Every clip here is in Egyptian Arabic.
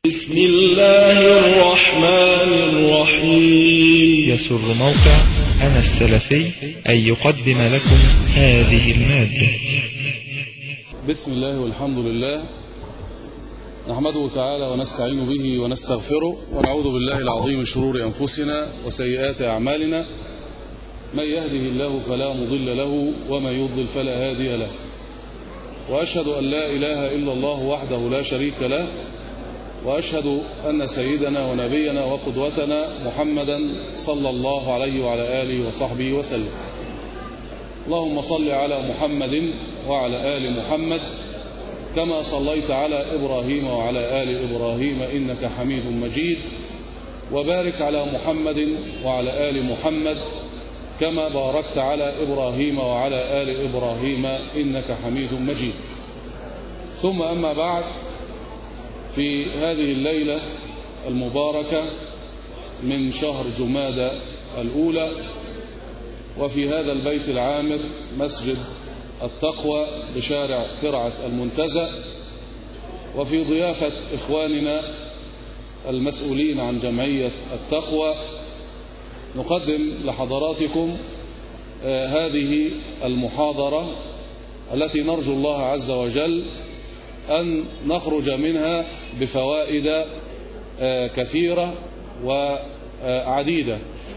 بسم الله الرحمن الرحيم يسر موقع أنا السلفي أن يقدم لكم هذه المادة بسم الله والحمد لله نحمده تعالى ونستعين به ونستغفره ونعوذ بالله العظيم من شرور أنفسنا وسيئات أعمالنا من يهده الله فلا مضل له ومن يضلل فلا هادي له وأشهد أن لا إله إلا الله وحده لا شريك له وأشهد أن سيدنا ونبينا وقدوتنا محمدا صلى الله عليه وعلى آله وصحبه وسلم اللهم صل على محمد وعلى آل محمد كما صليت على إبراهيم وعلى آل إبراهيم إنك حميد مجيد وبارك على محمد وعلى آل محمد كما باركت على إبراهيم وعلى آل إبراهيم إنك حميد مجيد ثم أما بعد في هذه الليلة المباركة من شهر جمادة الأولى وفي هذا البيت العامر مسجد التقوى بشارع ترعة المنتزه وفي ضيافة إخواننا المسؤولين عن جمعية التقوى نقدم لحضراتكم هذه المحاضرة التي نرجو الله عز وجل أن نخرج منها بفوائد كثيرة وعديدة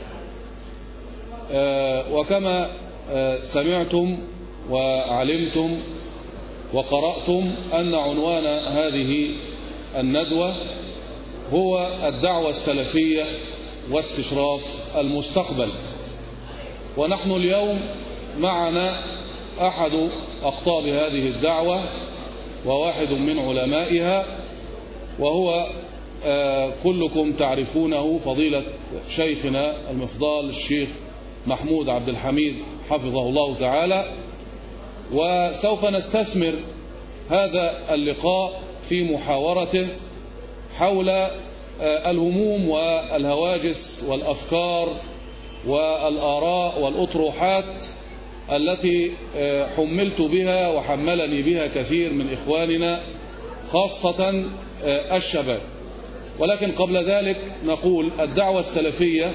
وكما سمعتم وعلمتم وقرأتم أن عنوان هذه الندوة هو الدعوة السلفية واستشراف المستقبل ونحن اليوم معنا أحد أقطاب هذه الدعوة وواحد من علمائها وهو كلكم تعرفونه فضيلة شيخنا المفضال الشيخ محمود عبد الحميد حفظه الله تعالى وسوف نستثمر هذا اللقاء في محاورته حول الهموم والهواجس والأفكار والآراء والأطروحات التي حملت بها وحملني بها كثير من إخواننا خاصة الشباب ولكن قبل ذلك نقول الدعوة السلفية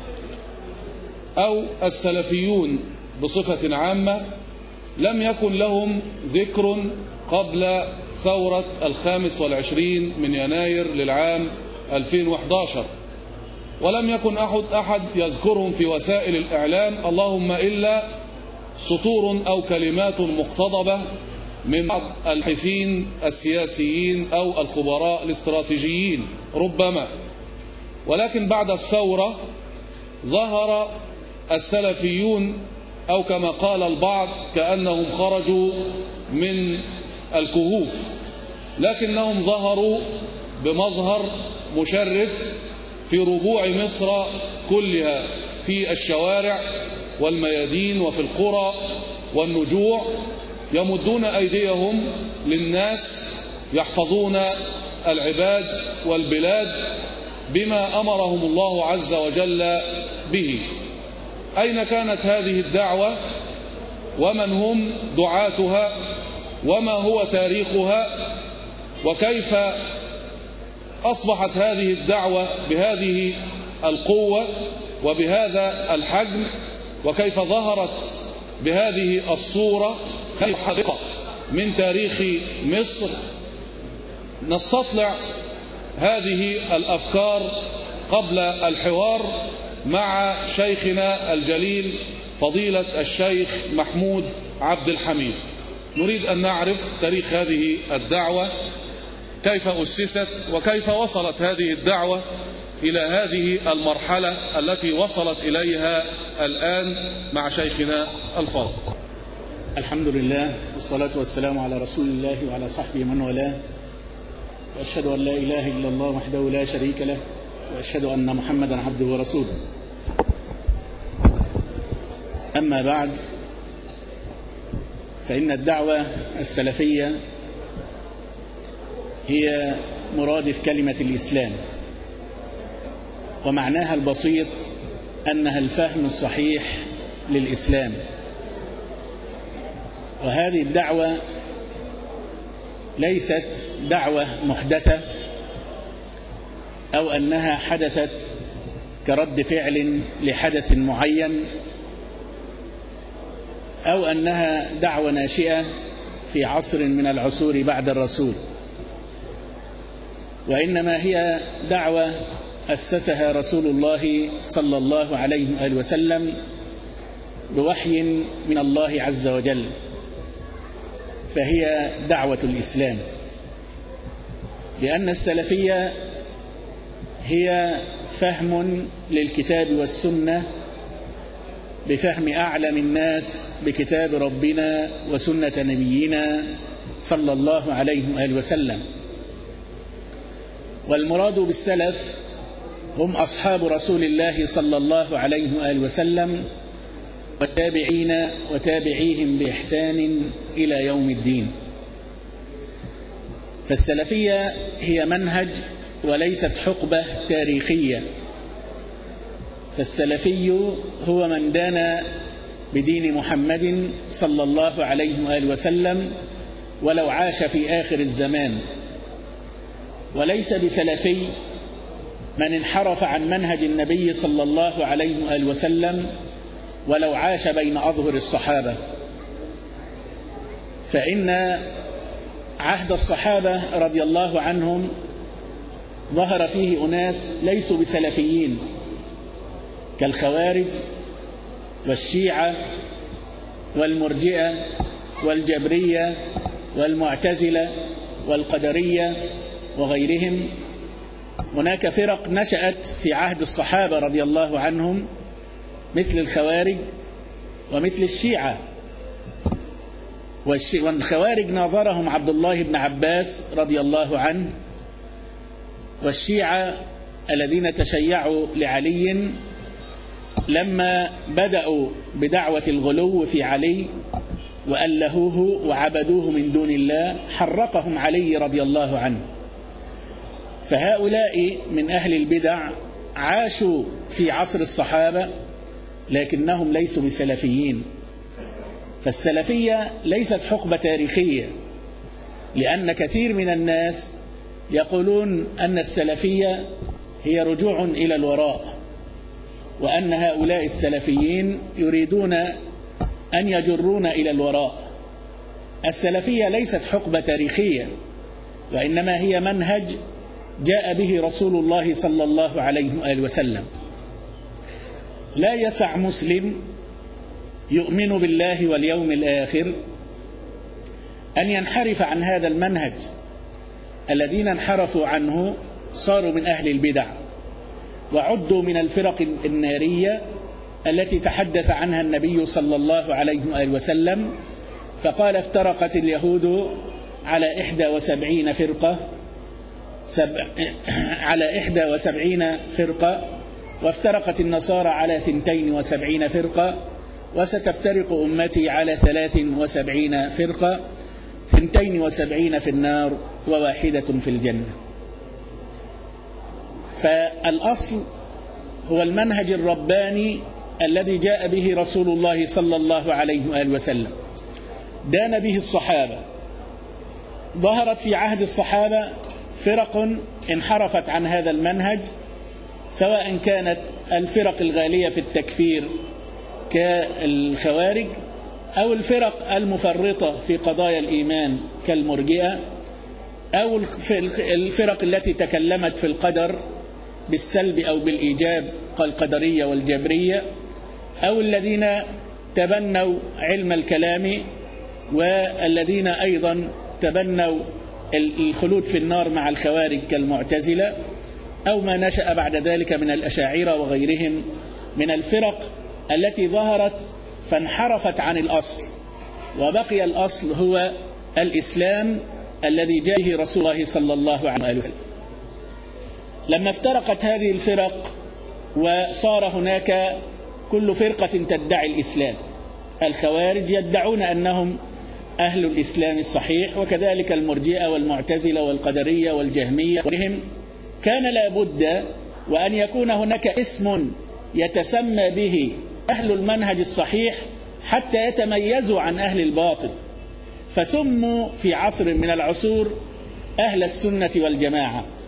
أو السلفيون بصفة عامة لم يكن لهم ذكر قبل ثورة الخامس والعشرين من يناير للعام 2011 ولم يكن أحد, أحد يذكرهم في وسائل الإعلام اللهم إلا سطور أو كلمات مقتضبة من بعض الحثين السياسيين أو الخبراء الاستراتيجيين ربما ولكن بعد الثورة ظهر السلفيون أو كما قال البعض كأنهم خرجوا من الكهوف لكنهم ظهروا بمظهر مشرف في ربوع مصر كلها في الشوارع والميادين وفي القرى والنجوع يمدون أيديهم للناس يحفظون العباد والبلاد بما أمرهم الله عز وجل به أين كانت هذه الدعوة ومن هم دعاتها وما هو تاريخها وكيف أصبحت هذه الدعوة بهذه القوة وبهذا الحجم وكيف ظهرت بهذه الصورة حقيقة من تاريخ مصر نستطلع هذه الأفكار قبل الحوار مع شيخنا الجليل فضيلة الشيخ محمود عبد الحميد نريد أن نعرف تاريخ هذه الدعوة كيف أسست وكيف وصلت هذه الدعوة إلى هذه المرحلة التي وصلت إليها الآن مع شيخنا الفاضل الحمد لله والصلاة والسلام على رسول الله وعلى صحبه من والاه وأشهد أن لا إله إلا الله وحده لا شريك له وأشهد أن محمدا عبده ورسوله أما بعد فإن الدعوة السلفية هي مرادف كلمة الإسلام ومعناها البسيط أنها الفهم الصحيح للإسلام وهذه الدعوة ليست دعوة محدثة أو أنها حدثت كرد فعل لحدث معين أو أنها دعوة ناشئة في عصر من العصور بعد الرسول وإنما هي دعوة أسسها رسول الله صلى الله عليه وآله وسلم بوحي من الله عز وجل فهي دعوة الإسلام لأن السلفية هي فهم للكتاب والسنة بفهم أعلم الناس بكتاب ربنا وسنة نبينا صلى الله عليه وآله وسلم والمراد بالسلف هم أصحاب رسول الله صلى الله عليه وآله وسلم والتابعين وتابعيهم بإحسان إلى يوم الدين فالسلفية هي منهج وليست حقبة تاريخية فالسلفي هو من دان بدين محمد صلى الله عليه وآله وسلم ولو عاش في آخر الزمان وليس بسلفي من انحرف عن منهج النبي صلى الله عليه وآله وسلم ولو عاش بين أظهر الصحابة فإن عهد الصحابة رضي الله عنهم ظهر فيه أناس ليسوا بسلفيين كالخوارج والشيعة والمرجئة والجبرية والمعتزلة والقدرية وغيرهم هناك فرق نشأت في عهد الصحابة رضي الله عنهم مثل الخوارج ومثل الشيعة والخوارج ناظرهم عبد الله بن عباس رضي الله عنه والشيعة الذين تشيعوا لعلي لما بدأوا بدعوة الغلو في علي وألهوه وعبدوه من دون الله حرقهم علي رضي الله عنه فهؤلاء من أهل البدع عاشوا في عصر الصحابة لكنهم ليسوا بسلفيين فالسلفية ليست حقبة تاريخية لأن كثير من الناس يقولون أن السلفية هي رجوع إلى الوراء وأن هؤلاء السلفيين يريدون أن يجرون إلى الوراء السلفية ليست حقبة تاريخية وإنما هي منهج جاء به رسول الله صلى الله عليه وآله وسلم لا يسع مسلم يؤمن بالله واليوم الآخر أن ينحرف عن هذا المنهج الذين انحرفوا عنه صاروا من أهل البدع وعدوا من الفرق النارية التي تحدث عنها النبي صلى الله عليه وآله وسلم فقال افترقت اليهود على إحدى وسبعين فرقة سبع على إحدى وسبعين فرقة وافترقت النصارى على ثنتين وسبعين فرقة وستفترق أمتي على ثلاث وسبعين فرقة ثنتين وسبعين في النار وواحدة في الجنة فالأصل هو المنهج الرباني الذي جاء به رسول الله صلى الله عليه وآله وسلم دان به الصحابة ظهرت في عهد الصحابة فرق انحرفت عن هذا المنهج سواء كانت الفرق الغالية في التكفير كالخوارج أو الفرق المفرطة في قضايا الإيمان كالمرجئة أو الفرق التي تكلمت في القدر بالسلب أو بالإيجاب كالقدرية والجبرية أو الذين تبنوا علم الكلام والذين أيضا تبنوا الخلود في النار مع الخوارج كالمعتزلة أو ما نشأ بعد ذلك من الأشاعرة وغيرهم من الفرق التي ظهرت فانحرفت عن الأصل وبقي الأصل هو الإسلام الذي جاء به رسول الله صلى الله عليه وسلم لما افترقت هذه الفرق وصار هناك كل فرقة تدعي الإسلام الخوارج يدعون أنهم أهل الإسلام الصحيح وكذلك المرجئة والمعتزلة والقدرية والجهمية وهم كان لابد وأن يكون هناك اسم يتسمى به أهل المنهج الصحيح حتى يتميزوا عن أهل الباطل فسموا في عصر من العصور أهل السنة والجماعة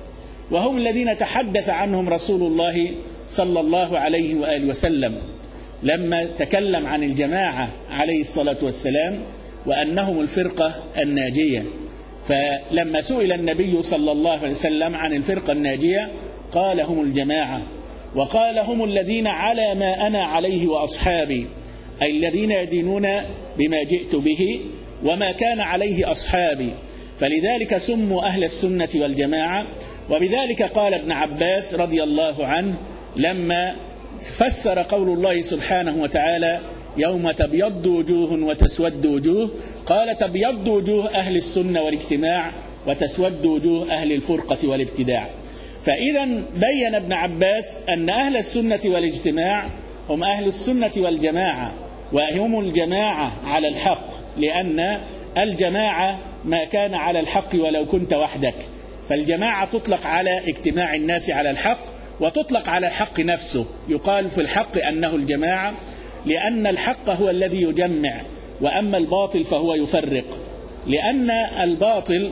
وهم الذين تحدث عنهم رسول الله صلى الله عليه وآله وسلم لما تكلم عن الجماعة عليه الصلاة والسلام وأنهم الفرقة الناجية فلما سئل النبي صلى الله عليه وسلم عن الفرقة الناجية قال هم الجماعة وقال هم الذين على ما أنا عليه وأصحابي أي الذين يدينون بما جئت به وما كان عليه أصحابي فلذلك سموا أهل السنة والجماعة وبذلك قال ابن عباس رضي الله عنه لما فسر قول الله سبحانه وتعالى يوم تبيض وجوه وتسود وجوه قال تبيض وجوه أهل السنة والاجتماع وتسود وجوه أهل الفرقة والابتداع فإذا بين ابن عباس أن أهل السنة والاجتماع هم أهل السنة والجماعة وهم الجماعة على الحق لأن الجماعة ما كان على الحق ولو كنت وحدك فالجماعة تطلق على اجتماع الناس على الحق وتطلق على الحق نفسه يقال في الحق أنه الجماعة لأن الحق هو الذي يجمع وأما الباطل فهو يفرق لأن الباطل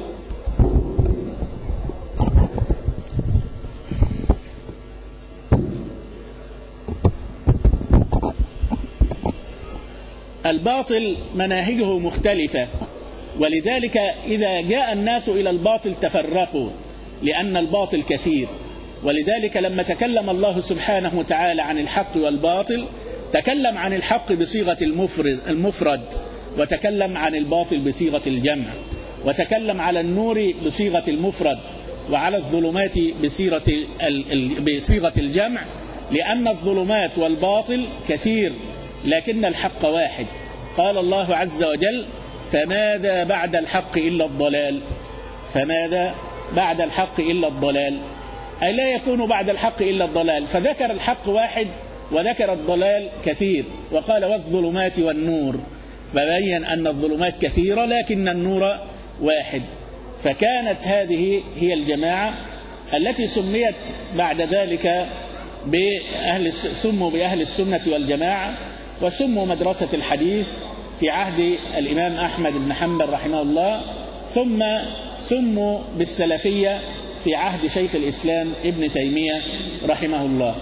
الباطل مناهجه مختلفة ولذلك إذا جاء الناس إلى الباطل تفرقوا لأن الباطل كثير ولذلك لما تكلم الله سبحانه وتعالى عن الحق والباطل تكلم عن الحق بصيغة المفرد, المفرد وتكلم عن الباطل بصيغة الجمع وتكلم على النور بصيغة المفرد وعلى الظلمات بصيغة, بصيغة الجمع لأن الظلمات والباطل كثير لكن الحق واحد قال الله عز وجل فماذا بعد الحق إلا الضلال فماذا بعد الحق إلا الضلال أي لا يكون بعد الحق إلا الضلال فذكر الحق واحد وذكر الضلال كثير وقال والظلمات والنور فبين أن الظلمات كثيرة لكن النور واحد فكانت هذه هي الجماعة التي سميت بعد ذلك بأهل سموا بأهل السنة والجماعة وسموا مدرسة الحديث في عهد الإمام أحمد بن حنبل رحمه الله ثم سموا بالسلفية في عهد شيخ الإسلام ابن تيمية رحمه الله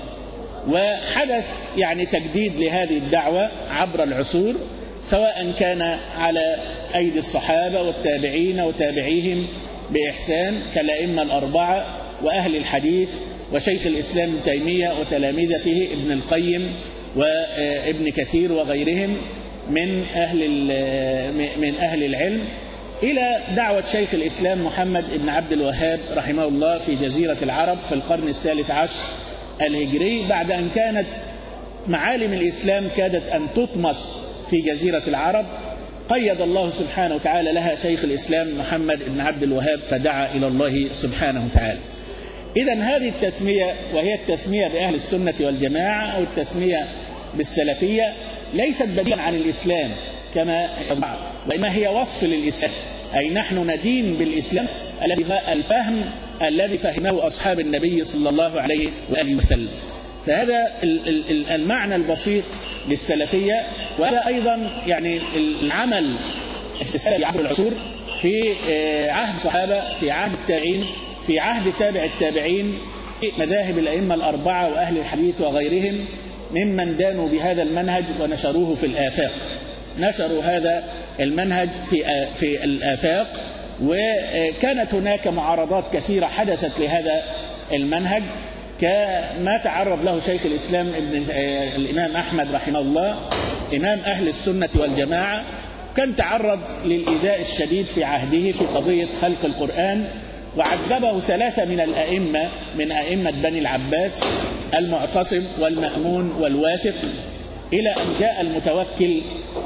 وحدث يعني تجديد لهذه الدعوة عبر العصور سواء كان على أيدي الصحابة والتابعين وتابعيهم بإحسان كالأئمة الأربعة وأهل الحديث وشيخ الإسلام ابن تيمية وتلامذته ابن القيم وابن كثير وغيرهم من أهل من أهل العلم إلى دعوة شيخ الإسلام محمد بن عبد الوهاب رحمه الله في جزيرة العرب في القرن الثالث عشر الهجري بعد أن كانت معالم الإسلام كادت أن تطمس في جزيرة العرب قيد الله سبحانه وتعالى لها شيخ الإسلام محمد بن عبد الوهاب فدعا إلى الله سبحانه وتعالى إذا هذه التسمية وهي التسمية بأهل السنة والجماعة أو التسمية بالسلفية ليست بديلا عن الإسلام كما وإنما هي وصف للإسلام أي نحن ندين بالإسلام الذي الفهم الذي فهمه أصحاب النبي صلى الله عليه وآله وسلم فهذا المعنى البسيط للسلفية وهذا أيضا يعني العمل السلفي عبر العصور في عهد الصحابة في عهد التابعين في عهد تابع التابعين في مذاهب الأئمة الأربعة وأهل الحديث وغيرهم ممن دانوا بهذا المنهج ونشروه في الآفاق نشروا هذا المنهج في في الآفاق وكانت هناك معارضات كثيرة حدثت لهذا المنهج كما تعرض له شيخ الإسلام ابن الإمام أحمد رحمه الله إمام أهل السنة والجماعة كان تعرض للإيذاء الشديد في عهده في قضية خلق القرآن وعذبه ثلاثة من الأئمة من أئمة بني العباس المعتصم والمأمون والواثق إلى أن جاء المتوكل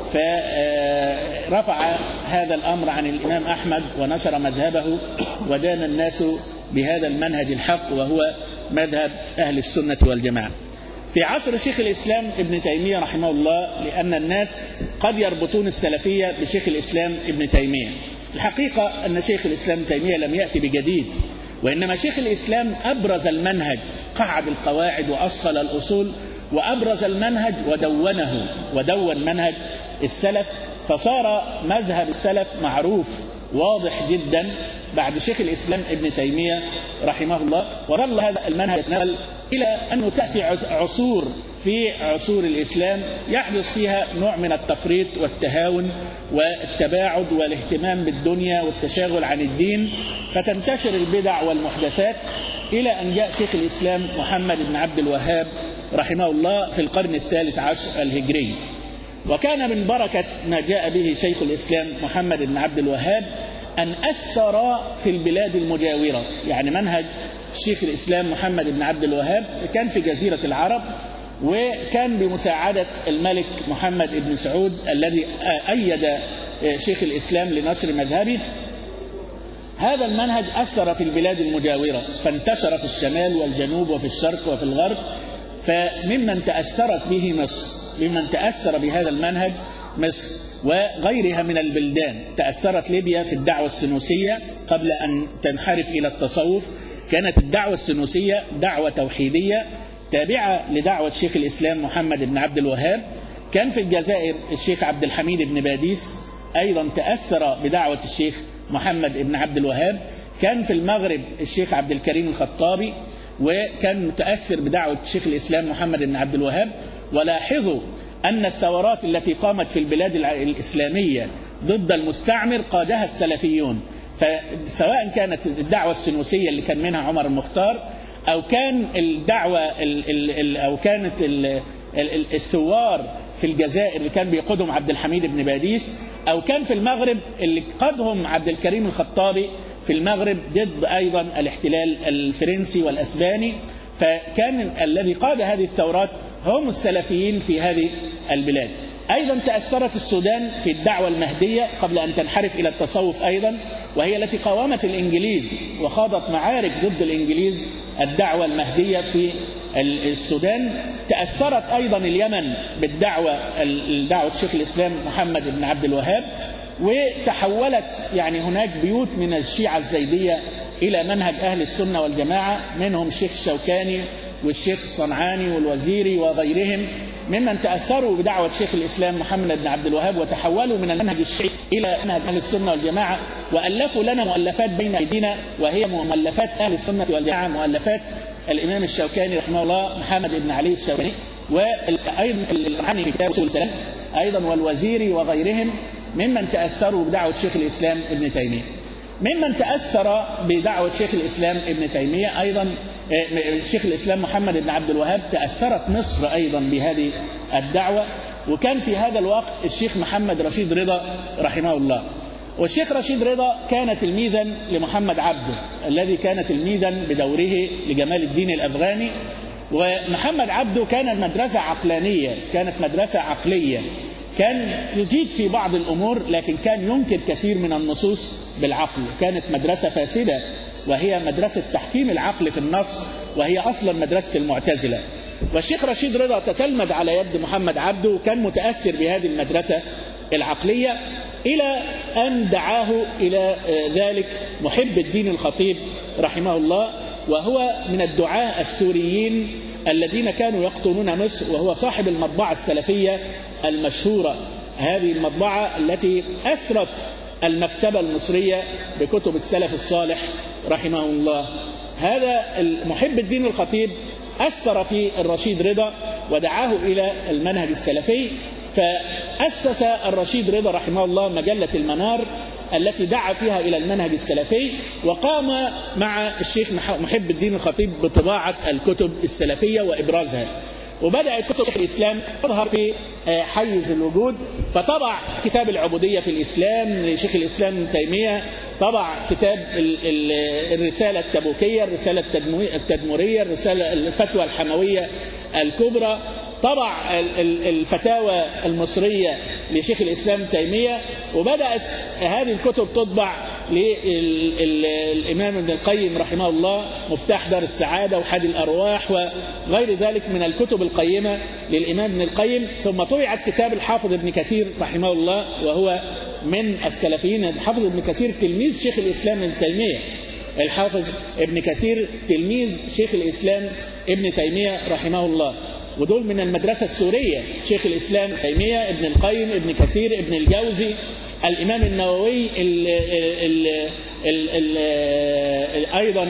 فرفع هذا الأمر عن الإمام أحمد ونشر مذهبه ودان الناس بهذا المنهج الحق وهو مذهب أهل السنة والجماعة في عصر شيخ الإسلام ابن تيمية رحمه الله لأن الناس قد يربطون السلفية بشيخ الإسلام ابن تيمية الحقيقة أن شيخ الإسلام ابن تيمية لم يأتي بجديد وإنما شيخ الإسلام أبرز المنهج قعد القواعد وأصل الأصول وأبرز المنهج ودونه ودون منهج السلف فصار مذهب السلف معروف واضح جدا بعد شيخ الإسلام ابن تيمية رحمه الله وظل هذا المنهج يتنقل إلى أنه تأتي عصور في عصور الإسلام يحدث فيها نوع من التفريط والتهاون والتباعد والاهتمام بالدنيا والتشاغل عن الدين فتنتشر البدع والمحدثات إلى أن جاء شيخ الإسلام محمد بن عبد الوهاب رحمه الله في القرن الثالث عشر الهجري وكان من بركة ما جاء به شيخ الإسلام محمد بن عبد الوهاب أن أثر في البلاد المجاورة يعني منهج شيخ الإسلام محمد بن عبد الوهاب كان في جزيرة العرب وكان بمساعدة الملك محمد بن سعود الذي أيد شيخ الإسلام لنشر مذهبه هذا المنهج أثر في البلاد المجاورة فانتشر في الشمال والجنوب وفي الشرق وفي الغرب فممن تأثرت به مصر ممن تأثر بهذا المنهج مصر وغيرها من البلدان تأثرت ليبيا في الدعوة السنوسية قبل أن تنحرف إلى التصوف كانت الدعوة السنوسية دعوة توحيدية تابعة لدعوة شيخ الإسلام محمد بن عبد الوهاب كان في الجزائر الشيخ عبد الحميد بن باديس أيضا تأثر بدعوة الشيخ محمد بن عبد الوهاب كان في المغرب الشيخ عبد الكريم الخطابي وكان متأثر بدعوة شيخ الإسلام محمد بن عبد الوهاب ولاحظوا أن الثورات التي قامت في البلاد الإسلامية ضد المستعمر قادها السلفيون فسواء كانت الدعوة السنوسية اللي كان منها عمر المختار أو كان الدعوة ال ال ال أو كانت ال ال الثوار في الجزائر اللي كان بيقودهم عبد الحميد بن باديس أو كان في المغرب اللي قادهم عبد الكريم الخطابي في المغرب ضد أيضا الاحتلال الفرنسي والأسباني فكان الذي قاد هذه الثورات هم السلفيين في هذه البلاد أيضا تأثرت السودان في الدعوة المهدية قبل أن تنحرف إلى التصوف أيضا وهي التي قاومت الإنجليز وخاضت معارك ضد الإنجليز الدعوة المهدية في السودان تأثرت أيضا اليمن بالدعوة دعوة شيخ الإسلام محمد بن عبد الوهاب وتحولت يعني هناك بيوت من الشيعة الزيدية إلى منهج أهل السنة والجماعة منهم الشيخ الشوكاني والشيخ الصنعاني والوزيري وغيرهم ممن تأثروا بدعوة شيخ الإسلام محمد بن عبد الوهاب وتحولوا من المنهج الشيعي إلى منهج أهل السنة والجماعة وألفوا لنا مؤلفات بين أيدينا وهي مؤلفات أهل السنة والجماعة مؤلفات الإمام الشوكاني رحمه الله محمد بن علي الشوكاني وأيضا العني في كتاب رسول السلام أيضا والوزيري وغيرهم ممن تأثروا بدعوة شيخ الإسلام ابن تيمية ممن تأثر بدعوة شيخ الإسلام ابن تيمية أيضا شيخ الإسلام محمد بن عبد الوهاب تأثرت مصر أيضا بهذه الدعوة وكان في هذا الوقت الشيخ محمد رشيد رضا رحمه الله والشيخ رشيد رضا كان تلميذا لمحمد عبده الذي كان تلميذا بدوره لجمال الدين الأفغاني ومحمد عبده كان مدرسة عقلانية كانت مدرسة عقلية كان يجيد في بعض الأمور لكن كان ينكر كثير من النصوص بالعقل كانت مدرسة فاسدة وهي مدرسة تحكيم العقل في النص وهي أصلا مدرسة المعتزلة والشيخ رشيد رضا تتلمذ على يد محمد عبده وكان متأثر بهذه المدرسة العقلية إلى أن دعاه إلى ذلك محب الدين الخطيب رحمه الله وهو من الدعاة السوريين الذين كانوا يقطنون مصر وهو صاحب المطبعة السلفية المشهورة هذه المطبعة التي أثرت المكتبة المصرية بكتب السلف الصالح رحمه الله هذا محب الدين الخطيب أثر في الرشيد رضا ودعاه إلى المنهج السلفي فأسس الرشيد رضا رحمه الله مجلة المنار التي دعا فيها إلى المنهج السلفي وقام مع الشيخ محب الدين الخطيب بطباعة الكتب السلفية وإبرازها وبدأت كتب شيخ الإسلام تظهر في حيز الوجود فطبع كتاب العبودية في الإسلام لشيخ الإسلام ابن تيمية طبع كتاب الرسالة التبوكية الرسالة التدمرية الرسالة الفتوى الحموية الكبرى طبع الفتاوى المصرية لشيخ الإسلام تيمية وبدأت هذه الكتب تطبع للإمام ابن القيم رحمه الله مفتاح دار السعادة وحاد الأرواح وغير ذلك من الكتب القيمة للإمام ابن القيم ثم طبعت كتاب الحافظ ابن كثير رحمه الله وهو من السلفيين الحافظ ابن كثير تلميذ شيخ الإسلام ابن تيمية الحافظ ابن كثير تلميذ شيخ الإسلام ابن تيمية رحمه الله ودول من المدرسة السورية شيخ الإسلام تيمية ابن القيم ابن كثير ابن الجوزي الإمام النووي ال ال ال ال ال أيضا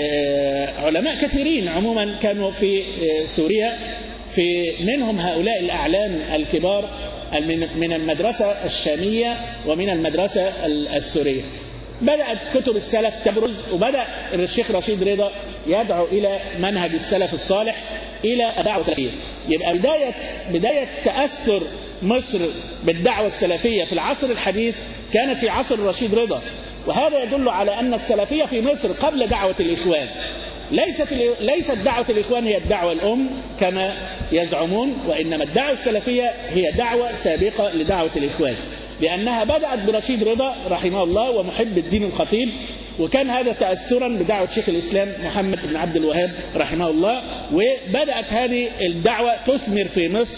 علماء كثيرين عموما كانوا في سوريا في منهم هؤلاء الأعلام الكبار من المدرسة الشامية ومن المدرسة السورية بدأت كتب السلف تبرز وبدأ الشيخ رشيد رضا يدعو إلى منهج السلف الصالح إلى الدعوة السلفية يبقى بداية بداية تأثر مصر بالدعوة السلفية في العصر الحديث كانت في عصر رشيد رضا وهذا يدل على أن السلفية في مصر قبل دعوة الإخوان ليست ليست دعوة الإخوان هي الدعوة الأم كما يزعمون وإنما الدعوة السلفية هي دعوة سابقة لدعوة الإخوان لأنها بدأت برشيد رضا رحمه الله ومحب الدين الخطيب وكان هذا تأثرا بدعوة شيخ الإسلام محمد بن عبد الوهاب رحمه الله وبدأت هذه الدعوة تثمر في مصر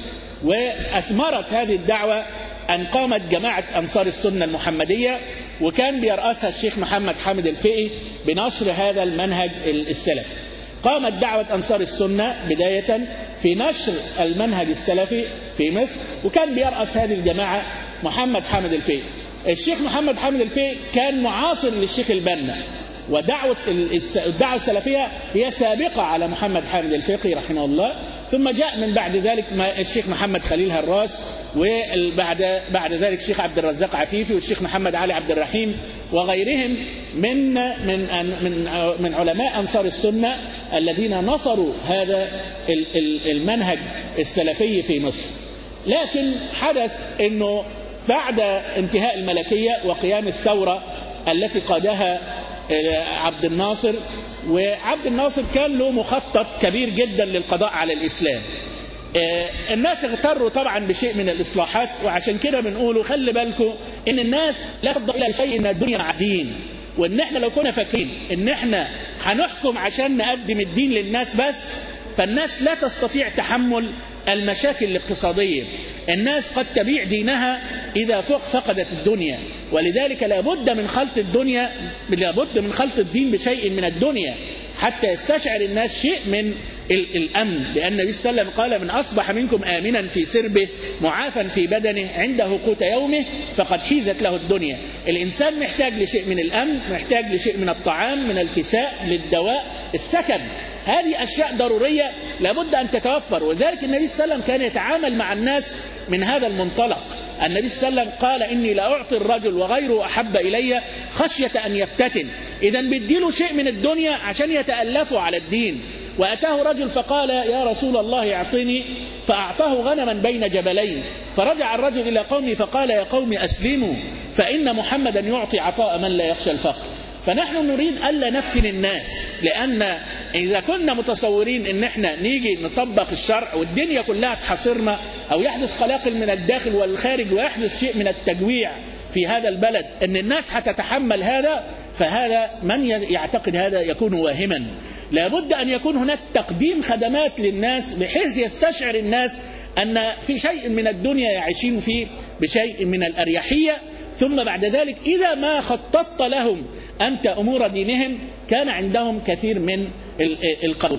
وأثمرت هذه الدعوة أن قامت جماعة أنصار السنة المحمدية وكان بيرأسها الشيخ محمد حامد الفقي بنشر هذا المنهج السلفي قامت دعوة أنصار السنة بداية في نشر المنهج السلفي في مصر وكان بيرأس هذه الجماعة محمد حامد الفقي الشيخ محمد حامد الفقي كان معاصر للشيخ البنا ودعوة الدعوة السلفية هي سابقة على محمد حامد الفقي رحمه الله ثم جاء من بعد ذلك الشيخ محمد خليل هراس وبعد بعد ذلك الشيخ عبد الرزاق عفيفي والشيخ محمد علي عبد الرحيم وغيرهم من من من من علماء انصار السنه الذين نصروا هذا المنهج السلفي في مصر. لكن حدث انه بعد انتهاء الملكيه وقيام الثوره التي قادها عبد الناصر وعبد الناصر كان له مخطط كبير جدا للقضاء على الإسلام الناس اغتروا طبعا بشيء من الإصلاحات وعشان كده بنقولوا خلي بالكم إن الناس لا تفضل إلى شيء من الدنيا مع دين وإن إحنا لو كنا فاكرين إن إحنا هنحكم عشان نقدم الدين للناس بس فالناس لا تستطيع تحمل المشاكل الاقتصادية الناس قد تبيع دينها إذا فقدت الدنيا ولذلك لابد من خلط الدنيا لابد من خلط الدين بشيء من الدنيا حتى يستشعر الناس شيء من الأمن لأن النبي صلى الله عليه وسلم قال من أصبح منكم آمنا في سربه معافا في بدنه عنده قوت يومه فقد حيزت له الدنيا الإنسان محتاج لشيء من الأمن محتاج لشيء من الطعام من الكساء للدواء السكن هذه أشياء ضرورية لابد أن تتوفر ولذلك النبي صلى الله عليه وسلم كان يتعامل مع الناس من هذا المنطلق النبي صلى الله عليه وسلم قال إني لأعطي الرجل وغيره أحب إلي خشية أن يفتتن إذا بديله شيء من الدنيا عشان يتألفوا على الدين وأتاه رجل فقال يا رسول الله أعطني فأعطاه غنما بين جبلين فرجع الرجل إلى قومه فقال يا قوم أسلموا فإن محمدا يعطي عطاء من لا يخشى الفقر فنحن نريد ألا نفتن الناس لأن إذا كنا متصورين إن إحنا نيجي نطبق الشرع والدنيا كلها تحاصرنا أو يحدث قلاقل من الداخل والخارج ويحدث شيء من التجويع في هذا البلد إن الناس هتتحمل هذا فهذا من يعتقد هذا يكون واهما لابد أن يكون هناك تقديم خدمات للناس بحيث يستشعر الناس أن في شيء من الدنيا يعيشين فيه بشيء من الأريحية ثم بعد ذلك إذا ما خططت لهم أنت أمور دينهم كان عندهم كثير من القبول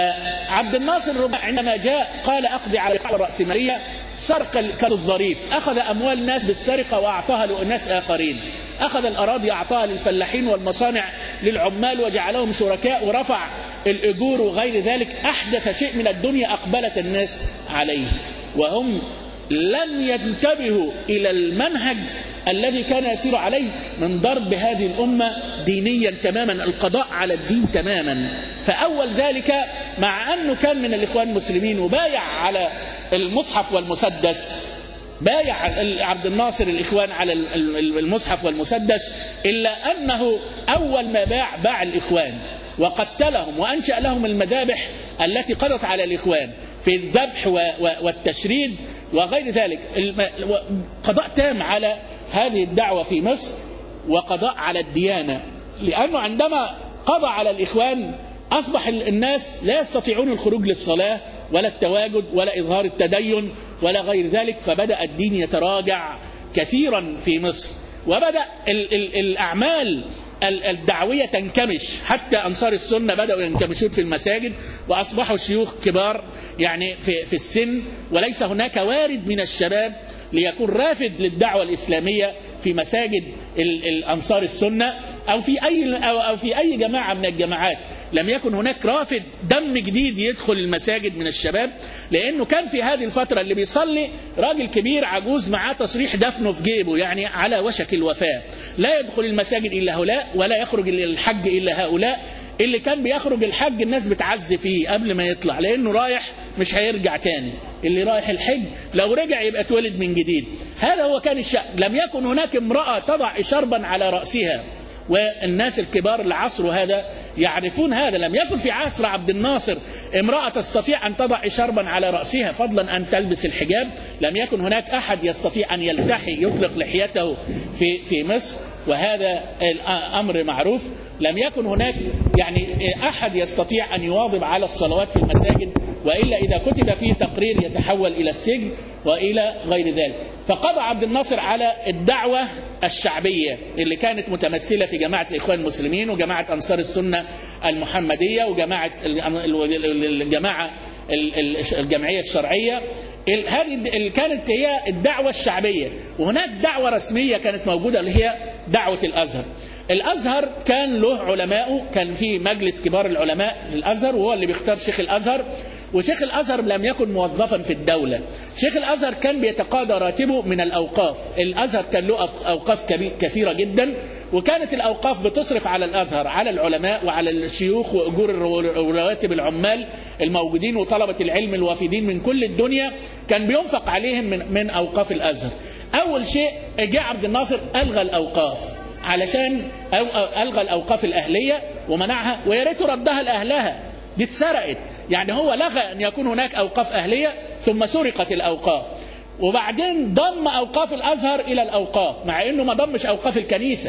فعبد الناصر عندما جاء قال أقضي على الرأسمالية سرق الكاس الظريف أخذ أموال الناس بالسرقة وأعطاها لأناس آخرين أخذ الأراضي أعطاها للفلاحين والمصانع للعمال وجعلهم شركاء ورفع الأجور وغير ذلك أحدث شيء من الدنيا أقبلت الناس عليه وهم لم ينتبهوا إلى المنهج الذي كان يسير عليه من ضرب هذه الأمة دينيا تماما القضاء على الدين تماما فأول ذلك مع أنه كان من الإخوان المسلمين وبايع على المصحف والمسدس بايع عبد الناصر الإخوان على المصحف والمسدس إلا أنه أول ما باع باع الإخوان وقتلهم وأنشأ لهم المذابح التي قضت على الإخوان في الذبح والتشريد وغير ذلك قضاء تام على هذه الدعوة في مصر وقضاء على الديانة لأنه عندما قضى على الإخوان أصبح الناس لا يستطيعون الخروج للصلاة ولا التواجد ولا إظهار التدين ولا غير ذلك فبدأ الدين يتراجع كثيرا في مصر وبدأ ال ال الأعمال الدعوية تنكمش حتى أنصار السنة بدأوا ينكمشون في المساجد وأصبحوا شيوخ كبار يعني في, في السن وليس هناك وارد من الشباب ليكون رافد للدعوة الإسلامية في مساجد الأنصار السنة أو في أي أو, أو في أي جماعة من الجماعات لم يكن هناك رافد دم جديد يدخل المساجد من الشباب لأنه كان في هذه الفترة اللي بيصلي راجل كبير عجوز معاه تصريح دفنه في جيبه يعني على وشك الوفاة لا يدخل المساجد إلا هؤلاء ولا يخرج الحج إلا هؤلاء اللي كان بيخرج الحج الناس بتعز فيه قبل ما يطلع لانه رايح مش هيرجع تاني اللي رايح الحج لو رجع يبقى اتولد من جديد هذا هو كان الشأن لم يكن هناك امرأة تضع إشاربا على رأسها والناس الكبار العصر هذا يعرفون هذا لم يكن في عصر عبد الناصر امرأة تستطيع أن تضع إشاربا على رأسها فضلا أن تلبس الحجاب لم يكن هناك أحد يستطيع أن يلتحي يطلق لحيته في, في مصر وهذا الأمر معروف لم يكن هناك يعني أحد يستطيع أن يواظب على الصلوات في المساجد وإلا إذا كتب فيه تقرير يتحول إلى السجن وإلى غير ذلك فقضى عبد الناصر على الدعوة الشعبية اللي كانت متمثلة في جماعة الإخوان المسلمين وجماعة أنصار السنة المحمدية وجماعة الجماعة الجمعية الشرعية هذه كانت هي الدعوة الشعبية وهناك دعوة رسمية كانت موجودة اللي هي دعوة الأزهر الازهر كان له علماءه كان في مجلس كبار العلماء للازهر وهو اللي بيختار شيخ الازهر وشيخ الازهر لم يكن موظفا في الدوله شيخ الازهر كان بيتقاضى راتبه من الاوقاف الازهر كان له اوقاف كثيره جدا وكانت الاوقاف بتصرف على الازهر على العلماء وعلى الشيوخ واجور رواتب العمال الموجودين وطلبه العلم الوافدين من كل الدنيا كان بينفق عليهم من, من اوقاف الازهر اول شيء جاء عبد الناصر الغى الاوقاف علشان أو ألغى الأوقاف الأهلية ومنعها ويا ريت ردها لأهلها دي اتسرقت يعني هو لغى أن يكون هناك أوقاف أهلية ثم سرقت الأوقاف وبعدين ضم أوقاف الأزهر إلى الأوقاف مع أنه ما ضمش أوقاف الكنيسة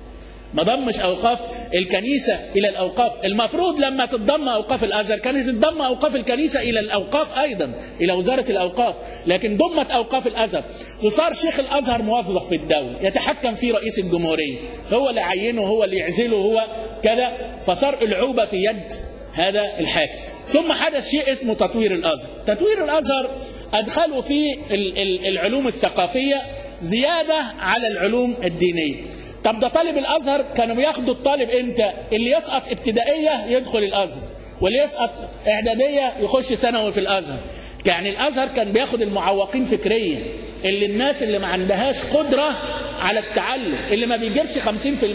ما ضمش اوقاف الكنيسه الى الاوقاف المفروض لما تتضم اوقاف الازهر كانت تتضم اوقاف الكنيسه الى الاوقاف ايضا الى وزاره الاوقاف لكن ضمت اوقاف الازهر وصار شيخ الازهر موظف في الدوله يتحكم فيه رئيس الجمهوريه هو اللي عينه هو اللي يعزله هو كذا فصار العوبه في يد هذا الحاكم ثم حدث شيء اسمه تطوير الازهر تطوير الازهر ادخلوا فيه العلوم الثقافيه زياده على العلوم الدينيه طب ده طالب الازهر كانوا بياخدوا الطالب امتى اللي يسقط ابتدائيه يدخل الازهر واللي يسقط اعداديه يخش ثانوي في الازهر يعني الازهر كان بياخد المعوقين فكريا اللي الناس اللي ما عندهاش قدره على التعلم اللي ما بيجيبش 50%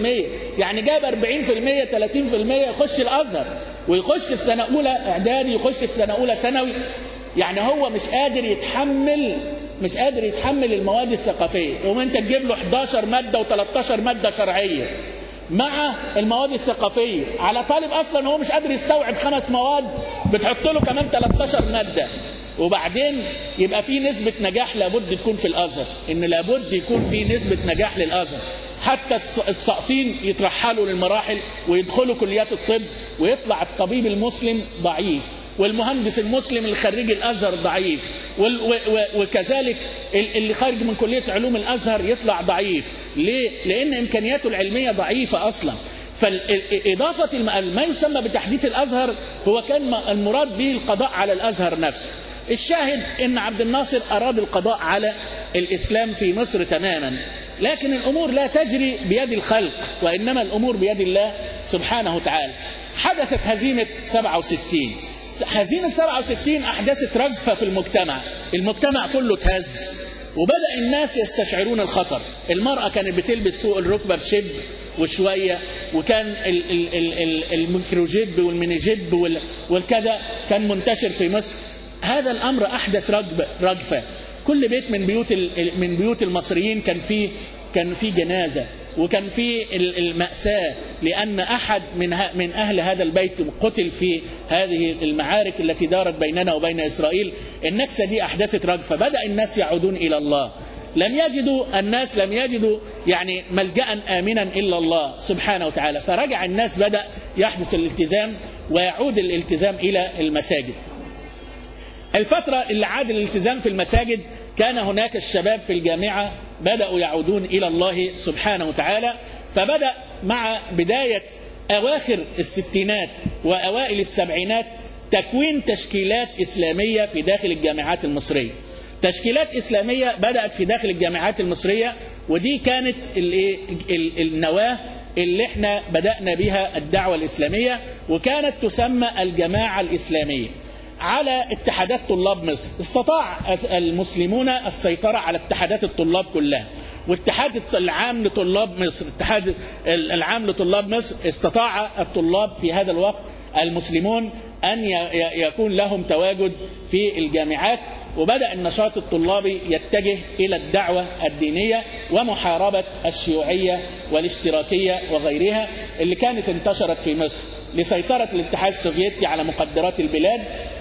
يعني جاب 40% 30% يخش الازهر ويخش في سنه اولى اعدادي يخش في سنه اولى ثانوي يعني هو مش قادر يتحمل مش قادر يتحمل المواد الثقافيه يقوم انت تجيب له 11 ماده و13 ماده شرعيه مع المواد الثقافيه على طالب اصلا هو مش قادر يستوعب خمس مواد بتحط له كمان 13 ماده وبعدين يبقى في نسبة نجاح لابد تكون في الأزهر إن لابد يكون في نسبة نجاح للأزهر حتى الساقطين يترحلوا للمراحل ويدخلوا كليات الطب ويطلع الطبيب المسلم ضعيف والمهندس المسلم اللي خريج الازهر ضعيف وكذلك اللي خارج من كليه علوم الازهر يطلع ضعيف ليه لان امكانياته العلميه ضعيفه اصلا فإضافة ما يسمى بتحديث الأزهر هو كان المراد به القضاء على الأزهر نفسه الشاهد ان عبد الناصر اراد القضاء على الاسلام في مصر تماما لكن الامور لا تجري بيد الخلق وانما الامور بيد الله سبحانه وتعالى حدثت هزيمه 67 هزيمه 67 احدثت رجفه في المجتمع المجتمع كله اتهز وبدا الناس يستشعرون الخطر المراه كانت بتلبس فوق الركبه بشب وشويه وكان الميكروجيب والمينيجيب والكذا كان منتشر في مصر هذا الامر احدث رجب رجفه كل بيت من بيوت من بيوت المصريين كان فيه كان فيه جنازه وكان في المأساة لأن أحد من من أهل هذا البيت قتل في هذه المعارك التي دارت بيننا وبين إسرائيل النكسة دي أحدثت رجفة بدأ الناس يعودون إلى الله لم يجدوا الناس لم يجدوا يعني ملجأ آمنا إلا الله سبحانه وتعالى فرجع الناس بدأ يحدث الالتزام ويعود الالتزام إلى المساجد الفترة اللي عاد الالتزام في المساجد كان هناك الشباب في الجامعة بدأوا يعودون إلى الله سبحانه وتعالى فبدأ مع بداية أواخر الستينات وأوائل السبعينات تكوين تشكيلات إسلامية في داخل الجامعات المصرية تشكيلات إسلامية بدأت في داخل الجامعات المصرية ودي كانت النواة اللي احنا بدأنا بها الدعوة الإسلامية وكانت تسمى الجماعة الإسلامية على اتحادات طلاب مصر استطاع المسلمون السيطرة على اتحادات الطلاب كلها والاتحاد العام لطلاب مصر الاتحاد العام لطلاب مصر استطاع الطلاب في هذا الوقت المسلمون أن يكون لهم تواجد في الجامعات وبدأ النشاط الطلابي يتجه إلى الدعوة الدينية ومحاربة الشيوعية والاشتراكية وغيرها اللي كانت انتشرت في مصر لسيطرة الاتحاد السوفيتي على مقدرات البلاد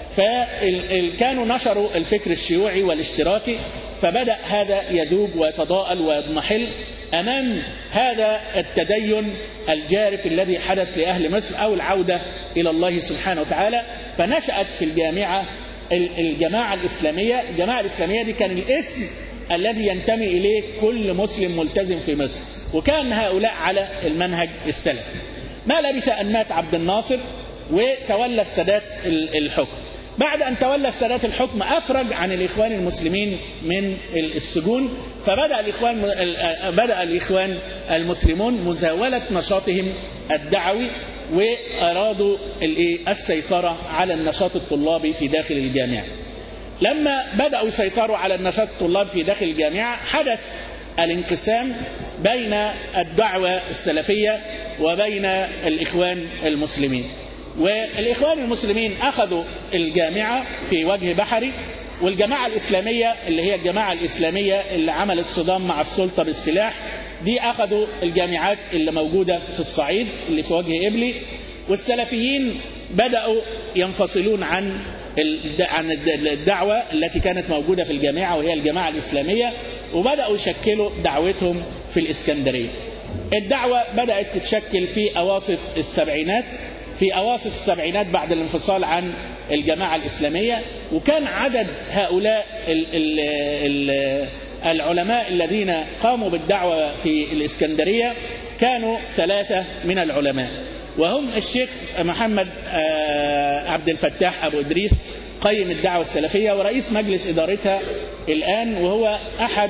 فكانوا نشروا الفكر الشيوعي والاشتراكي فبدأ هذا يذوب ويتضاءل ويضمحل أمام هذا التدين الجارف الذي حدث لأهل مصر أو العودة إلى الله سبحانه وتعالى فنشأت في الجامعة الجماعة الإسلامية الجماعة الإسلامية دي كان الاسم الذي ينتمي إليه كل مسلم ملتزم في مصر وكان هؤلاء على المنهج السلفي ما لبث أن مات عبد الناصر وتولى السادات الحكم بعد أن تولى السادات الحكم أفرج عن الإخوان المسلمين من السجون فبدأ الإخوان بدأ الإخوان المسلمون مزاولة نشاطهم الدعوي وأرادوا السيطرة على النشاط الطلابي في داخل الجامعة لما بدأوا يسيطروا على النشاط الطلابي في داخل الجامعة حدث الانقسام بين الدعوة السلفية وبين الإخوان المسلمين والإخوان المسلمين أخذوا الجامعة في وجه بحري والجماعة الإسلامية اللي هي الجماعة الإسلامية اللي عملت صدام مع السلطة بالسلاح دي أخذوا الجامعات اللي موجودة في الصعيد اللي في وجه إبلي والسلفيين بدأوا ينفصلون عن عن الدعوة التي كانت موجودة في الجامعة وهي الجماعة الإسلامية وبدأوا يشكلوا دعوتهم في الإسكندرية الدعوة بدأت تتشكل في أواسط السبعينات في أواسط السبعينات بعد الانفصال عن الجماعة الإسلامية وكان عدد هؤلاء ال ال ال العلماء الذين قاموا بالدعوة في الإسكندرية كانوا ثلاثة من العلماء وهم الشيخ محمد عبد الفتاح أبو إدريس قيم الدعوة السلفية ورئيس مجلس إدارتها الآن وهو أحد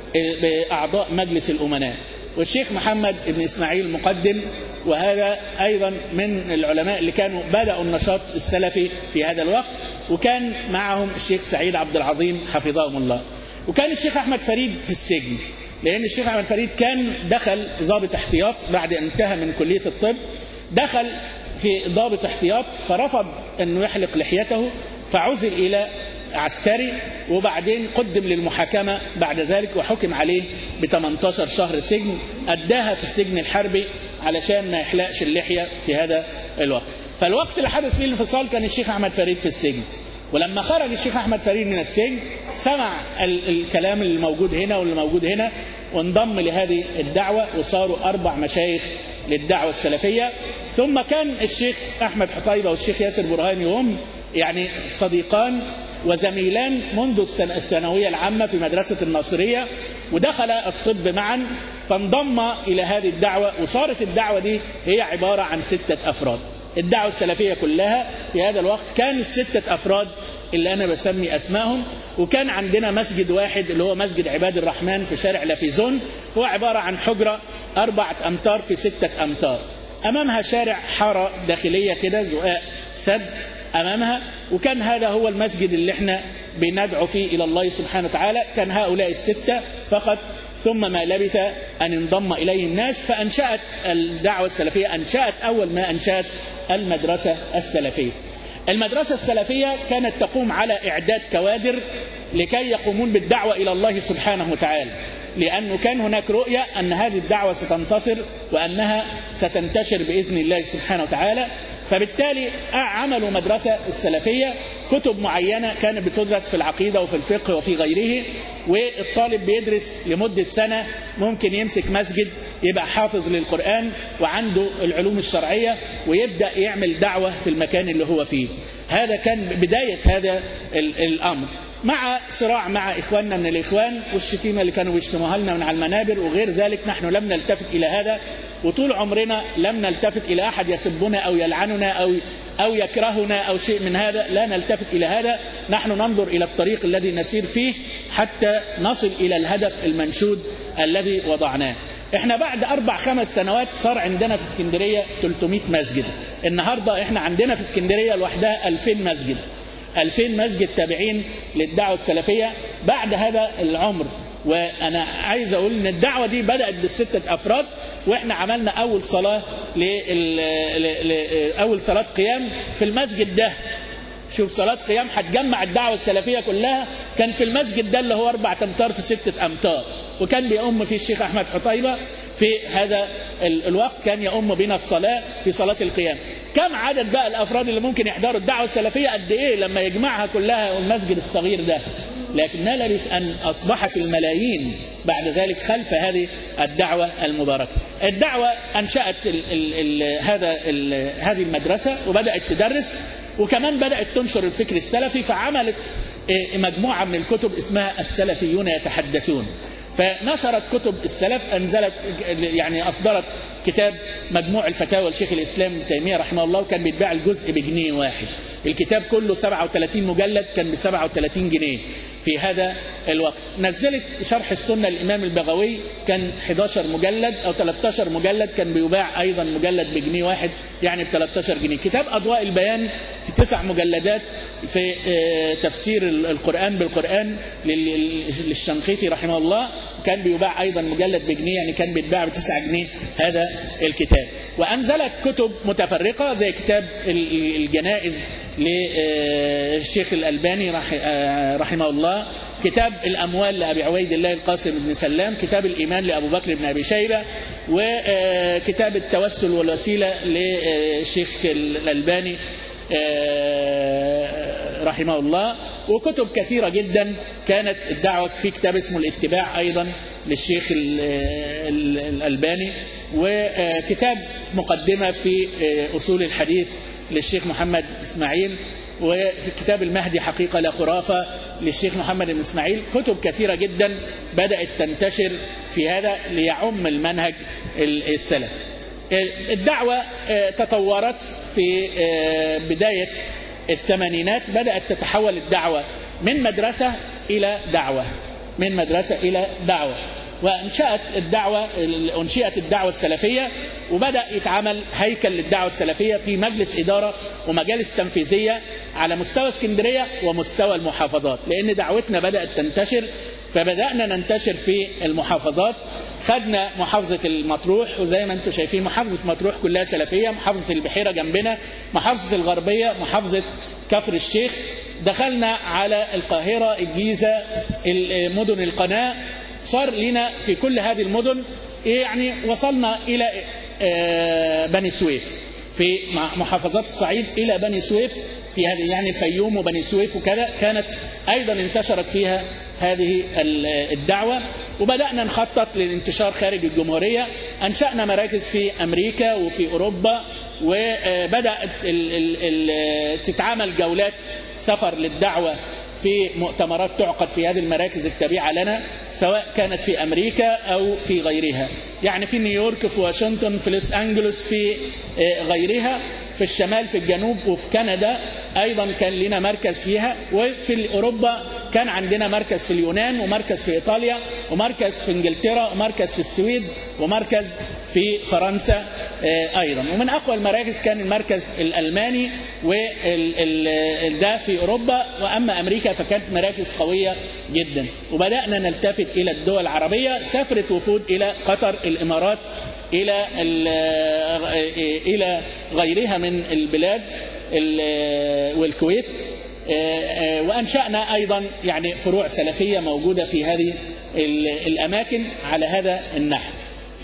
أعضاء مجلس الأمناء والشيخ محمد بن إسماعيل المقدم وهذا أيضا من العلماء اللي كانوا بدأوا النشاط السلفي في هذا الوقت وكان معهم الشيخ سعيد عبد العظيم حفظهم الله وكان الشيخ أحمد فريد في السجن لأن الشيخ أحمد فريد كان دخل ضابط احتياط بعد أن انتهى من كلية الطب دخل في ضابط احتياط فرفض أنه يحلق لحيته فعزل إلى عسكري وبعدين قدم للمحاكمة بعد ذلك وحكم عليه ب 18 شهر سجن أداها في السجن الحربي علشان ما يحلقش اللحية في هذا الوقت فالوقت اللي حدث فيه الانفصال كان الشيخ أحمد فريد في السجن ولما خرج الشيخ أحمد فريد من السجن سمع الكلام اللي موجود هنا واللي موجود هنا وانضم لهذه الدعوة وصاروا أربع مشايخ للدعوة السلفية ثم كان الشيخ أحمد حطيبة والشيخ ياسر برهاني هم يعني صديقان وزميلان منذ الثانوية العامة في مدرسة الناصرية ودخل الطب معا فانضم إلى هذه الدعوة وصارت الدعوة دي هي عبارة عن ستة أفراد الدعوة السلفية كلها في هذا الوقت كان الستة أفراد اللي أنا بسمي أسمائهم وكان عندنا مسجد واحد اللي هو مسجد عباد الرحمن في شارع لافيزون هو عبارة عن حجرة أربعة أمتار في ستة أمتار أمامها شارع حارة داخلية كده زقاق سد أمامها وكان هذا هو المسجد اللي احنا بندعو فيه إلى الله سبحانه وتعالى كان هؤلاء الستة فقط ثم ما لبث أن انضم إليه الناس فأنشأت الدعوة السلفية أنشأت أول ما أنشأت المدرسة السلفية المدرسة السلفية كانت تقوم على إعداد كوادر لكي يقومون بالدعوة إلى الله سبحانه وتعالى لأنه كان هناك رؤية أن هذه الدعوة ستنتصر وأنها ستنتشر بإذن الله سبحانه وتعالى فبالتالي عملوا مدرسة السلفية كتب معينة كانت بتدرس في العقيدة وفي الفقه وفي غيره والطالب بيدرس لمدة سنة ممكن يمسك مسجد يبقى حافظ للقرآن وعنده العلوم الشرعية ويبدأ يعمل دعوة في المكان اللي هو فيه هذا كان بداية هذا الأمر مع صراع مع إخواننا من الإخوان والشتيمة اللي كانوا بيشتموها لنا من على المنابر وغير ذلك نحن لم نلتفت إلى هذا وطول عمرنا لم نلتفت إلى أحد يسبنا أو يلعننا أو أو يكرهنا أو شيء من هذا لا نلتفت إلى هذا نحن ننظر إلى الطريق الذي نسير فيه حتى نصل إلى الهدف المنشود الذي وضعناه احنا بعد اربع خمس سنوات صار عندنا في اسكندريه 300 مسجد النهارده احنا عندنا في اسكندريه لوحدها 2000 مسجد 2000 مسجد تابعين للدعوه السلفيه بعد هذا العمر وانا عايز اقول ان الدعوه دي بدات بالسته افراد واحنا عملنا اول صلاه اول صلاه قيام في المسجد ده شوف صلاة قيام هتجمع الدعوة السلفية كلها كان في المسجد ده اللي هو أربعة أمتار في ستة أمتار وكان بيؤم فيه الشيخ أحمد حطيبة في هذا الوقت كان يؤم بنا الصلاة في صلاة القيام كم عدد بقى الأفراد اللي ممكن يحضروا الدعوة السلفية قد إيه لما يجمعها كلها المسجد الصغير ده لكن نلبث أن أصبحت الملايين بعد ذلك خلف هذه الدعوة المباركة الدعوة أنشأت ال ال ال هذا ال هذه المدرسة وبدأت تدرس وكمان بدأت تنشر الفكر السلفي فعملت مجموعة من الكتب اسمها السلفيون يتحدثون فنشرت كتب السلف انزلت يعني اصدرت كتاب مجموع الفتاوى لشيخ الاسلام ابن تيميه رحمه الله وكان بيتباع الجزء بجنيه واحد. الكتاب كله 37 مجلد كان ب 37 جنيه في هذا الوقت. نزلت شرح السنه للامام البغوي كان 11 مجلد او 13 مجلد كان بيباع ايضا مجلد بجنيه واحد يعني ب 13 جنيه. كتاب اضواء البيان في تسع مجلدات في تفسير القران بالقران للشنقيطي رحمه الله كان بيباع ايضا مجلد بجنيه يعني كان بيتباع ب 9 جنيه هذا الكتاب وانزلت كتب متفرقه زي كتاب الجنائز للشيخ الالباني رحمه الله كتاب الاموال لابي عبيد الله القاسم بن سلام كتاب الايمان لابو بكر بن ابي شيبه وكتاب التوسل والوسيله للشيخ الالباني رحمه الله وكتب كثيرة جدا كانت الدعوة في كتاب اسمه الاتباع أيضا للشيخ الألباني وكتاب مقدمة في أصول الحديث للشيخ محمد إسماعيل وفي كتاب المهدي حقيقة لا خرافة للشيخ محمد بن إسماعيل كتب كثيرة جدا بدأت تنتشر في هذا ليعم المنهج السلف الدعوة تطورت في بداية الثمانينات بدأت تتحول الدعوة من مدرسة إلى دعوة من مدرسة إلى دعوة وانشأت الدعوة انشئت الدعوة السلفية وبدأ يتعمل هيكل للدعوة السلفية في مجلس إدارة ومجالس تنفيذية على مستوى اسكندرية ومستوى المحافظات لأن دعوتنا بدأت تنتشر فبدأنا ننتشر في المحافظات خدنا محافظة المطروح وزي ما انتم شايفين محافظة مطروح كلها سلفية محافظة البحيرة جنبنا محافظة الغربية محافظة كفر الشيخ دخلنا على القاهرة الجيزة مدن القناة صار لنا في كل هذه المدن يعني وصلنا إلى بني سويف في محافظات الصعيد إلى بني سويف في هذه يعني الفيوم وبني سويف وكذا كانت أيضا انتشرت فيها هذه الدعوة وبدأنا نخطط للانتشار خارج الجمهورية أنشأنا مراكز في أمريكا وفي أوروبا وبدأت تتعامل جولات سفر للدعوة في مؤتمرات تعقد في هذه المراكز التابعة لنا سواء كانت في أمريكا أو في غيرها يعني في نيويورك في واشنطن في لوس أنجلوس في غيرها في الشمال في الجنوب وفي كندا أيضا كان لنا مركز فيها وفي أوروبا كان عندنا مركز في اليونان ومركز في إيطاليا ومركز في إنجلترا ومركز في السويد ومركز في فرنسا أيضا ومن أقوى المراكز كان المركز الألماني وده في أوروبا وأما أمريكا فكانت مراكز قوية جدا وبدأنا نلتفت إلى الدول العربية سافرت وفود إلى قطر الإمارات إلى إلى غيرها من البلاد والكويت وأنشأنا أيضا يعني فروع سلفية موجودة في هذه الأماكن على هذا النحو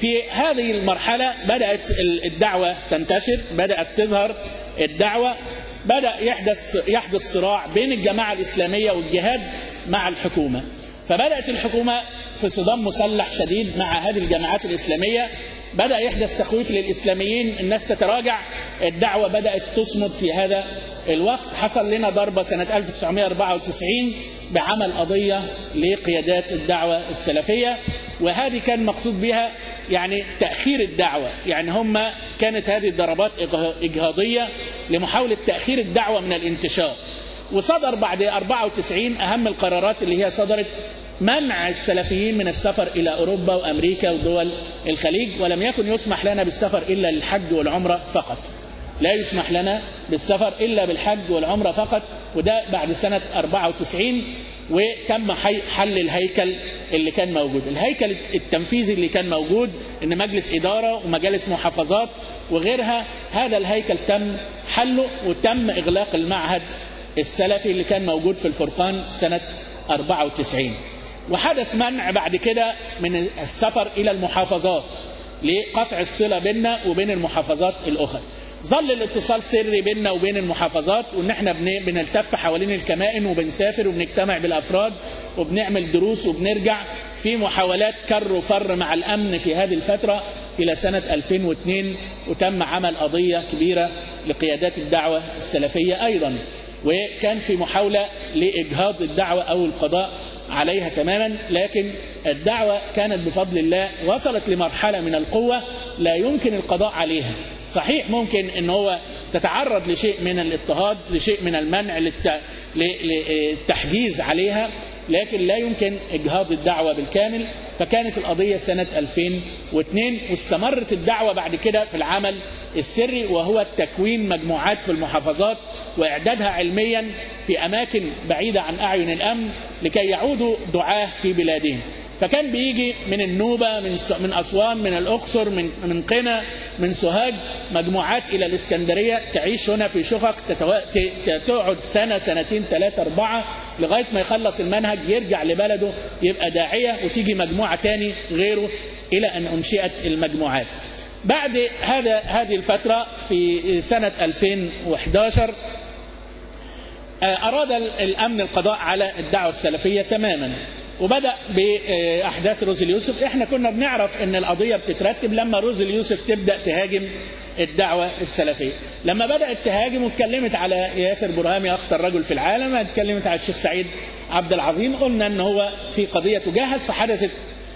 في هذه المرحلة بدأت الدعوة تنتشر بدأت تظهر الدعوة بدأ يحدث يحدث صراع بين الجماعة الإسلامية والجهاد مع الحكومة فبدأت الحكومة في صدام مسلح شديد مع هذه الجماعات الإسلامية بدأ يحدث تخويف للإسلاميين الناس تتراجع الدعوة بدأت تصمد في هذا الوقت حصل لنا ضربة سنة 1994 بعمل قضية لقيادات الدعوة السلفية وهذه كان مقصود بها يعني تأخير الدعوة يعني هم كانت هذه الضربات إجهاضية لمحاولة تأخير الدعوة من الانتشار وصدر بعد 94 أهم القرارات اللي هي صدرت منع السلفيين من السفر إلى أوروبا وأمريكا ودول الخليج ولم يكن يسمح لنا بالسفر إلا للحج والعمرة فقط لا يسمح لنا بالسفر إلا بالحج والعمرة فقط وده بعد سنة 94 وتم حل الهيكل اللي كان موجود الهيكل التنفيذي اللي كان موجود ان مجلس اداره ومجالس محافظات وغيرها هذا الهيكل تم حله وتم اغلاق المعهد السلفي اللي كان موجود في الفرقان سنه 94 وحدث منع بعد كده من السفر الى المحافظات لقطع الصله بيننا وبين المحافظات الاخرى ظل الاتصال سري بيننا وبين المحافظات وان احنا بنلتف حوالين الكمائن وبنسافر وبنجتمع بالافراد وبنعمل دروس وبنرجع في محاولات كر وفر مع الامن في هذه الفتره الى سنه 2002 وتم عمل قضيه كبيره لقيادات الدعوه السلفيه ايضا وكان في محاوله لاجهاض الدعوه او القضاء عليها تماما لكن الدعوه كانت بفضل الله وصلت لمرحله من القوه لا يمكن القضاء عليها صحيح ممكن ان هو تتعرض لشيء من الاضطهاد لشيء من المنع للتحجيز عليها لكن لا يمكن اجهاض الدعوه بالكامل فكانت القضيه سنه 2002 واستمرت الدعوه بعد كده في العمل السري وهو تكوين مجموعات في المحافظات واعدادها علميا في اماكن بعيده عن اعين الامن لكي يعودوا دعاه في بلادهم فكان بيجي من النوبة من من أسوان من الأقصر من من قنا من سوهاج مجموعات إلى الإسكندرية تعيش هنا في شقق تقعد سنة سنتين ثلاثة أربعة لغاية ما يخلص المنهج يرجع لبلده يبقى داعية وتيجي مجموعة تاني غيره إلى أن أنشئت المجموعات بعد هذا هذه الفترة في سنة 2011 أراد الأمن القضاء على الدعوة السلفية تماما وبدا باحداث روز اليوسف احنا كنا بنعرف ان القضيه بتترتب لما روز اليوسف تبدا تهاجم الدعوه السلفيه لما بدات تهاجم واتكلمت على ياسر برهامي اخطر رجل في العالم اتكلمت على الشيخ سعيد عبد العظيم قلنا ان هو في قضيه تجهز فحدثت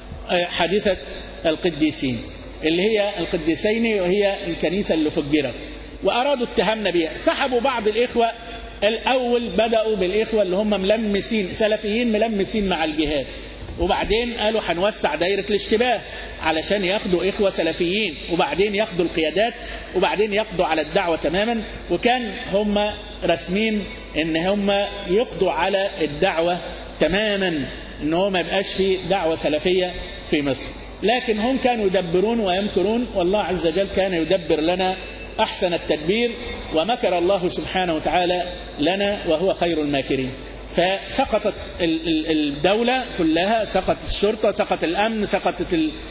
حادثه القديسين اللي هي القديسين وهي الكنيسه اللي فجرت وارادوا اتهامنا بها سحبوا بعض الاخوه الأول بدأوا بالإخوة اللي هم ملمسين سلفيين ملمسين مع الجهاد وبعدين قالوا هنوسع دايرة الاشتباه علشان ياخدوا إخوة سلفيين وبعدين ياخدوا القيادات وبعدين يقضوا على الدعوة تماما وكان هم رسمين ان هم يقضوا على الدعوة تماما ان هو ما يبقاش في دعوة سلفية في مصر لكن هم كانوا يدبرون ويمكرون والله عز وجل كان يدبر لنا أحسن التدبير ومكر الله سبحانه وتعالى لنا وهو خير الماكرين فسقطت الدولة كلها سقطت الشرطة سقط الأمن سقطت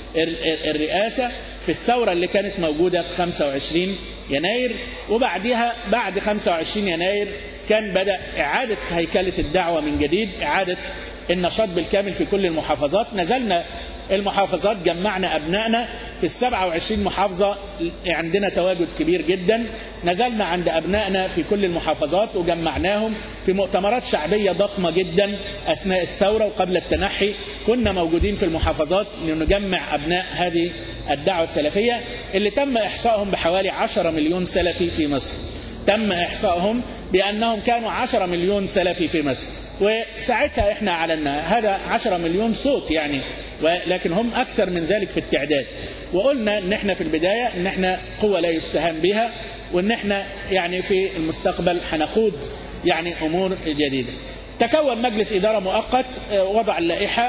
الرئاسة في الثورة اللي كانت موجودة في 25 يناير وبعدها بعد 25 يناير كان بدأ إعادة هيكلة الدعوة من جديد إعادة النشاط بالكامل في كل المحافظات نزلنا المحافظات جمعنا أبنائنا في السبعة وعشرين محافظة عندنا تواجد كبير جدا نزلنا عند أبنائنا في كل المحافظات وجمعناهم في مؤتمرات شعبية ضخمة جدا أثناء الثورة وقبل التنحي كنا موجودين في المحافظات لنجمع أبناء هذه الدعوة السلفية اللي تم إحصائهم بحوالي 10 مليون سلفي في مصر تم إحصائهم بأنهم كانوا 10 مليون سلفي في مصر وساعتها احنا أعلنا هذا 10 مليون صوت يعني ولكن هم أكثر من ذلك في التعداد وقلنا ان احنا في البداية ان احنا قوة لا يستهان بها وان احنا يعني في المستقبل هنخوض يعني أمور جديدة تكون مجلس إدارة مؤقت وضع اللائحة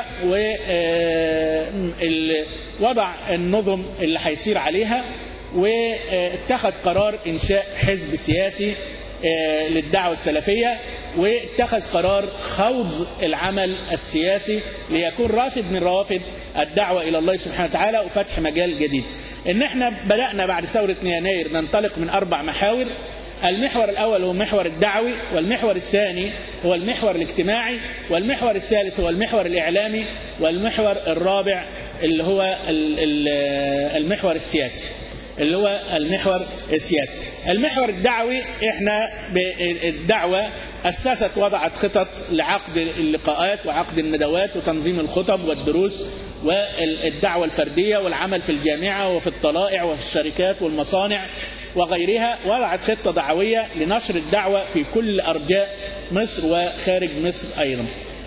ووضع النظم اللي هيسير عليها واتخذ قرار إنشاء حزب سياسي للدعوة السلفية واتخذ قرار خوض العمل السياسي ليكون رافد من روافد الدعوة إلى الله سبحانه وتعالى وفتح مجال جديد إن احنا بدأنا بعد ثورة يناير ننطلق من أربع محاور المحور الأول هو المحور الدعوي والمحور الثاني هو المحور الاجتماعي والمحور الثالث هو المحور الإعلامي والمحور الرابع اللي هو المحور السياسي اللي هو المحور السياسي المحور الدعوي احنا الدعوة أسست وضعت خطط لعقد اللقاءات وعقد الندوات وتنظيم الخطب والدروس والدعوة الفردية والعمل في الجامعة وفي الطلائع وفي الشركات والمصانع وغيرها وضعت خطة دعوية لنشر الدعوة في كل أرجاء مصر وخارج مصر أيضا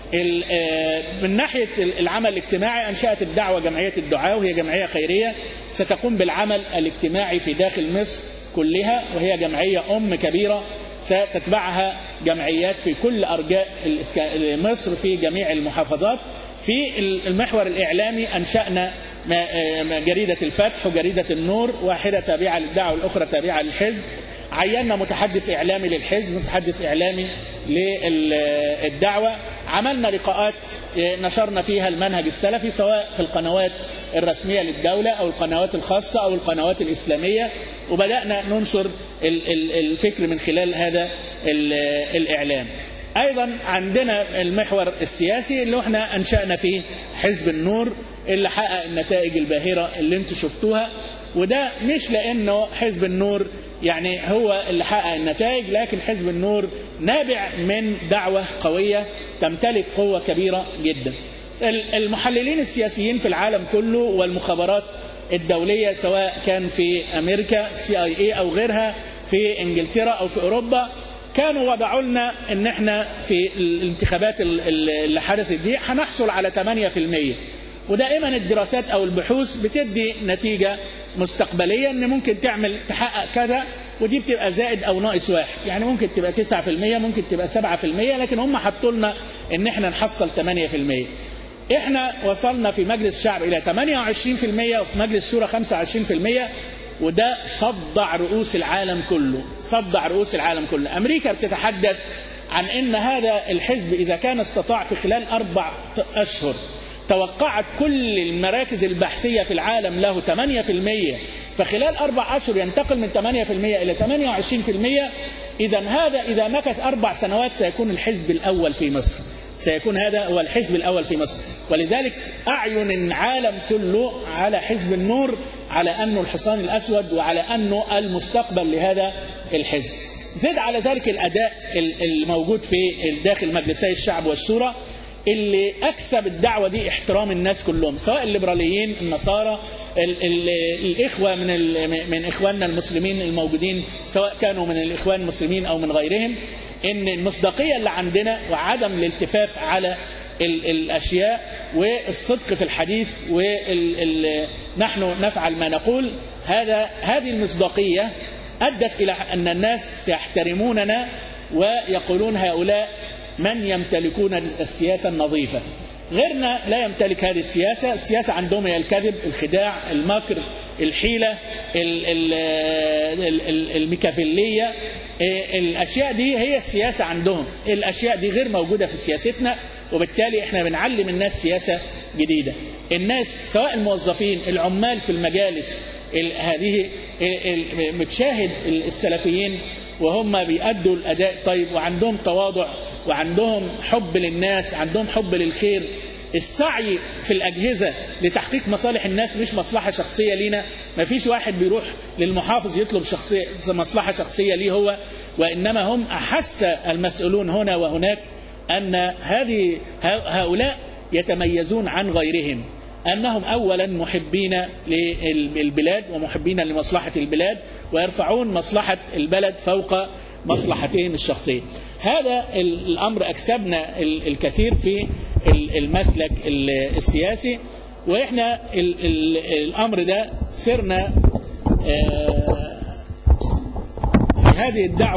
من ناحية العمل الاجتماعي أنشأت الدعوة جمعية الدعاء وهي جمعية خيرية ستقوم بالعمل الاجتماعي في داخل مصر كلها وهي جمعية أم كبيرة ستتبعها جمعيات في كل أرجاء مصر في جميع المحافظات في المحور الإعلامي أنشأنا جريدة الفتح وجريدة النور واحدة تابعة للدعوة والأخرى تابعة للحزب عينا متحدث إعلامي للحزب متحدث إعلامي للدعوة عملنا لقاءات نشرنا فيها المنهج السلفي سواء في القنوات الرسمية للدولة أو القنوات الخاصة أو القنوات الإسلامية وبدأنا ننشر الفكر من خلال هذا الإعلام أيضا عندنا المحور السياسي اللي احنا أنشأنا فيه حزب النور اللي حقق النتائج الباهرة اللي انتم شفتوها وده مش لأنه حزب النور يعني هو اللي حقق النتائج لكن حزب النور نابع من دعوة قوية تمتلك قوة كبيرة جدا المحللين السياسيين في العالم كله والمخابرات الدولية سواء كان في أمريكا سي اي اي أو غيرها في إنجلترا أو في أوروبا كانوا وضعوا لنا ان احنا في الانتخابات اللي حدثت دي هنحصل على 8% ودائما الدراسات او البحوث بتدي نتيجه مستقبليه ان ممكن تعمل تحقق كذا ودي بتبقى زائد او ناقص واحد يعني ممكن تبقى 9% ممكن تبقى 7% لكن هم حطوا لنا ان احنا نحصل 8% احنا وصلنا في مجلس الشعب الى 28% وفي مجلس الشورى 25% وده صدع رؤوس العالم كله صدع رؤوس العالم كله أمريكا بتتحدث عن أن هذا الحزب إذا كان استطاع في خلال أربع أشهر توقعت كل المراكز البحثية في العالم له 8% فخلال أربع أشهر ينتقل من 8% إلى 28% إذا هذا إذا مكث أربع سنوات سيكون الحزب الأول في مصر سيكون هذا هو الحزب الأول في مصر ولذلك أعين العالم كله على حزب النور على أنه الحصان الأسود وعلى أنه المستقبل لهذا الحزب زد على ذلك الأداء الموجود في داخل مجلسي الشعب والشورى اللي أكسب الدعوة دي احترام الناس كلهم سواء الليبراليين النصارى ال ال الإخوة من, من إخواننا المسلمين الموجودين سواء كانوا من الإخوان المسلمين أو من غيرهم إن المصداقية اللي عندنا وعدم الالتفاف على ال الأشياء والصدق في الحديث ونحن نفعل ما نقول هذا هذه المصداقية أدت إلى أن الناس يحترموننا ويقولون هؤلاء من يمتلكون السياسة النظيفة غيرنا لا يمتلك هذه السياسة السياسة عندهم هي الكذب الخداع المكر الحيلة الميكافيلية الأشياء دي هي السياسة عندهم الأشياء دي غير موجودة في سياستنا وبالتالي احنا بنعلم الناس سياسة جديدة الناس سواء الموظفين العمال في المجالس هذه متشاهد السلفيين وهم بيأدوا الأداء طيب وعندهم تواضع وعندهم حب للناس عندهم حب للخير السعي في الأجهزة لتحقيق مصالح الناس مش مصلحة شخصية لينا ما فيش واحد بيروح للمحافظ يطلب شخصية مصلحة شخصية ليه هو وإنما هم أحس المسؤولون هنا وهناك أن هذه هؤلاء يتميزون عن غيرهم أنهم أولا محبين للبلاد ومحبين لمصلحة البلاد ويرفعون مصلحة البلد فوق مصلحتهم الشخصية هذا الأمر أكسبنا الكثير في المسلك السياسي وإحنا الأمر ده سرنا في هذه الدعوة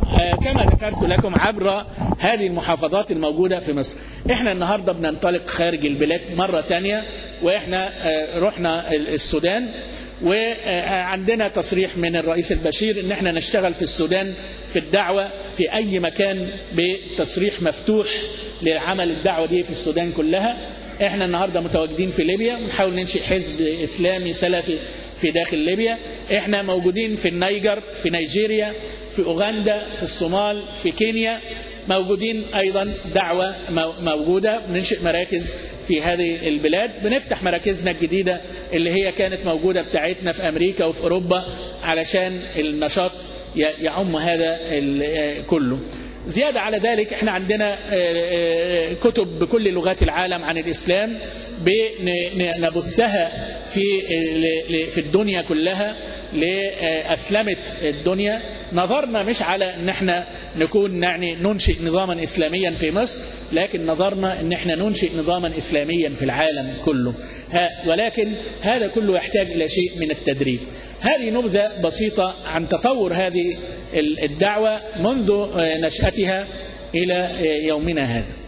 كما ذكرت لكم عبر هذه المحافظات الموجودة في مصر احنا النهاردة بننطلق خارج البلاد مرة تانية واحنا رحنا السودان وعندنا تصريح من الرئيس البشير ان احنا نشتغل في السودان في الدعوة في اي مكان بتصريح مفتوح لعمل الدعوة دي في السودان كلها احنا النهاردة متواجدين في ليبيا ونحاول ننشئ حزب اسلامي سلفي في داخل ليبيا احنا موجودين في النيجر في نيجيريا في اوغندا في الصومال في كينيا موجودين ايضا دعوة موجودة بننشئ مراكز في هذه البلاد بنفتح مراكزنا الجديدة اللي هي كانت موجودة بتاعتنا في امريكا وفي اوروبا علشان النشاط يعم هذا كله زيادة على ذلك احنا عندنا كتب بكل لغات العالم عن الإسلام بنبثها في في الدنيا كلها لأسلمة الدنيا نظرنا مش على ان احنا نكون يعني ننشئ نظاما اسلاميا في مصر لكن نظرنا ان احنا ننشئ نظاما اسلاميا في العالم كله ولكن هذا كله يحتاج الى شيء من التدريب هذه نبذة بسيطة عن تطور هذه الدعوة منذ نشأتها الى يومنا هذا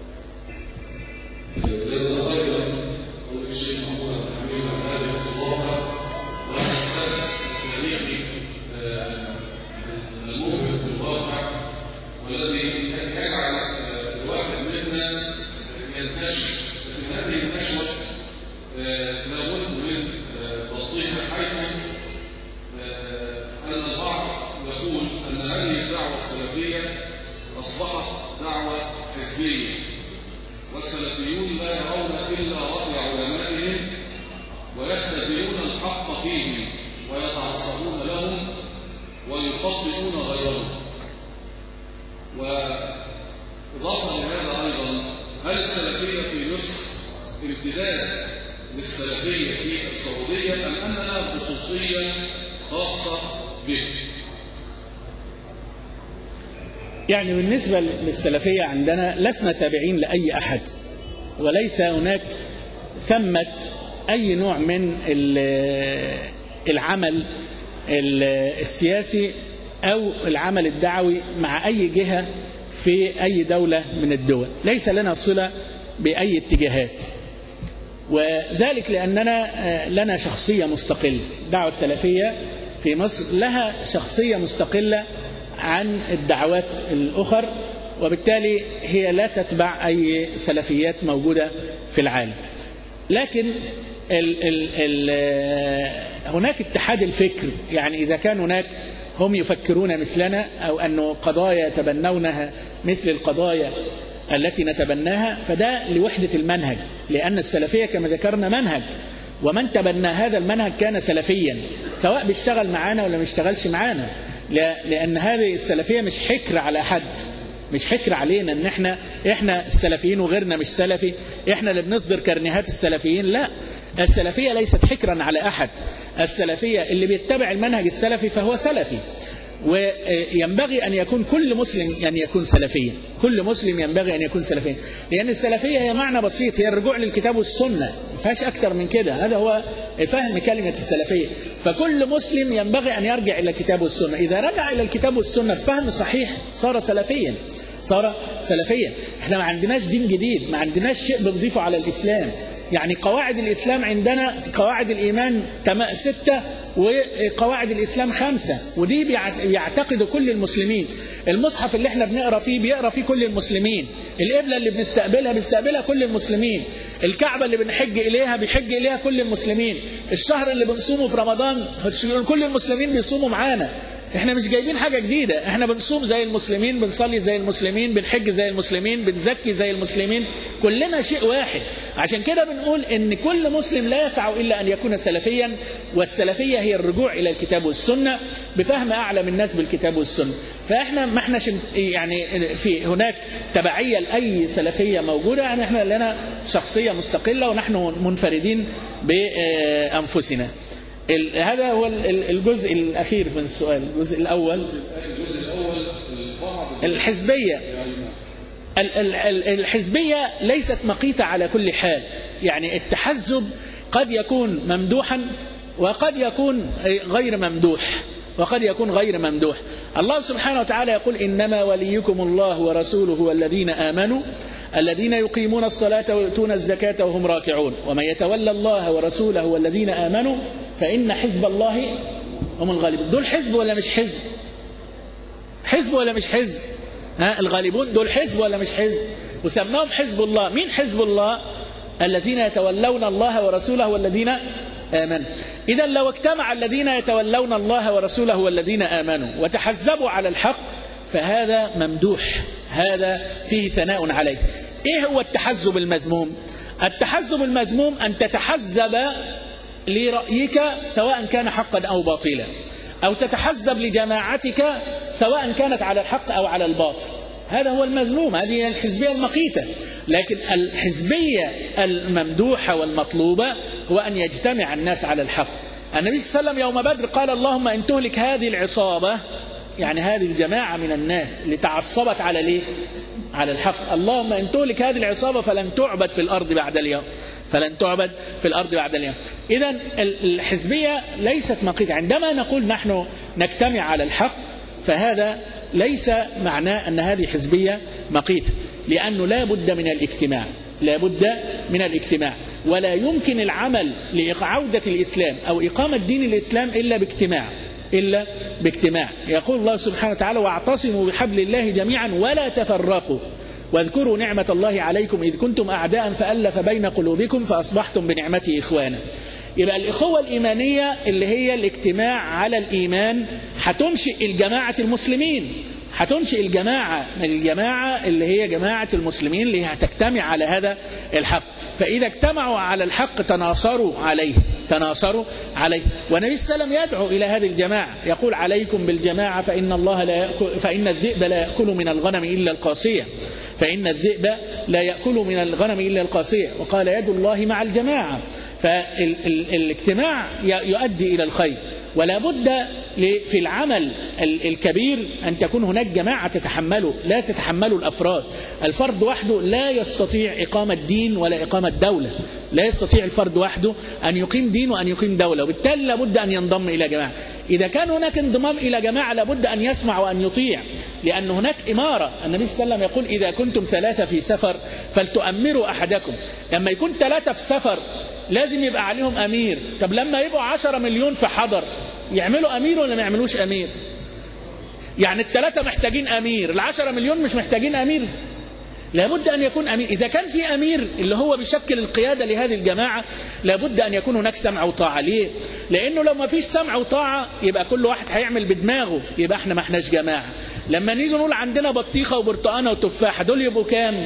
والسلفيون لا يرون إلا رأي علمائهم ويختزلون الحق فيهم ويتعصبون لهم ويخطئون غيرهم وإضافة لهذا أيضا هل السلفية في مصر امتداد للسلفية في السعودية أم أنها خصوصية خاصة به يعني بالنسبة للسلفية عندنا لسنا تابعين لأي أحد وليس هناك ثمة أي نوع من العمل السياسي أو العمل الدعوي مع أي جهة في أي دولة من الدول ليس لنا صلة بأي اتجاهات وذلك لأننا لنا شخصية مستقلة الدعوة السلفية في مصر لها شخصية مستقلة عن الدعوات الأخر وبالتالي هي لا تتبع أي سلفيات موجودة في العالم لكن ال ال ال هناك اتحاد الفكر يعني إذا كان هناك هم يفكرون مثلنا أو أن قضايا يتبنونها مثل القضايا التي نتبناها فده لوحدة المنهج لأن السلفية كما ذكرنا منهج ومن تبنى هذا المنهج كان سلفيا سواء بيشتغل معانا ولا ما يشتغلش معانا لأن هذه السلفية مش حكر على حد مش حكر علينا ان احنا احنا السلفيين وغيرنا مش سلفي احنا اللي بنصدر كرنيهات السلفيين لا السلفية ليست حكرا على احد السلفية اللي بيتبع المنهج السلفي فهو سلفي وينبغي أن يكون كل مسلم أن يكون سلفيا كل مسلم ينبغي أن يكون سلفيا لأن السلفية هي معنى بسيط هي الرجوع للكتاب والسنة ما فيهاش أكتر من كده هذا هو فهم كلمة السلفية فكل مسلم ينبغي أن يرجع إلى الكتاب والسنة إذا رجع إلى الكتاب والسنة بفهم صحيح صار سلفيا صار سلفيا احنا ما عندناش دين جديد ما عندناش شيء بنضيفه على الإسلام يعني قواعد الإسلام عندنا قواعد الإيمان ستة وقواعد الإسلام خمسة ودي بيعتقد كل المسلمين المصحف اللي احنا بنقرأ فيه بيقرأ فيه كل المسلمين القبلة اللي بنستقبلها بيستقبلها كل المسلمين الكعبة اللي بنحج إليها بيحج إليها كل المسلمين الشهر اللي بنصومه في رمضان كل المسلمين بيصوموا معانا احنا مش جايبين حاجة جديدة احنا بنصوم زي المسلمين بنصلي زي المسلمين بنحج زي المسلمين بنزكي زي المسلمين كلنا شيء واحد عشان كده بنقول ان كل مسلم لا يسع الا ان يكون سلفيا والسلفية هي الرجوع الى الكتاب والسنة بفهم اعلم الناس بالكتاب والسنة فاحنا ما احناش يعني في هناك تبعية لاي سلفية موجودة يعني احنا لنا شخصية مستقلة ونحن منفردين بانفسنا هذا هو الجزء الأخير من السؤال الجزء الأول الجزء الأول بعض الحزبية الحزبية ليست مقيتة على كل حال يعني التحزب قد يكون ممدوحا وقد يكون غير ممدوح وقد يكون غير ممدوح الله سبحانه وتعالى يقول إنما وليكم الله ورسوله والذين آمنوا الذين يقيمون الصلاة ويؤتون الزكاة وهم راكعون ومن يتولى الله ورسوله والذين آمنوا فإن حزب الله هم الغالبون دول حزب ولا مش حزب حزب ولا مش حزب ها الغالبون دول حزب ولا مش حزب وسماهم حزب الله مين حزب الله الذين يتولون الله ورسوله والذين آمنوا إذا لو اجتمع الذين يتولون الله ورسوله والذين آمنوا وتحزبوا على الحق فهذا ممدوح هذا فيه ثناء عليه إيه هو التحزب المذموم التحزب المذموم أن تتحزب لرأيك سواء كان حقا أو باطلا أو تتحزب لجماعتك سواء كانت على الحق أو على الباطل هذا هو المذموم هذه الحزبية المقيتة لكن الحزبية الممدوحة والمطلوبة هو أن يجتمع الناس على الحق النبي صلى الله عليه وسلم يوم بدر قال اللهم إن تهلك هذه العصابة يعني هذه الجماعة من الناس اللي تعصبت على ليه على الحق اللهم إن تهلك هذه العصابة فلن تعبد في الأرض بعد اليوم فلن تعبد في الأرض بعد اليوم إذا الحزبية ليست مقيتة عندما نقول نحن نجتمع على الحق فهذا ليس معناه أن هذه حزبية مقيتة لأنه لا بد من الاجتماع لا بد من الاجتماع ولا يمكن العمل لعودة الإسلام أو إقامة دين الإسلام إلا باجتماع إلا باجتماع يقول الله سبحانه وتعالى واعتصموا بحبل الله جميعا ولا تفرقوا واذكروا نعمة الله عليكم إذ كنتم أعداء فألف بين قلوبكم فأصبحتم بنعمته إخوانا يبقى الإخوة الإيمانية اللي هي الاجتماع على الإيمان هتنشئ الجماعة المسلمين هتنشئ الجماعة الجماعة اللي هي جماعة المسلمين اللي هتجتمع على هذا الحق فإذا اجتمعوا على الحق تناصروا عليه تناصروا عليه والنبي صلى الله عليه وسلم يدعو إلى هذه الجماعة يقول عليكم بالجماعة فإن الله لا يأكل فإن الذئب لا يأكل من الغنم إلا القاسية فإن الذئب لا يأكل من الغنم إلا القاسية وقال يد الله مع الجماعة فالاجتماع يؤدي إلى الخير ولا بد في العمل الكبير أن تكون هناك جماعة تتحمله لا تتحمله الأفراد الفرد وحده لا يستطيع إقامة دين ولا إقامة دولة لا يستطيع الفرد وحده أن يقيم دين وأن يقيم دولة وبالتالي لابد أن ينضم إلى جماعة إذا كان هناك انضمام إلى جماعة لابد أن يسمع وأن يطيع لأن هناك إمارة النبي صلى الله عليه وسلم يقول إذا كنتم ثلاثة في سفر فلتؤمروا أحدكم لما يكون ثلاثة في سفر لازم يبقى عليهم أمير طب لما يبقوا عشرة مليون في حضر يعملوا أمير ولا ما يعملوش أمير يعني الثلاثة محتاجين أمير العشرة مليون مش محتاجين أمير لابد أن يكون أمير إذا كان في أمير اللي هو بيشكل القيادة لهذه الجماعة لابد أن يكون هناك سمع وطاعة ليه لأنه لو ما فيش سمع وطاعة يبقى كل واحد هيعمل بدماغه يبقى احنا ما احناش جماعة لما نيجي نقول عندنا بطيخة وبرتقانة وتفاحة دول يبقوا كام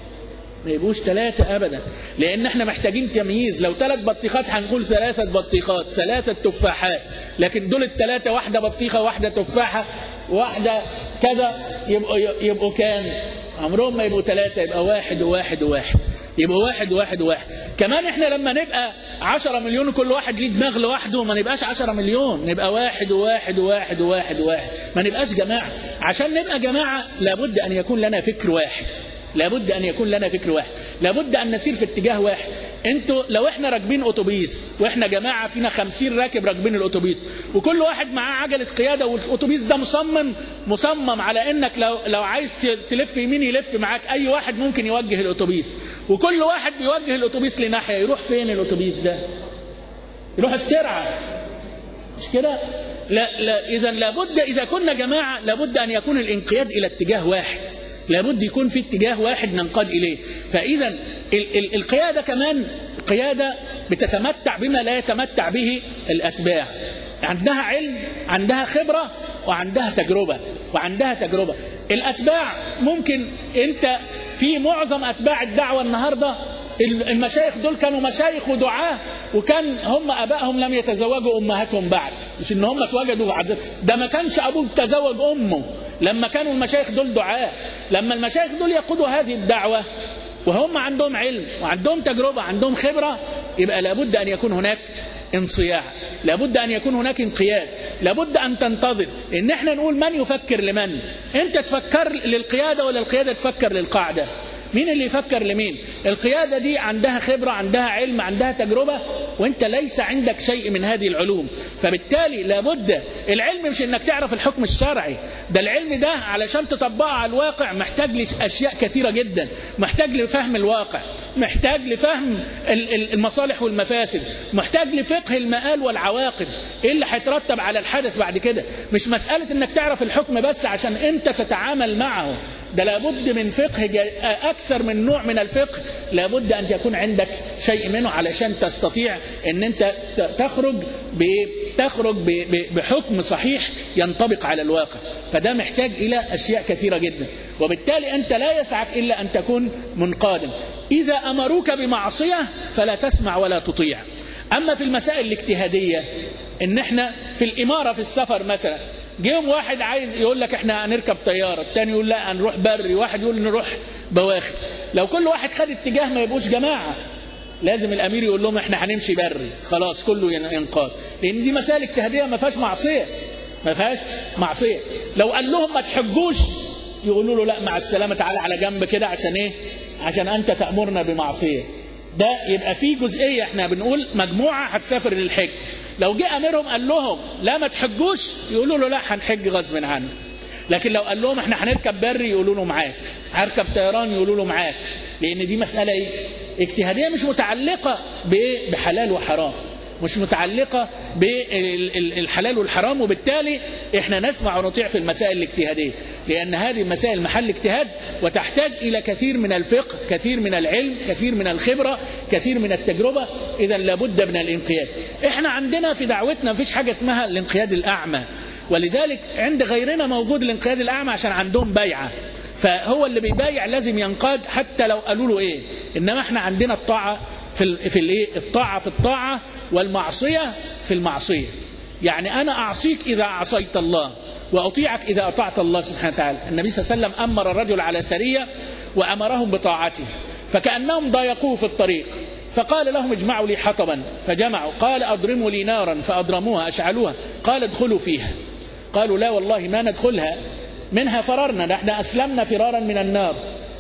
ما يبقوش ثلاثة أبدا لأن احنا محتاجين تمييز لو ثلاث بطيخات هنقول ثلاثة بطيخات ثلاثة تفاحات لكن دول الثلاثة واحدة بطيخة واحدة تفاحة واحدة كذا يبقوا يبقوا كام عمرهم ما يبقوا ثلاثة يبقى واحد وواحد وواحد يبقى واحد وواحد وواحد كمان احنا لما نبقى عشرة مليون وكل واحد ليه دماغ لوحده ما نبقاش عشرة مليون نبقى واحد وواحد وواحد وواحد وواحد ما نبقاش جماعة عشان نبقى جماعة لابد أن يكون لنا فكر واحد لابد أن يكون لنا فكر واحد لابد أن نسير في اتجاه واحد انتوا لو احنا راكبين أتوبيس واحنا جماعة فينا خمسين راكب راكبين الأتوبيس وكل واحد معاه عجلة قيادة والأتوبيس ده مصمم مصمم على انك لو لو عايز تلف يمين يلف معاك اي واحد ممكن يوجه الأتوبيس وكل واحد بيوجه الأتوبيس لناحية يروح فين الأتوبيس ده يروح الترعة مش كده لا لا اذا لابد اذا كنا جماعه لابد ان يكون الانقياد الى اتجاه واحد لابد يكون في اتجاه واحد ننقاد اليه فاذا ال ال القياده كمان قياده بتتمتع بما لا يتمتع به الاتباع عندها علم عندها خبره وعندها تجربه وعندها تجربه الاتباع ممكن انت في معظم اتباع الدعوه النهارده المشايخ دول كانوا مشايخ ودعاة وكان هم ابائهم لم يتزوجوا امهاتهم بعد مش ان هم اتوجدوا بعد ده ما كانش ابوه تزوج امه لما كانوا المشايخ دول دعاة لما المشايخ دول يقودوا هذه الدعوة وهم عندهم علم وعندهم تجربة عندهم خبرة يبقى لابد أن يكون هناك انصياع لابد أن يكون هناك انقياد لابد أن تنتظر إن احنا نقول من يفكر لمن أنت تفكر للقيادة ولا القيادة تفكر للقاعدة مين اللي يفكر لمين القيادة دي عندها خبرة عندها علم عندها تجربة وانت ليس عندك شيء من هذه العلوم فبالتالي لابد العلم مش انك تعرف الحكم الشرعي ده العلم ده علشان تطبقه على الواقع محتاج لاشياء كثيرة جدا محتاج لفهم الواقع محتاج لفهم المصالح والمفاسد محتاج لفقه المآل والعواقب ايه اللي هيترتب على الحدث بعد كده مش مسألة انك تعرف الحكم بس عشان انت تتعامل معه ده لابد من فقه اكثر من نوع من الفقه لابد ان يكون عندك شيء منه علشان تستطيع ان انت تخرج تخرج بحكم صحيح ينطبق على الواقع فده محتاج الى اشياء كثيرة جدا وبالتالي انت لا يسعك الا ان تكون منقادا اذا امروك بمعصية فلا تسمع ولا تطيع اما في المسائل الاجتهادية ان احنا في الامارة في السفر مثلا جيهم واحد عايز يقول لك احنا هنركب طياره الثاني يقول لا هنروح بري واحد يقول نروح بواخر لو كل واحد خد اتجاه ما يبقوش جماعه لازم الامير يقول لهم احنا هنمشي بري خلاص كله ينقاد لان دي مسائل اجتهاديه ما فيهاش معصيه ما فيهاش معصيه لو قال لهم ما تحجوش يقولوا له لا مع السلامه تعالى على جنب كده عشان ايه عشان انت تامرنا بمعصيه ده يبقى في جزئيه احنا بنقول مجموعه هتسافر للحج لو جه اميرهم قال لهم لا ما تحجوش يقولوا له لا هنحج غصب عنك لكن لو قال لهم احنا هنركب بري يقولوا له معاك هركب طيران يقولوا له معاك لان دي مساله ايه اجتهاديه مش متعلقه بحلال وحرام مش متعلقة بالحلال والحرام وبالتالي احنا نسمع ونطيع في المسائل الاجتهادية لأن هذه المسائل محل اجتهاد وتحتاج إلى كثير من الفقه كثير من العلم كثير من الخبرة كثير من التجربة إذا لابد من الانقياد احنا عندنا في دعوتنا مفيش حاجة اسمها الانقياد الأعمى ولذلك عند غيرنا موجود الانقياد الأعمى عشان عندهم بيعة فهو اللي بيبايع لازم ينقاد حتى لو قالوا له ايه انما احنا عندنا الطاعه في ال في الايه الطاعه في الطاعه والمعصيه في المعصيه يعني انا اعصيك اذا عصيت الله واطيعك اذا اطعت الله سبحانه وتعالى النبي صلى الله عليه وسلم امر الرجل على سريه وامرهم بطاعته فكانهم ضايقوه في الطريق فقال لهم اجمعوا لي حطبا فجمعوا قال اضرموا لي نارا فاضرموها اشعلوها قال ادخلوا فيها قالوا لا والله ما ندخلها منها فررنا نحن أسلمنا فرارا من النار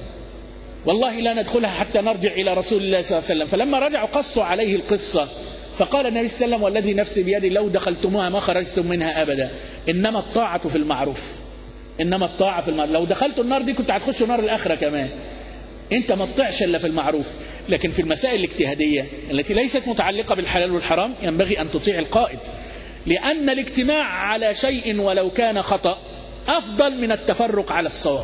والله لا ندخلها حتى نرجع إلى رسول الله صلى الله عليه وسلم فلما رجعوا قصوا عليه القصة فقال النبي صلى الله عليه وسلم والذي نفسي بيدي لو دخلتموها ما خرجتم منها أبدا إنما الطاعة في المعروف إنما الطاعة في المعروف لو دخلتوا النار دي كنت هتخشوا نار الآخرة كمان انت ما تطيعش الا في المعروف لكن في المسائل الاجتهاديه التي ليست متعلقه بالحلال والحرام ينبغي ان تطيع القائد لان الاجتماع على شيء ولو كان خطأ أفضل من التفرق على الصواب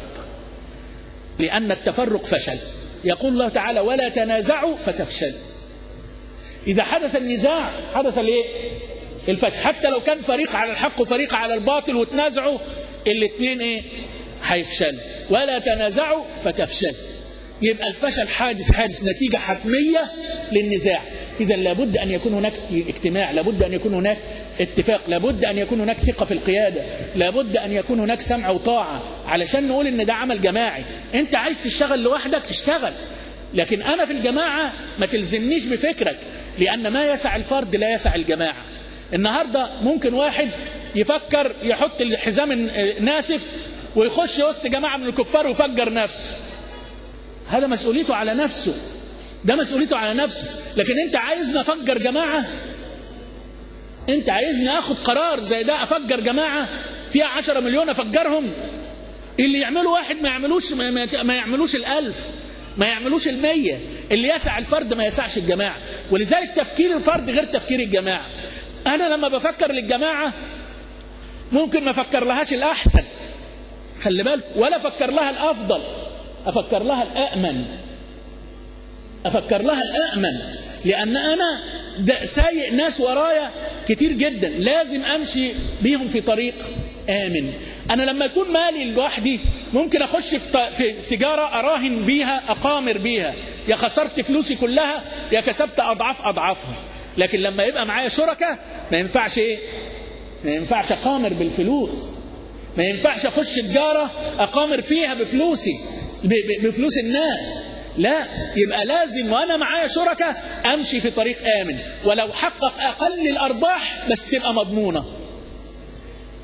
لأن التفرق فشل يقول الله تعالى ولا تنازعوا فتفشل إذا حدث النزاع حدث الايه الفشل حتى لو كان فريق على الحق وفريق على الباطل وتنازعوا الاثنين ايه هيفشلوا ولا تنازعوا فتفشل يبقى الفشل حادث حادث نتيجة حتمية للنزاع إذا لابد أن يكون هناك اجتماع لابد أن يكون هناك اتفاق لابد أن يكون هناك ثقة في القيادة لابد أن يكون هناك سمع وطاعة علشان نقول إن ده عمل جماعي أنت عايز تشتغل لوحدك تشتغل لكن أنا في الجماعة ما تلزمنيش بفكرك لأن ما يسع الفرد لا يسع الجماعة النهاردة ممكن واحد يفكر يحط الحزام ناسف ويخش وسط جماعة من الكفار ويفجر نفسه هذا مسؤوليته على نفسه ده مسؤوليته على نفسه لكن انت عايزني افجر جماعة انت عايزني اخد قرار زي ده افجر جماعة فيها عشرة مليون افجرهم اللي يعملوا واحد ما يعملوش ما يعملوش الالف ما يعملوش المية اللي يسع الفرد ما يسعش الجماعة ولذلك تفكير الفرد غير تفكير الجماعة انا لما بفكر للجماعة ممكن ما افكر لهاش الاحسن خلي بالك ولا افكر لها الافضل افكر لها الامن افكر لها الامن لان انا سايق ناس ورايا كتير جدا لازم امشي بيهم في طريق امن انا لما يكون مالي لوحدي ممكن اخش في, في تجاره اراهن بيها اقامر بيها يا خسرت فلوسي كلها يا كسبت اضعاف اضعافها لكن لما يبقى معايا شركاء ما ينفعش ايه ما ينفعش اقامر بالفلوس ما ينفعش اخش تجاره اقامر فيها بفلوسي بفلوس الناس لا يبقى لازم وانا معايا شركاء امشي في طريق امن ولو حقق اقل الارباح بس تبقى مضمونه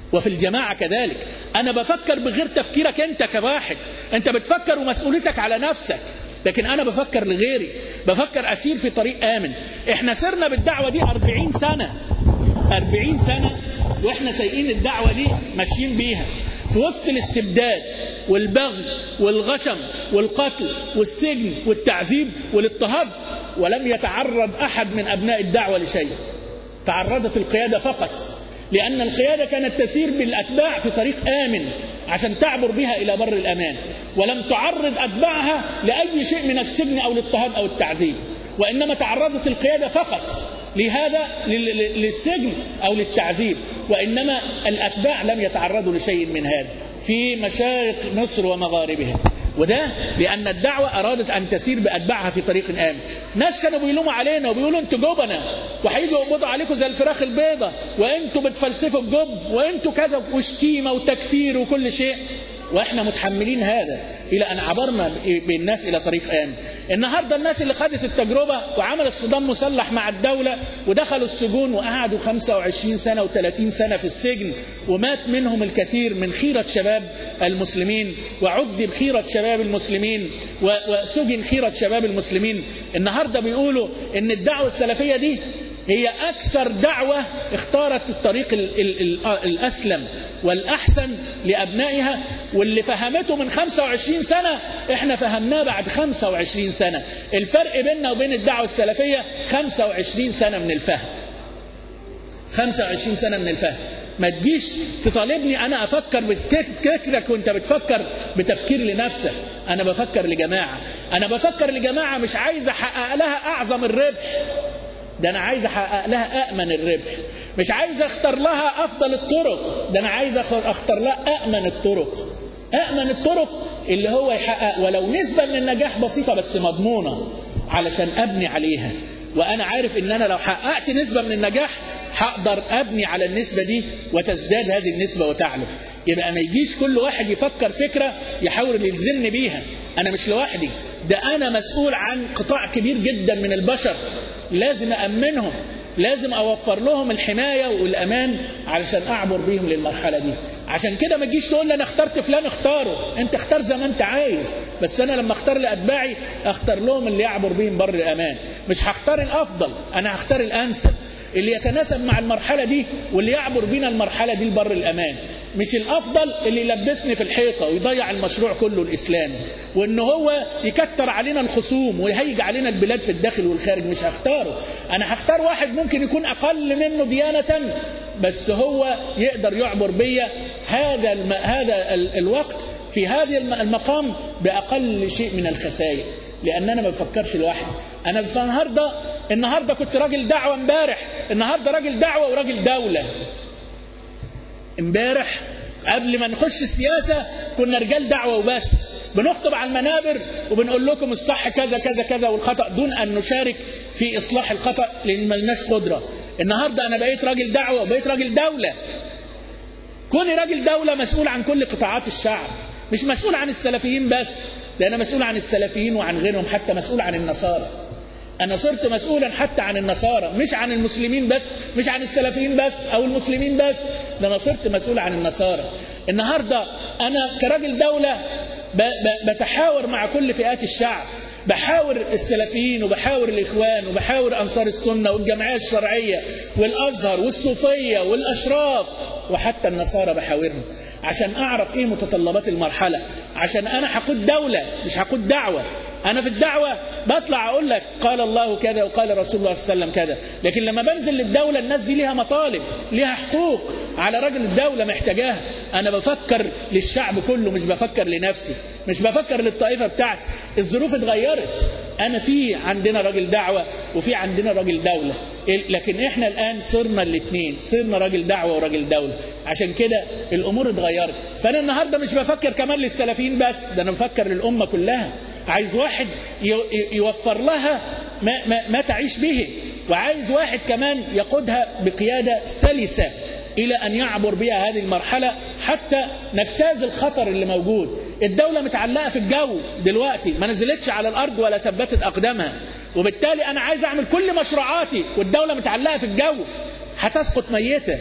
وفي الجماعة كذلك أنا بفكر بغير تفكيرك أنت كواحد أنت بتفكر ومسؤوليتك على نفسك لكن أنا بفكر لغيري بفكر أسير في طريق آمن إحنا سرنا بالدعوة دي أربعين سنة أربعين سنة وإحنا سايقين الدعوة دي ماشيين بيها في وسط الاستبداد والبغي والغشم والقتل والسجن والتعذيب والاضطهاد ولم يتعرض أحد من أبناء الدعوة لشيء تعرضت القيادة فقط لأن القيادة كانت تسير بالأتباع في طريق آمن عشان تعبر بها إلى بر الأمان ولم تعرض أتباعها لأي شيء من السجن أو الاضطهاد أو التعذيب وإنما تعرضت القيادة فقط لهذا للسجن أو للتعذيب وإنما الأتباع لم يتعرضوا لشيء من هذا في مشارق مصر ومغاربها وده لأن الدعوة أرادت أن تسير بأتباعها في طريق آمن ناس كانوا بيلوموا علينا وبيقولوا انتوا جبنة وهيجوا يقبضوا عليكم زي الفراخ البيضة وانتوا بتفلسفوا الجب وانتوا كذا وشتيمة وتكفير وكل شيء واحنا متحملين هذا الى ان عبرنا بالناس الى طريق امن. النهارده الناس اللي خدت التجربه وعملت صدام مسلح مع الدوله ودخلوا السجون وقعدوا 25 سنه و30 سنه في السجن ومات منهم الكثير من خيره شباب المسلمين وعذب خيره شباب المسلمين وسجن خيره شباب المسلمين. النهارده بيقولوا ان الدعوه السلفيه دي هي أكثر دعوة اختارت الطريق ال ال ال الأسلم والأحسن لأبنائها واللي فهمته من 25 سنة احنا فهمناه بعد 25 سنة الفرق بيننا وبين الدعوة السلفية 25 سنة من الفهم 25 سنة من الفهم ما تجيش تطالبني أنا أفكر بفكرك وأنت بتفكر بتفكير لنفسك أنا بفكر لجماعة أنا بفكر لجماعة مش عايز أحقق لها أعظم الربح ده انا عايز احقق لها امن الربح مش عايز اختار لها افضل الطرق ده انا عايز اختار لها امن الطرق امن الطرق اللي هو يحقق ولو نسبه من النجاح بسيطه بس مضمونه علشان ابني عليها وانا عارف ان انا لو حققت نسبه من النجاح هقدر ابني على النسبه دي وتزداد هذه النسبه وتعلو يبقى ما يجيش كل واحد يفكر فكره يحاول يلزمني بيها انا مش لوحدي ده انا مسؤول عن قطاع كبير جدا من البشر لازم أأمنهم لازم أوفر لهم الحماية والأمان علشان أعبر بيهم للمرحلة دي عشان كده ما تجيش تقول لي أنا اخترت فلان اختاره أنت اختار زي ما أنت عايز بس أنا لما اختار لأتباعي اختار لهم اللي يعبر بيهم بر الأمان مش هختار الأفضل أنا هختار الأنسب اللي يتناسب مع المرحلة دي واللي يعبر بينا المرحلة دي لبر الأمان مش الأفضل اللي يلبسني في الحيطة ويضيع المشروع كله الإسلامي وإن هو يكتر علينا الخصوم ويهيج علينا البلاد في الداخل والخارج مش هختاره أنا هختار واحد ممكن يكون أقل منه ديانة بس هو يقدر يعبر بيا هذا الم... هذا ال... الوقت في هذا المقام بأقل شيء من الخسائر لأن أنا ما بفكرش لوحدي أنا النهاردة النهاردة كنت راجل دعوة امبارح النهاردة راجل دعوة وراجل دولة امبارح قبل ما نخش السياسة كنا رجال دعوة وبس بنخطب على المنابر وبنقول لكم الصح كذا كذا كذا والخطأ دون أن نشارك في إصلاح الخطأ لأن ملناش قدرة النهاردة أنا بقيت راجل دعوة وبقيت راجل دولة كوني راجل دولة مسؤول عن كل قطاعات الشعب مش مسؤول عن السلفيين بس ده أنا مسؤول عن السلفيين وعن غيرهم حتى مسؤول عن النصارى أنا صرت مسؤولا حتى عن النصارى مش عن المسلمين بس مش عن السلفيين بس أو المسلمين بس ده أنا صرت مسؤول عن النصارى النهاردة أنا كراجل دولة بتحاور مع كل فئات الشعب بحاور السلفيين وبحاور الإخوان وبحاور أنصار السنة والجمعية الشرعية والأزهر والصوفية والأشراف وحتى النصارى بحاورهم عشان أعرف إيه متطلبات المرحلة عشان أنا هقود دولة مش هقود دعوة أنا في الدعوة بطلع أقول لك قال الله كذا وقال رسول الله صلى الله عليه وسلم كذا لكن لما بنزل للدولة الناس دي ليها مطالب ليها حقوق على راجل الدولة محتاجاها أنا بفكر للشعب كله مش بفكر لنفسي مش بفكر للطائفة بتاعتي الظروف اتغيرت أنا في عندنا راجل دعوة وفي عندنا راجل دولة لكن احنا الآن صرنا الاثنين صرنا راجل دعوة وراجل دولة عشان كده الأمور اتغيرت فأنا النهاردة مش بفكر كمان للسلفيين بس ده أنا بفكر للأمة كلها عايز واحد يوفر لها ما, ما, ما تعيش به وعايز واحد كمان يقودها بقيادة سلسة إلى أن يعبر بها هذه المرحلة حتى نجتاز الخطر اللي موجود الدولة متعلقة في الجو دلوقتي ما نزلتش على الأرض ولا ثبتت أقدامها وبالتالي أنا عايز أعمل كل مشروعاتي والدولة متعلقة في الجو هتسقط ميتة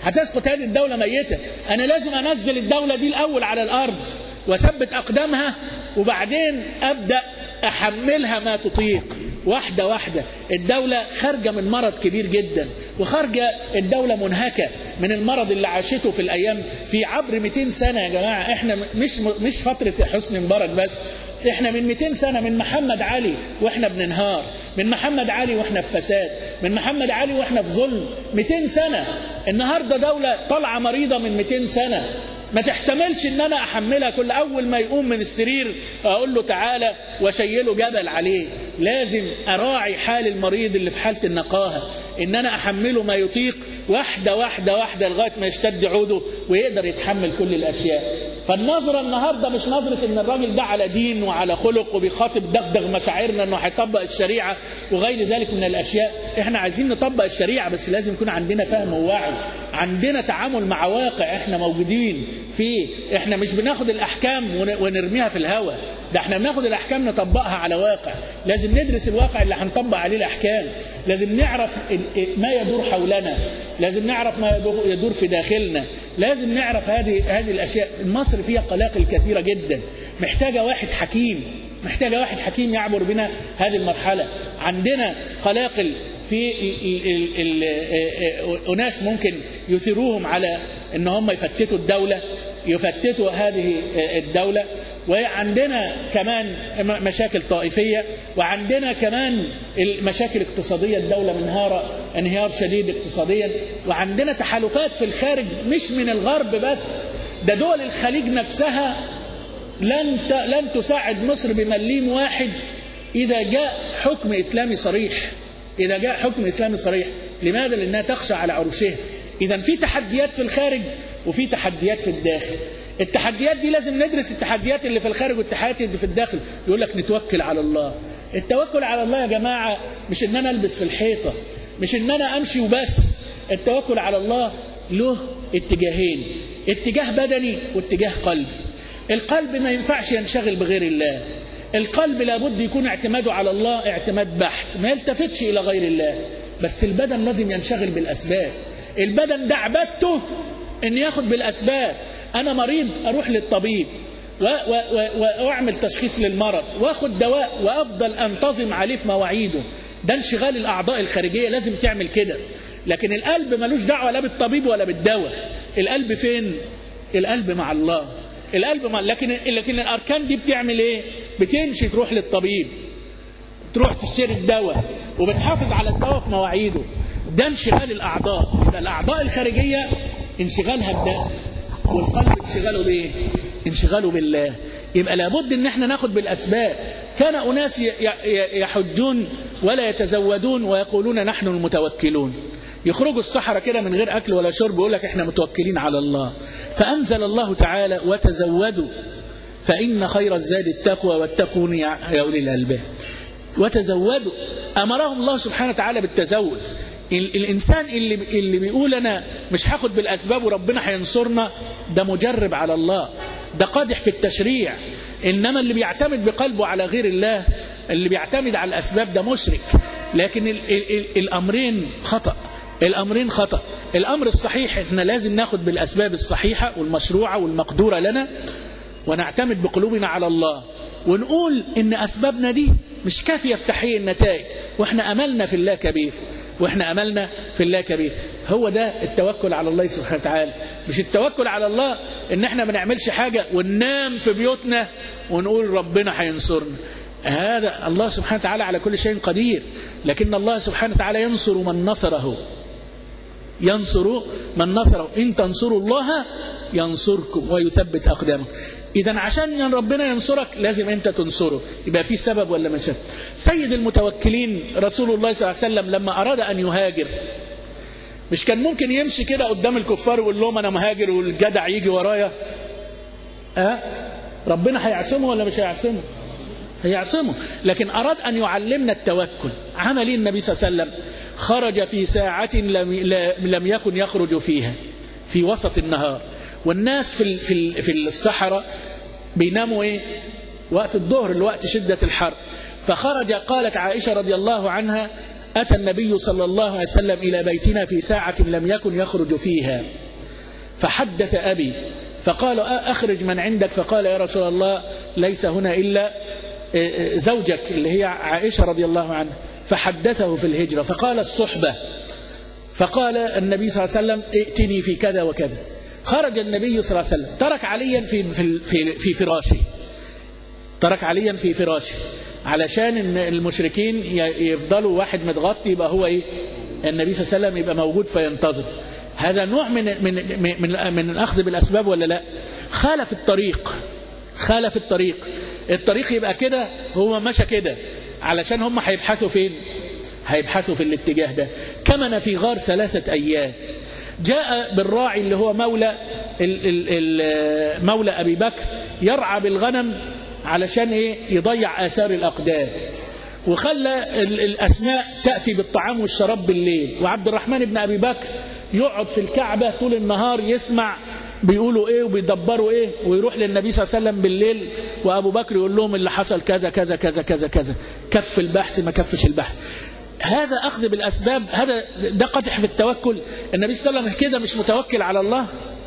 هتسقط هذه الدولة ميتة أنا لازم أنزل الدولة دي الأول على الأرض وثبت أقدامها وبعدين أبدأ أحملها ما تطيق واحدة واحدة الدولة خارجة من مرض كبير جدا وخارجة الدولة منهكة من المرض اللي عاشته في الأيام في عبر 200 سنة يا جماعة احنا مش مش فترة حسن مبارك بس احنا من 200 سنة من محمد علي واحنا بننهار من محمد علي واحنا في فساد من محمد علي واحنا في ظلم 200 سنة النهاردة دولة طالعة مريضة من 200 سنة ما تحتملش ان انا احملها كل اول ما يقوم من السرير اقول له تعالى واشيله جبل عليه لازم اراعي حال المريض اللي في حاله النقاهه ان انا احمله ما يطيق واحده واحده واحده لغايه ما يشتد عوده ويقدر يتحمل كل الاشياء فالنظرة النهاردة مش نظرة ان الراجل ده على دين وعلى خلق وبيخاطب دغدغ مشاعرنا انه هيطبق الشريعة وغير ذلك من الاشياء احنا عايزين نطبق الشريعة بس لازم يكون عندنا فهم ووعي عندنا تعامل مع واقع احنا موجودين فيه احنا مش بناخد الاحكام ونرميها في الهواء ده احنا بناخد الاحكام نطبقها على واقع لازم ندرس الواقع اللي هنطبق عليه الاحكام لازم نعرف ما يدور حولنا لازم نعرف ما يدور في داخلنا لازم نعرف هذه هذه الاشياء مصر فيها قلاقل كثيره جدا محتاجه واحد حكيم محتاجه واحد حكيم يعبر بنا هذه المرحله عندنا قلاقل في ال ال ال اناس ممكن يثيروهم على ان هم يفتتوا الدوله يفتتوا هذه الدولة وعندنا كمان مشاكل طائفية وعندنا كمان المشاكل الاقتصادية الدولة منهارة انهيار شديد اقتصاديا وعندنا تحالفات في الخارج مش من الغرب بس ده دول الخليج نفسها لن لن تساعد مصر بمليم واحد إذا جاء حكم إسلامي صريح إذا جاء حكم إسلامي صريح لماذا؟ لأنها تخشى على عروشها إذا في تحديات في الخارج وفي تحديات في الداخل التحديات دي لازم ندرس التحديات اللي في الخارج والتحديات اللي في الداخل يقول لك نتوكل على الله التوكل على الله يا جماعة مش ان انا البس في الحيطة مش ان انا امشي وبس التوكل على الله له اتجاهين اتجاه بدني واتجاه قلبي القلب ما ينفعش ينشغل بغير الله القلب لابد يكون اعتماده على الله اعتماد بحت ما يلتفتش الى غير الله بس البدن لازم ينشغل بالاسباب البدن ده عبادته ان ياخد بالاسباب انا مريض اروح للطبيب و و و واعمل تشخيص للمرض واخد دواء وافضل انتظم عليه في مواعيده ده انشغال الاعضاء الخارجيه لازم تعمل كده لكن القلب ملوش دعوه لا بالطبيب ولا بالدواء القلب فين القلب مع الله القلب مع لكن لكن الاركان دي بتعمل ايه بتمشي تروح للطبيب تروح تشتري الدواء وبتحافظ على الدواء في مواعيده ده انشغال الاعضاء يبقى الاعضاء الخارجيه انشغالها بده والقلب انشغاله بايه انشغاله بالله يبقى لابد ان احنا ناخد بالاسباب كان اناس يحجون ولا يتزودون ويقولون نحن المتوكلون يخرجوا الصحراء كده من غير اكل ولا شرب يقول لك احنا متوكلين على الله فانزل الله تعالى وتزودوا فان خير الزاد التقوى واتقون يا اولي الالباب وتزودوا امرهم الله سبحانه وتعالى بالتزود الانسان اللي اللي بيقول انا مش هاخد بالاسباب وربنا هينصرنا ده مجرب على الله ده قادح في التشريع انما اللي بيعتمد بقلبه على غير الله اللي بيعتمد على الاسباب ده مشرك لكن ال ال ال الامرين خطأ الامرين خطأ الامر الصحيح احنا لازم ناخد بالاسباب الصحيحه والمشروعه والمقدوره لنا ونعتمد بقلوبنا على الله ونقول ان اسبابنا دي مش كافيه في تحقيق النتائج واحنا املنا في الله كبير واحنا املنا في الله كبير هو ده التوكل على الله سبحانه وتعالى مش التوكل على الله ان احنا ما نعملش حاجه وننام في بيوتنا ونقول ربنا هينصرنا هذا الله سبحانه وتعالى على كل شيء قدير لكن الله سبحانه وتعالى ينصر من نصره ينصر من نصره إن تنصروا الله ينصركم ويثبت أقدامكم إذا عشان ربنا ينصرك لازم أنت تنصره يبقى في سبب ولا مشاكل سيد المتوكلين رسول الله صلى الله عليه وسلم لما أراد أن يهاجر مش كان ممكن يمشي كده قدام الكفار ويقول لهم أنا مهاجر والجدع يجي ورايا أه؟ ربنا هيعصمه ولا مش هيعصمه هيعصمه لكن أراد أن يعلمنا التوكل عمل النبي صلى الله عليه وسلم خرج في ساعة لم, لم يكن يخرج فيها في وسط النهار والناس في في في الصحراء بيناموا ايه وقت الظهر الوقت شدة الحر فخرج قالت عائشة رضي الله عنها أتى النبي صلى الله عليه وسلم إلى بيتنا في ساعة لم يكن يخرج فيها فحدث أبي فقال أخرج من عندك فقال يا رسول الله ليس هنا إلا زوجك اللي هي عائشة رضي الله عنها فحدثه في الهجرة فقال الصحبة فقال النبي صلى الله عليه وسلم ائتني في كذا وكذا خرج النبي صلى الله عليه وسلم ترك عليا في, في, في, في فراشه ترك عليا في فراشه علشان ان المشركين يفضلوا واحد متغطي يبقى هو ايه النبي صلى الله عليه وسلم يبقى موجود فينتظر هذا نوع من من من, من, من الاخذ بالاسباب ولا لا خالف الطريق خالف الطريق الطريق يبقى كده هو مشى كده علشان هم هيبحثوا فين هيبحثوا في الاتجاه ده كمن في غار ثلاثة أيام جاء بالراعي اللي هو مولى ال ال ال مولى أبي بكر يرعى بالغنم علشان إيه يضيع آثار الأقدام وخلى الأسماء تأتي بالطعام والشراب بالليل وعبد الرحمن بن أبي بكر يقعد في الكعبة طول النهار يسمع بيقولوا ايه وبيدبروا ايه ويروح للنبي صلى الله عليه وسلم بالليل وابو بكر يقول لهم اللي حصل كذا كذا كذا كذا كذا كف البحث ما كفش البحث هذا اخذ بالاسباب هذا ده قدح في التوكل النبي صلى الله عليه وسلم كده مش متوكل على الله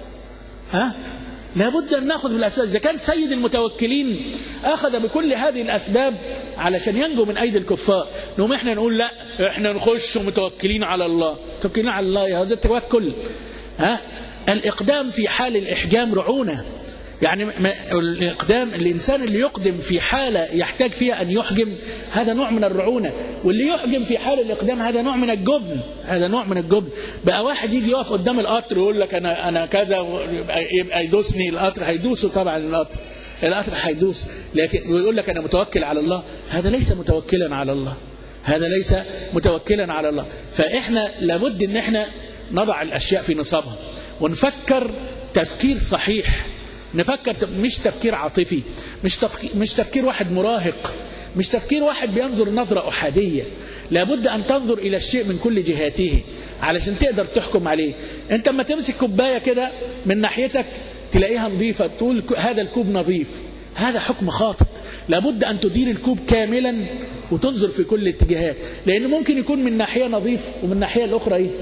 ها لابد ان ناخذ بالاسباب اذا كان سيد المتوكلين اخذ بكل هذه الاسباب علشان ينجو من ايدي الكفار نقوم احنا نقول لا احنا نخش متوكلين على الله متوكلين على الله هذا التوكل ها الإقدام في حال الإحجام رعونة يعني الإقدام الإنسان اللي يقدم في حالة يحتاج فيها أن يحجم هذا نوع من الرعونة واللي يحجم في حال الإقدام هذا نوع من الجبن هذا نوع من الجبن بقى واحد يجي يقف قدام القطر ويقول لك أنا أنا كذا يبقى يدوسني القطر هيدوسه طبعا القطر القطر هيدوس لكن ويقول لك أنا متوكل على الله هذا ليس متوكلا على الله هذا ليس متوكلا على الله فإحنا لابد أن احنا نضع الأشياء في نصابها ونفكر تفكير صحيح نفكر مش تفكير عاطفي مش تفكير, مش تفكير واحد مراهق مش تفكير واحد بينظر نظرة أحادية لابد أن تنظر إلى الشيء من كل جهاته علشان تقدر تحكم عليه أنت لما تمسك كوباية كده من ناحيتك تلاقيها نظيفة تقول هذا الكوب نظيف هذا حكم خاطئ لابد أن تدير الكوب كاملا وتنظر في كل الاتجاهات لأن ممكن يكون من ناحية نظيف ومن الناحية الأخرى إيه؟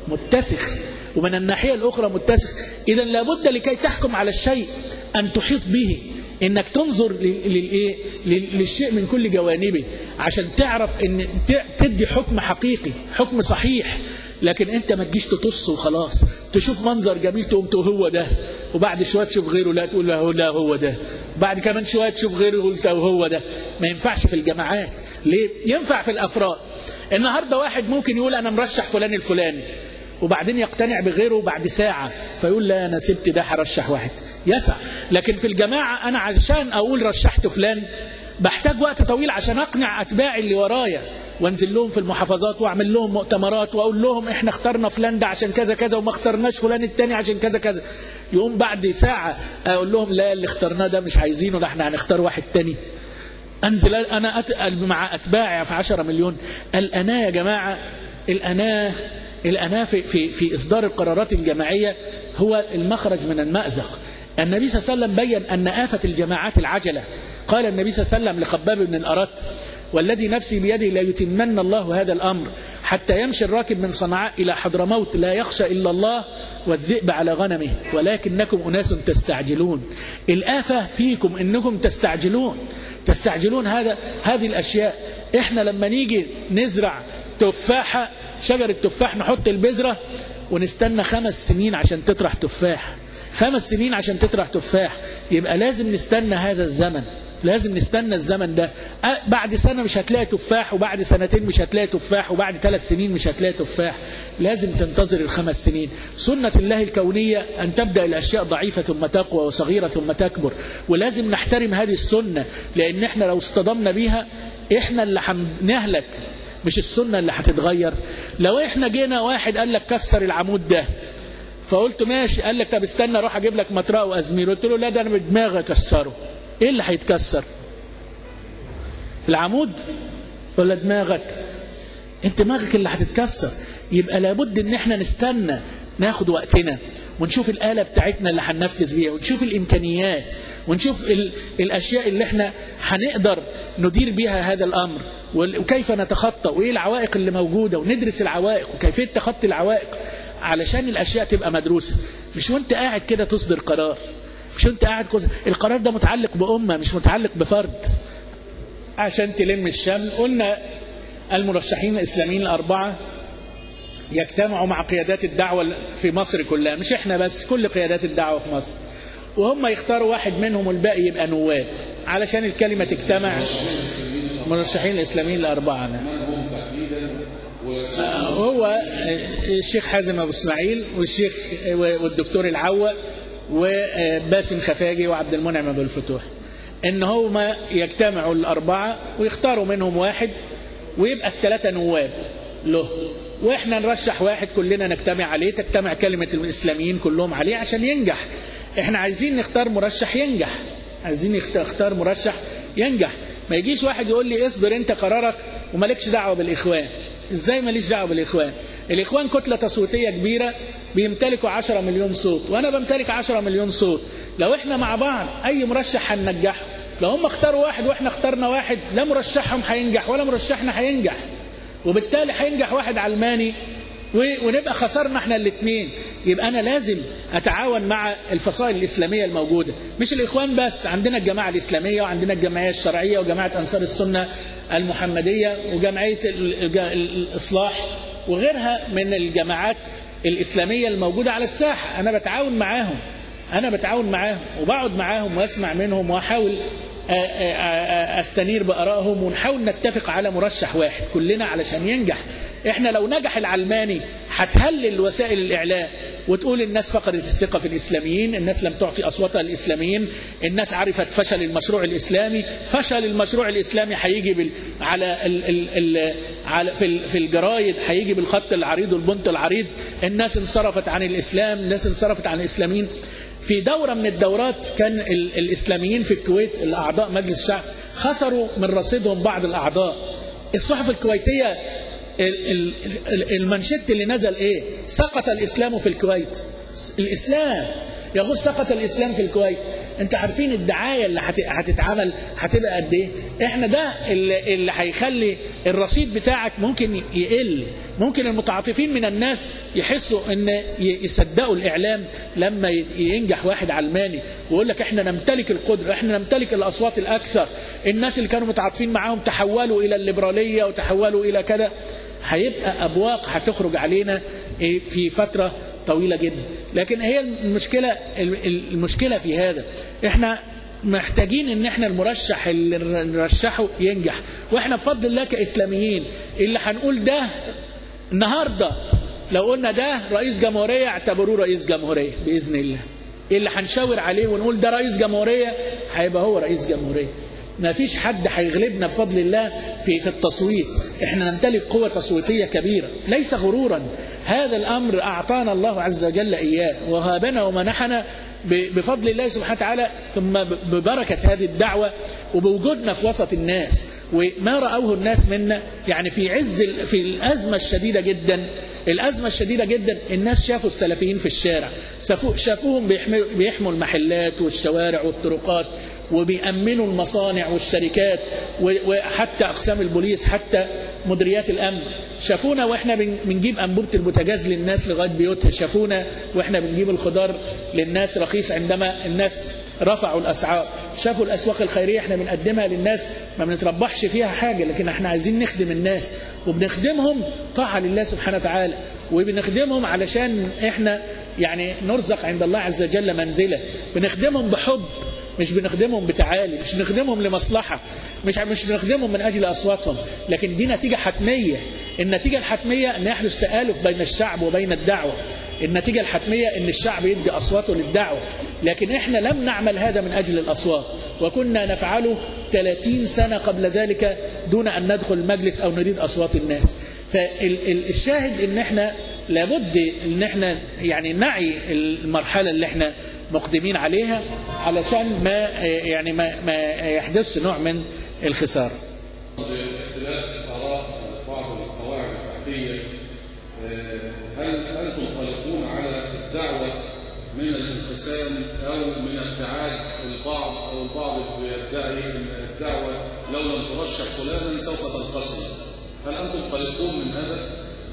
متسخ ومن الناحية الأخرى متسخ إذا لابد لكي تحكم على الشيء أن تحيط به إنك تنظر للإيه؟ للشيء من كل جوانبه عشان تعرف إن تدي حكم حقيقي حكم صحيح لكن انت ما تجيش تطص وخلاص تشوف منظر جميل تقوم تقول هو ده وبعد شويه تشوف غيره لا تقول له لا هو ده بعد كمان شويه تشوف غيره قلت هو ده ما ينفعش في الجماعات ليه ينفع في الافراد النهارده واحد ممكن يقول انا مرشح فلان الفلاني وبعدين يقتنع بغيره بعد ساعة فيقول لا أنا سبت ده هرشح واحد يسع لكن في الجماعة أنا علشان أقول رشحت فلان بحتاج وقت طويل عشان أقنع أتباعي اللي ورايا وانزل لهم في المحافظات واعمل لهم مؤتمرات واقول لهم احنا اخترنا فلان ده عشان كذا كذا وما اخترناش فلان التاني عشان كذا كذا يقوم بعد ساعة اقول لهم لا اللي اخترناه ده مش عايزينه ده احنا هنختار واحد تاني انزل انا أت... مع اتباعي في 10 مليون الاناه يا جماعه الاناه الاناه في في في اصدار القرارات الجماعيه هو المخرج من المازق النبي صلى الله عليه وسلم بين ان افه الجماعات العجله قال النبي صلى الله عليه وسلم لخباب بن الارت والذي نفسي بيده لا يتمن الله هذا الامر حتى يمشي الراكب من صنعاء الى حضرموت لا يخشى الا الله والذئب على غنمه ولكنكم اناس تستعجلون الافه فيكم انكم تستعجلون تستعجلون هذا هذه الاشياء احنا لما نيجي نزرع تفاحه شجره تفاح نحط البذره ونستنى خمس سنين عشان تطرح تفاح خمس سنين عشان تطرح تفاح يبقى لازم نستنى هذا الزمن لازم نستنى الزمن ده بعد سنة مش هتلاقي تفاح وبعد سنتين مش هتلاقي تفاح وبعد ثلاث سنين مش هتلاقي تفاح لازم تنتظر الخمس سنين سنة الله الكونية أن تبدأ الأشياء ضعيفة ثم تقوى وصغيرة ثم تكبر ولازم نحترم هذه السنة لأن احنا لو اصطدمنا بيها احنا اللي هنهلك مش السنة اللي هتتغير لو احنا جينا واحد قال لك كسر العمود ده فقلت ماشي قال لك طب استنى اروح اجيب لك مطرقه وازمير قلت له لا ده انا بدماغي اكسره ايه اللي هيتكسر العمود ولا دماغك انت دماغك اللي هتتكسر يبقى لابد ان احنا نستنى ناخد وقتنا ونشوف الآلة بتاعتنا اللي هننفذ بيها ونشوف الإمكانيات ونشوف ال... الأشياء اللي احنا هنقدر ندير بها هذا الأمر وكيف نتخطى وإيه العوائق اللي موجودة وندرس العوائق وكيفية تخطي العوائق علشان الأشياء تبقى مدروسة مش وانت قاعد كده تصدر قرار مش وانت قاعد كده القرار ده متعلق بأمة مش متعلق بفرد عشان تلم الشمل قلنا المرشحين الإسلاميين الأربعة يجتمعوا مع قيادات الدعوة في مصر كلها مش احنا بس كل قيادات الدعوة في مصر وهم يختاروا واحد منهم والباقي يبقى نواب علشان الكلمة تجتمع مرشحين الإسلاميين الأربعة من هم تحديدا هو الشيخ حازم أبو إسماعيل والشيخ والدكتور العوة وباسم خفاجي وعبد المنعم أبو الفتوح إن هما يجتمعوا الأربعة ويختاروا منهم واحد ويبقى الثلاثة نواب له واحنا نرشح واحد كلنا نجتمع عليه تجتمع كلمة الإسلاميين كلهم عليه عشان ينجح احنا عايزين نختار مرشح ينجح عايزين نختار مرشح ينجح ما يجيش واحد يقول لي اصبر انت قرارك ومالكش دعوة بالإخوان ازاي ماليش دعوة بالإخوان الإخوان كتلة تصويتية كبيرة بيمتلكوا 10 مليون صوت وأنا بمتلك 10 مليون صوت لو احنا مع بعض أي مرشح هننجحه لو هم اختاروا واحد واحنا اخترنا واحد لا مرشحهم هينجح ولا مرشحنا هينجح وبالتالي هينجح واحد علماني ونبقى خسرنا احنا الاثنين يبقى انا لازم اتعاون مع الفصائل الاسلاميه الموجوده مش الاخوان بس عندنا الجماعه الاسلاميه وعندنا الجمعيه الشرعيه وجماعه انصار السنه المحمديه وجمعيه الاصلاح وغيرها من الجماعات الاسلاميه الموجوده على الساحه انا بتعاون معاهم انا بتعاون معاهم وبقعد معاهم واسمع منهم واحاول استنير بارائهم ونحاول نتفق على مرشح واحد كلنا علشان ينجح احنا لو نجح العلماني هتهلل وسائل الاعلام وتقول الناس فقدت الثقه في الاسلاميين الناس لم تعطي اصواتها للاسلاميين الناس عرفت فشل المشروع الاسلامي فشل المشروع الاسلامي هيجي بال... على ال... ال... ال... على في ال... في الجرايد هيجي بالخط العريض والبنط العريض الناس انصرفت عن الاسلام الناس انصرفت عن الاسلاميين في دورة من الدورات كان الإسلاميين في الكويت الأعضاء مجلس الشعب خسروا من رصيدهم بعض الأعضاء الصحف الكويتية المنشط اللي نزل إيه سقط الإسلام في الكويت الإسلام يقول سقط الإسلام في الكويت انت عارفين الدعاية اللي هتتعمل هتبقى قد ايه احنا ده اللي, اللي هيخلي الرصيد بتاعك ممكن يقل ممكن المتعاطفين من الناس يحسوا ان يصدقوا الاعلام لما ينجح واحد علماني ويقول لك احنا نمتلك القدرة احنا نمتلك الاصوات الاكثر الناس اللي كانوا متعاطفين معاهم تحولوا الى الليبرالية وتحولوا الى كذا هيبقى ابواق هتخرج علينا في فترة طويلة جدا لكن هي المشكلة المشكلة في هذا احنا محتاجين ان احنا المرشح اللي نرشحه ينجح واحنا بفضل الله كاسلاميين اللي هنقول ده النهارده لو قلنا ده رئيس جمهورية اعتبروه رئيس جمهورية بإذن الله اللي هنشاور عليه ونقول ده رئيس جمهورية هيبقى هو رئيس جمهورية ما فيش حد هيغلبنا بفضل الله في في التصويت احنا نمتلك قوة تصويتية كبيرة ليس غرورا هذا الأمر أعطانا الله عز وجل إياه وهابنا ومنحنا بفضل الله سبحانه وتعالى ثم ببركة هذه الدعوة وبوجودنا في وسط الناس وما رأوه الناس منا يعني في عز في الأزمة الشديدة جدا الأزمة الشديدة جدا الناس شافوا السلفيين في الشارع شافوهم بيحموا المحلات والشوارع والطرقات وبيأمنوا المصانع والشركات وحتى أقسام البوليس حتى مديريات الأمن شافونا وإحنا بنجيب أنبوبة البوتاجاز للناس لغاية بيوتها شافونا وإحنا بنجيب الخضار للناس رخيص عندما الناس رفعوا الأسعار شافوا الأسواق الخيرية إحنا بنقدمها للناس ما بنتربحش فيها حاجة لكن إحنا عايزين نخدم الناس وبنخدمهم طاعة لله سبحانه وتعالى وبنخدمهم علشان إحنا يعني نرزق عند الله عز وجل منزلة بنخدمهم بحب مش بنخدمهم بتعالي مش بنخدمهم لمصلحة مش مش بنخدمهم من أجل أصواتهم لكن دي نتيجة حتمية النتيجة الحتمية أن يحدث تآلف بين الشعب وبين الدعوة النتيجة الحتمية أن الشعب يدي أصواته للدعوة لكن إحنا لم نعمل هذا من أجل الأصوات وكنا نفعله 30 سنة قبل ذلك دون أن ندخل المجلس أو نريد أصوات الناس فالشاهد ان احنا لابد ان احنا يعني نعي المرحلة اللي احنا مقدمين عليها علشان ما يعني ما, ما يحدث نوع من الخسارة باختلاف آراء بعض القواعد الفقهية هل أنتم قلقون على الدعوة من الانقسام أو من ابتعاد البعض أو البعض يدعي أن الدعوة لو لم ترشح فلانا سوف تنقسم هل أنتم قلقون من هذا؟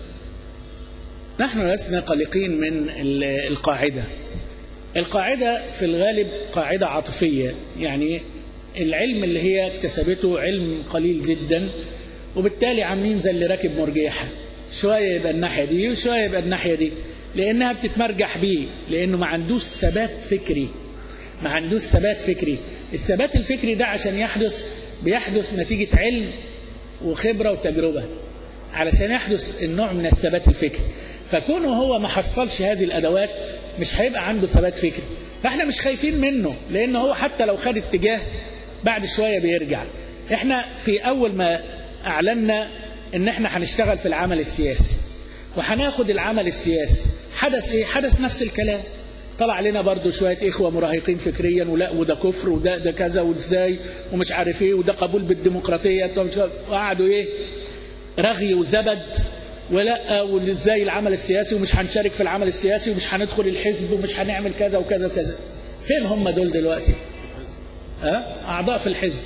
نحن لسنا قلقين من ال- القاعدة القاعدة في الغالب قاعدة عاطفية يعني العلم اللي هي اكتسبته علم قليل جدا وبالتالي عاملين زي اللي راكب مرجيحة شوية يبقى الناحية دي وشوية يبقى الناحية دي لأنها بتتمرجح بيه لأنه ما عندوش ثبات فكري ما عندوش ثبات فكري الثبات الفكري ده عشان يحدث بيحدث نتيجة علم وخبرة وتجربة علشان يحدث النوع من الثبات الفكري فكونه هو ما حصلش هذه الأدوات مش هيبقى عنده ثبات فكري فاحنا مش خايفين منه لأنه هو حتى لو خد اتجاه بعد شوية بيرجع احنا في أول ما أعلنا ان احنا هنشتغل في العمل السياسي وهناخد العمل السياسي حدث ايه حدث نفس الكلام طلع لنا برضو شوية إخوة مراهقين فكريا ولا وده كفر وده ده كذا وازاي ومش عارف ايه وده قبول بالديمقراطية وقعدوا ايه رغي وزبد ولا وازاي العمل السياسي ومش هنشارك في العمل السياسي ومش هندخل الحزب ومش هنعمل كذا وكذا وكذا فين هم دول دلوقتي ها أعضاء في الحزب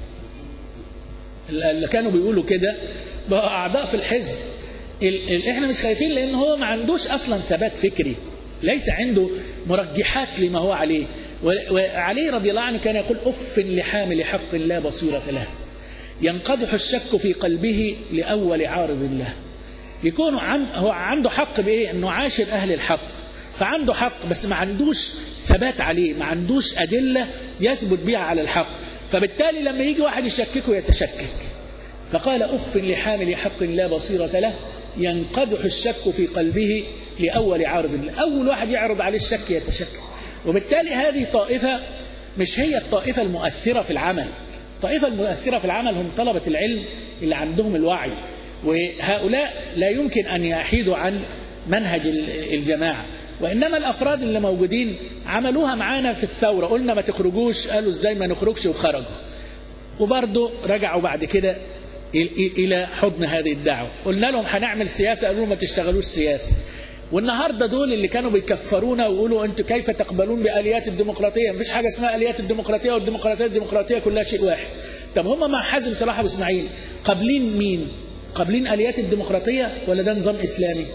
اللي كانوا بيقولوا كده بقوا أعضاء في الحزب ال ال احنا مش خايفين لأن هو ما عندوش أصلا ثبات فكري ليس عنده مرجحات لما هو عليه وعلي رضي الله عنه كان يقول أف لحامل حق لا بصيرة له ينقدح الشك في قلبه لأول عارض له يكون عن هو عنده حق بإيه أنه عاشر أهل الحق فعنده حق بس ما عندوش ثبات عليه ما عندوش أدلة يثبت بها على الحق فبالتالي لما يجي واحد يشككه يتشكك فقال أف لحامل حق لا بصيرة له ينقدح الشك في قلبه لأول عارض له أول واحد يعرض عليه الشك يتشكك وبالتالي هذه طائفة مش هي الطائفة المؤثرة في العمل الطائفة المؤثرة في العمل هم طلبة العلم اللي عندهم الوعي وهؤلاء لا يمكن أن يحيدوا عن منهج الجماعة وإنما الأفراد اللي موجودين عملوها معانا في الثورة قلنا ما تخرجوش قالوا إزاي ما نخرجش وخرجوا وبرضه رجعوا بعد كده إلى حضن هذه الدعوة قلنا لهم هنعمل سياسة قالوا ما تشتغلوش سياسة والنهاردة دول اللي كانوا بيكفرونا ويقولوا أنتوا كيف تقبلون بآليات الديمقراطية مفيش حاجة اسمها آليات الديمقراطية والديمقراطية الديمقراطية كلها شيء واحد طب هم مع حازم صلاح أبو إسماعيل قابلين مين قابلين آليات الديمقراطية ولا ده نظام إسلامي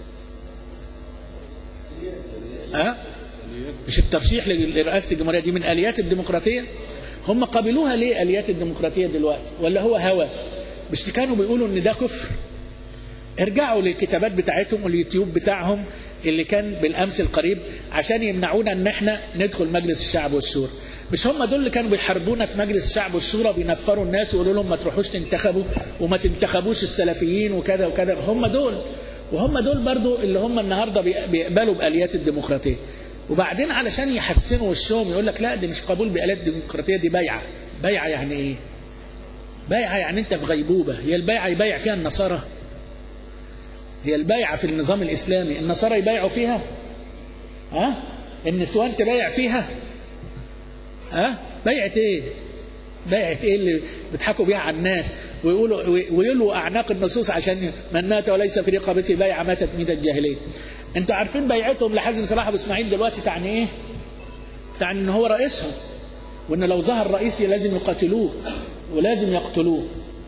أه؟ مش الترشيح لرئاسة الجمهورية دي من آليات الديمقراطية هم قبلوها ليه آليات الديمقراطية دلوقتي ولا هو هوى مش كانوا بيقولوا ان ده كفر ارجعوا للكتابات بتاعتهم واليوتيوب بتاعهم اللي كان بالامس القريب عشان يمنعونا ان احنا ندخل مجلس الشعب والشورى مش هم دول اللي كانوا بيحاربونا في مجلس الشعب والشورى بينفروا الناس ويقولوا لهم ما تروحوش تنتخبوا وما تنتخبوش السلفيين وكذا وكذا هم دول وهم دول برضو اللي هم النهارده بيقبلوا باليات الديمقراطيه وبعدين علشان يحسنوا وشهم يقول لك لا دي مش قبول باليات الديمقراطيه دي بيعه بيعه يعني ايه بيعه يعني انت في غيبوبه هي البيعه يبيع فيها النصارى هي البيعه في النظام الاسلامي النصارى يبيعوا فيها ها النسوان تبيع فيها ها بيعه ايه بيعه ايه اللي بيضحكوا بيها على الناس ويقولوا ويلوا اعناق النصوص عشان من مات وليس في رقبته بيعه ماتت ميت الجاهليه انتوا عارفين بيعتهم لحازم صلاح ابو اسماعيل دلوقتي تعني ايه تعني ان هو رئيسهم وان لو ظهر رئيسي لازم يقاتلوه ولازم يقتلوه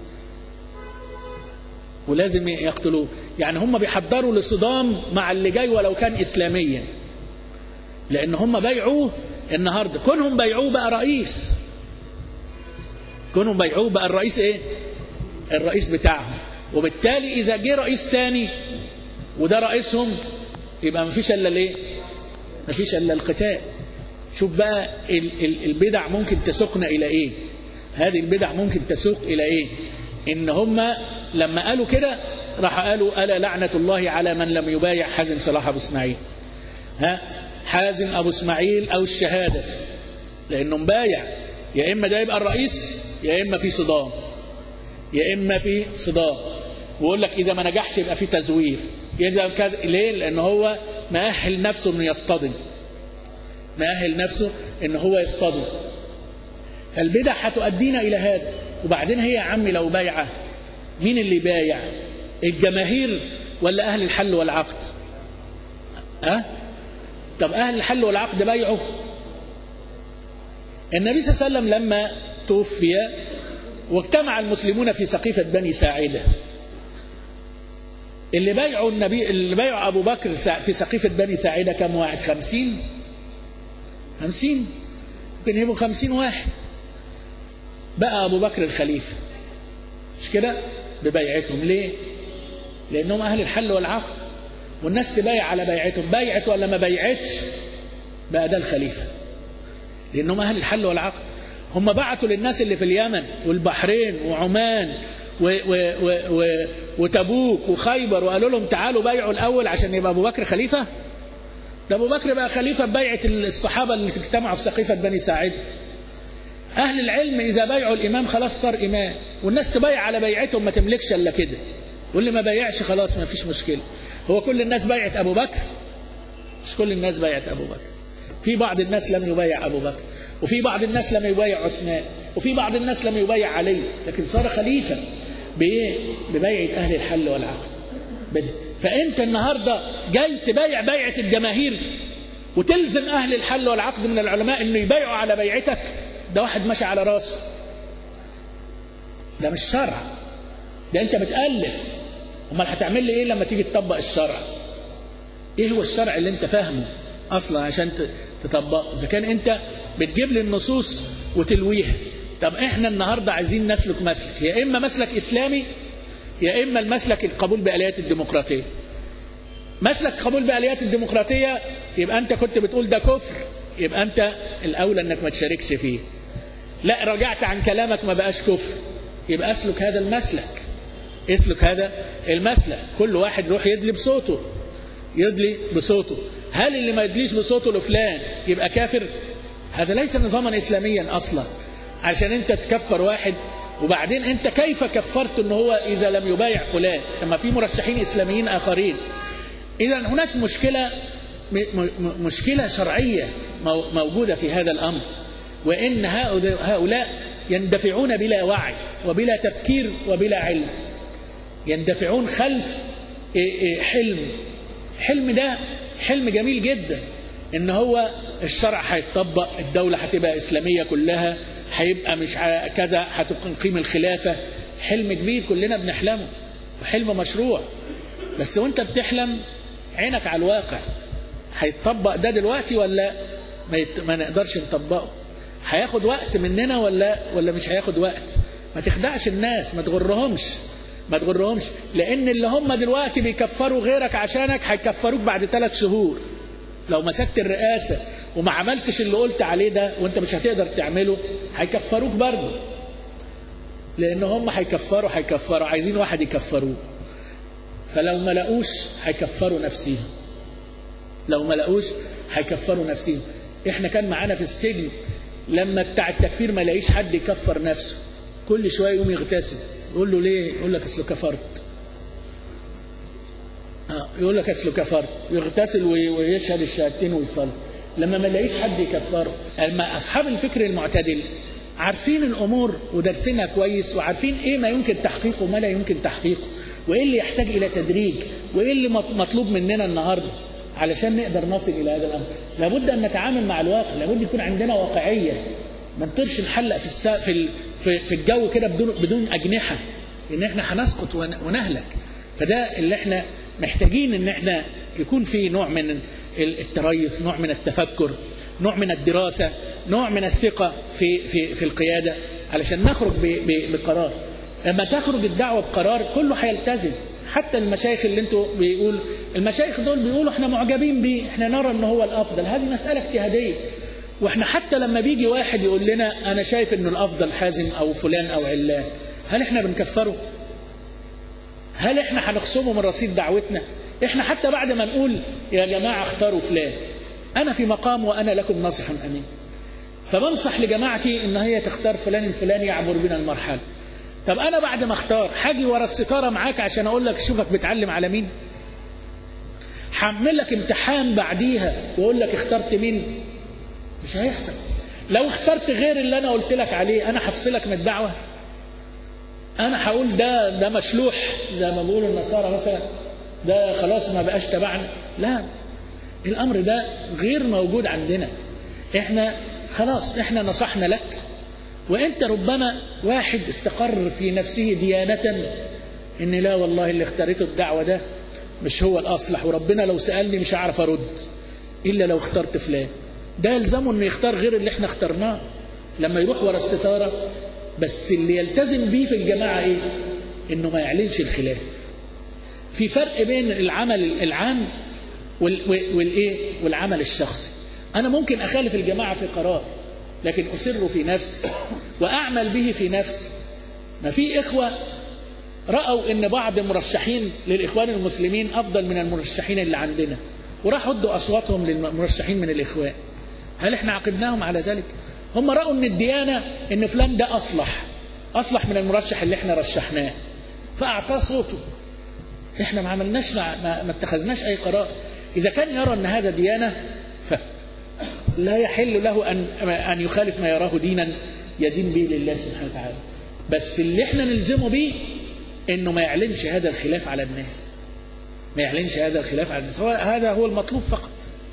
ولازم يقتلوه يعني هم بيحضروا لصدام مع اللي جاي ولو كان إسلاميا لأن هم بيعوه النهاردة كونهم بيعوه بقى رئيس كونهم بيعوه بقى الرئيس ايه الرئيس بتاعهم وبالتالي إذا جه رئيس تاني وده رئيسهم يبقى مفيش إلا ليه مفيش إلا القتال شوف بقى البدع ممكن تسوقنا إلى إيه هذه البدع ممكن تسوق إلى إيه إن هم لما قالوا كده راح قالوا ألا لعنة الله على من لم يبايع حازم صلاح أبو إسماعيل ها حازم أبو إسماعيل أو الشهادة لأنه مبايع يا إما ده يبقى الرئيس يا إما في صدام يا إما في صدام ويقول لك إذا ما نجحش يبقى في تزوير ليه؟ لأن هو مأهل نفسه إنه يصطدم مأهل نفسه إن هو يصطدم فالبدع هتؤدينا إلى هذا وبعدين هي يا عمي لو بايعة مين اللي بايع الجماهير ولا أهل الحل والعقد أه؟ طب أهل الحل والعقد بايعوا النبي صلى الله عليه وسلم لما توفي واجتمع المسلمون في سقيفة بني ساعدة اللي بايعوا النبي اللي بايعوا أبو بكر في سقيفة بني ساعدة كم واحد خمسين خمسين ممكن يبقوا خمسين واحد بقى أبو بكر الخليفة مش كده ببيعتهم ليه لأنهم أهل الحل والعقد والناس تبايع على بيعتهم بايعت ولا ما بايعتش بقى ده الخليفة لأنهم أهل الحل والعقد هم بعتوا للناس اللي في اليمن والبحرين وعمان و و و و وتبوك وخيبر وقالوا لهم تعالوا بايعوا الأول عشان يبقى أبو بكر خليفة ده أبو بكر بقى خليفة ببيعة الصحابة اللي اجتمعوا في سقيفة بني ساعد أهل العلم إذا بايعوا الإمام خلاص صار إمام والناس تبايع على بيعتهم ما تملكش إلا كده واللي ما بايعش خلاص ما فيش مشكلة هو كل الناس بايعت أبو بكر مش كل الناس بايعت أبو بكر في بعض الناس لم يبايع أبو بكر وفي بعض الناس لم يبايع عثمان وفي بعض الناس لم يبايع علي لكن صار خليفة بإيه؟ ببيعة أهل الحل والعقد فأنت النهاردة جاي تبايع بيعة الجماهير وتلزم أهل الحل والعقد من العلماء أنه يبايعوا على بيعتك ده واحد ماشي على راسه ده مش شرع ده أنت بتألف امال هتعمل لي إيه لما تيجي تطبق الشرع إيه هو الشرع اللي أنت فاهمه أصلا عشان تطبقه إذا كان أنت بتجيب لي النصوص وتلويها طب احنا النهاردة عايزين نسلك مسلك يا إما مسلك إسلامي يا إما المسلك القبول بآليات الديمقراطية مسلك قبول بآليات الديمقراطية يبقى أنت كنت بتقول ده كفر يبقى أنت الأولى أنك ما تشاركش فيه لا رجعت عن كلامك ما بقاش كفر يبقى أسلك هذا المسلك اسلك هذا المسلك كل واحد يروح يدلي بصوته يدلي بصوته هل اللي ما يدليش بصوته لفلان يبقى كافر هذا ليس نظاما إسلاميا أصلا عشان أنت تكفر واحد وبعدين أنت كيف كفرت أنه هو إذا لم يبايع فلان ثم في مرشحين إسلاميين آخرين إذا هناك مشكلة مشكلة شرعية موجودة في هذا الأمر وإن هؤلاء يندفعون بلا وعي وبلا تفكير وبلا علم يندفعون خلف حلم حلم ده حلم جميل جدا ان هو الشرع هيتطبق الدولة هتبقى إسلامية كلها هيبقى مش كذا هتقيم الخلافة حلم كبير كلنا بنحلمه وحلم مشروع بس وانت بتحلم عينك على الواقع هيتطبق ده دلوقتي ولا ما, يت... ما نقدرش نطبقه هياخد وقت مننا ولا ولا مش هياخد وقت ما تخدعش الناس ما تغرهمش ما تغرهمش لان اللي هم دلوقتي بيكفروا غيرك عشانك هيكفروك بعد ثلاث شهور لو مسكت الرئاسة وما عملتش اللي قلت عليه ده وانت مش هتقدر تعمله هيكفروك برضه لان هم هيكفروا هيكفروا عايزين واحد يكفروه فلو ما لقوش هيكفروا نفسيهم لو ما لقوش هيكفروا نفسيهم احنا كان معانا في السجن لما بتاع التكفير ما لاقيش حد يكفر نفسه كل شويه يقوم يغتسل يقول له ليه يقول لك اصله كفرت آه يقول لك اصله كفرت يغتسل ويشهد الشهادتين ويصلي لما ما لاقيش حد يكفره اما اصحاب الفكر المعتدل عارفين الامور ودرسنا كويس وعارفين ايه ما يمكن تحقيقه وما لا يمكن تحقيقه وايه اللي يحتاج الى تدريج وايه اللي مطلوب مننا النهارده علشان نقدر نصل الى هذا الامر لابد ان نتعامل مع الواقع لابد يكون عندنا واقعيه ما نطيرش نحلق في السا... في في, في الجو كده بدون بدون اجنحه ان احنا هنسقط ونهلك فده اللي احنا محتاجين ان احنا يكون في نوع من التريث نوع من التفكر نوع من الدراسة نوع من الثقة في في في القيادة علشان نخرج بقرار لما تخرج الدعوة بقرار كله هيلتزم حتى المشايخ اللي انتوا بيقول المشايخ دول بيقولوا احنا معجبين بيه احنا نرى ان هو الافضل هذه مسألة اجتهادية واحنا حتى لما بيجي واحد يقول لنا انا شايف انه الافضل حازم او فلان او علان هل احنا بنكفره هل احنا هنخصمه من رصيد دعوتنا احنا حتى بعد ما نقول يا جماعة اختاروا فلان انا في مقام وانا لكم ناصح امين فبنصح لجماعتي ان هي تختار فلان الفلاني يعبر بنا المرحلة طب انا بعد ما اختار حاجي ورا الستارة معاك عشان اقول لك شوفك بتعلم على مين هعمل لك امتحان بعديها واقول لك اخترت مين مش هيحصل لو اخترت غير اللي انا قلت لك عليه انا هفصلك من الدعوه انا هقول ده ده مشلوح زي ما بيقولوا النصارى مثلا ده خلاص ما بقاش تبعنا لا الأمر ده غير موجود عندنا احنا خلاص احنا نصحنا لك وانت ربما واحد استقر في نفسه ديانة ان لا والله اللي اختارته الدعوة ده مش هو الأصلح وربنا لو سألني مش هعرف أرد إلا لو اخترت فلان ده يلزمه انه يختار غير اللي احنا اخترناه لما يروح ورا الستارة بس اللي يلتزم بيه في الجماعة ايه انه ما يعلنش الخلاف في فرق بين العمل العام والايه والعمل الشخصي انا ممكن اخالف الجماعة في قرار لكن اسر في نفسي واعمل به في نفسي ما في اخوة رأوا ان بعض المرشحين للاخوان المسلمين افضل من المرشحين اللي عندنا وراحوا ادوا اصواتهم للمرشحين من الاخوان هل احنا عاقبناهم على ذلك هم رأوا ان الديانة ان فلان ده اصلح اصلح من المرشح اللي احنا رشحناه فاعطاه صوته احنا ما عملناش ما, ما, ما اتخذناش اي قرار اذا كان يرى ان هذا ديانة فلا يحل له ان ان يخالف ما يراه دينا يدين به لله سبحانه وتعالى بس اللي احنا نلزمه به انه ما يعلنش هذا الخلاف على الناس ما يعلنش هذا الخلاف على الناس هو هذا هو المطلوب فقط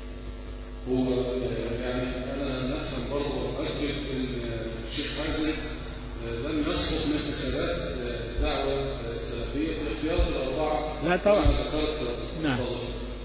هو يعني انا نفهم برضه اؤكد ان الشيخ حازم لم يسقط من حسابات الدعوه السلفيه في اختيار الاربعه لا طبعا. كما ذكرت نعم. فضلك.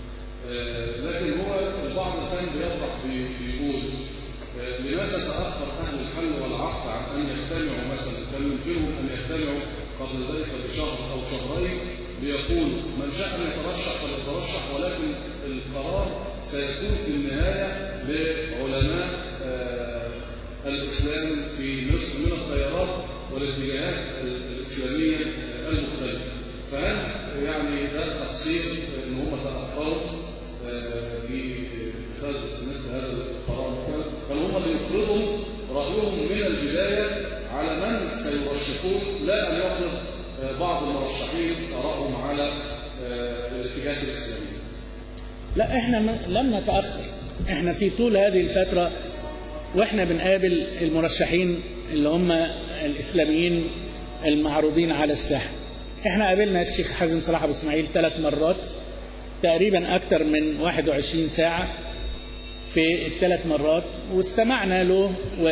لكن هو البعض كان بيطرح في- بيقول آه، لماذا تاخر اهل الحل والعقد عن ان يجتمعوا مثلا كان يمكنهم ان يجتمعوا قبل ذلك بشهر او شهرين ليقول من شاء ان يترشح فليترشح ولكن القرار سيكون في النهايه لعلماء آه، الاسلام في مصر من التيارات والاتجاهات الاسلاميه المختلفه فهل يعني ده تقصير ان هم تاخروا آه، في اتخاذ مثل هذا القرار مثلا بل هم اللي يفرضوا رايهم من البدايه على من سيرشحون لا ان يفرض آه، بعض المرشحين ارائهم على آه، الاتجاهات الاسلاميه لا احنا ما- لم نتأخر احنا في طول هذه الفترة واحنا بنقابل المرشحين اللي هم الاسلاميين المعروضين على الساحة احنا قابلنا الشيخ حازم صلاح ابو اسماعيل ثلاث مرات تقريبا اكثر من 21 ساعة في الثلاث مرات واستمعنا له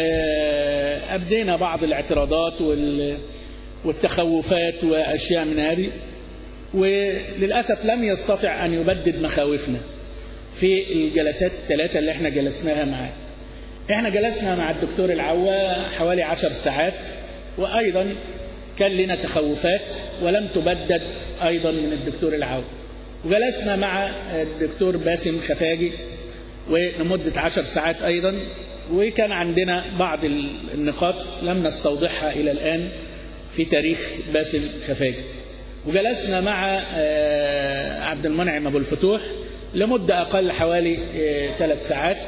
وابدينا بعض الاعتراضات وال- والتخوفات واشياء من هذه وللأسف لم يستطع أن يبدد مخاوفنا في الجلسات الثلاثة اللي احنا جلسناها معاه احنا جلسنا مع الدكتور العوا حوالي عشر ساعات وأيضا كان لنا تخوفات ولم تبدد أيضا من الدكتور العوا وجلسنا مع الدكتور باسم خفاجي ولمدة عشر ساعات أيضا وكان عندنا بعض النقاط لم نستوضحها إلى الآن في تاريخ باسم خفاجي وجلسنا مع آه، عبد المنعم أبو الفتوح لمدة أقل حوالي ثلاث ساعات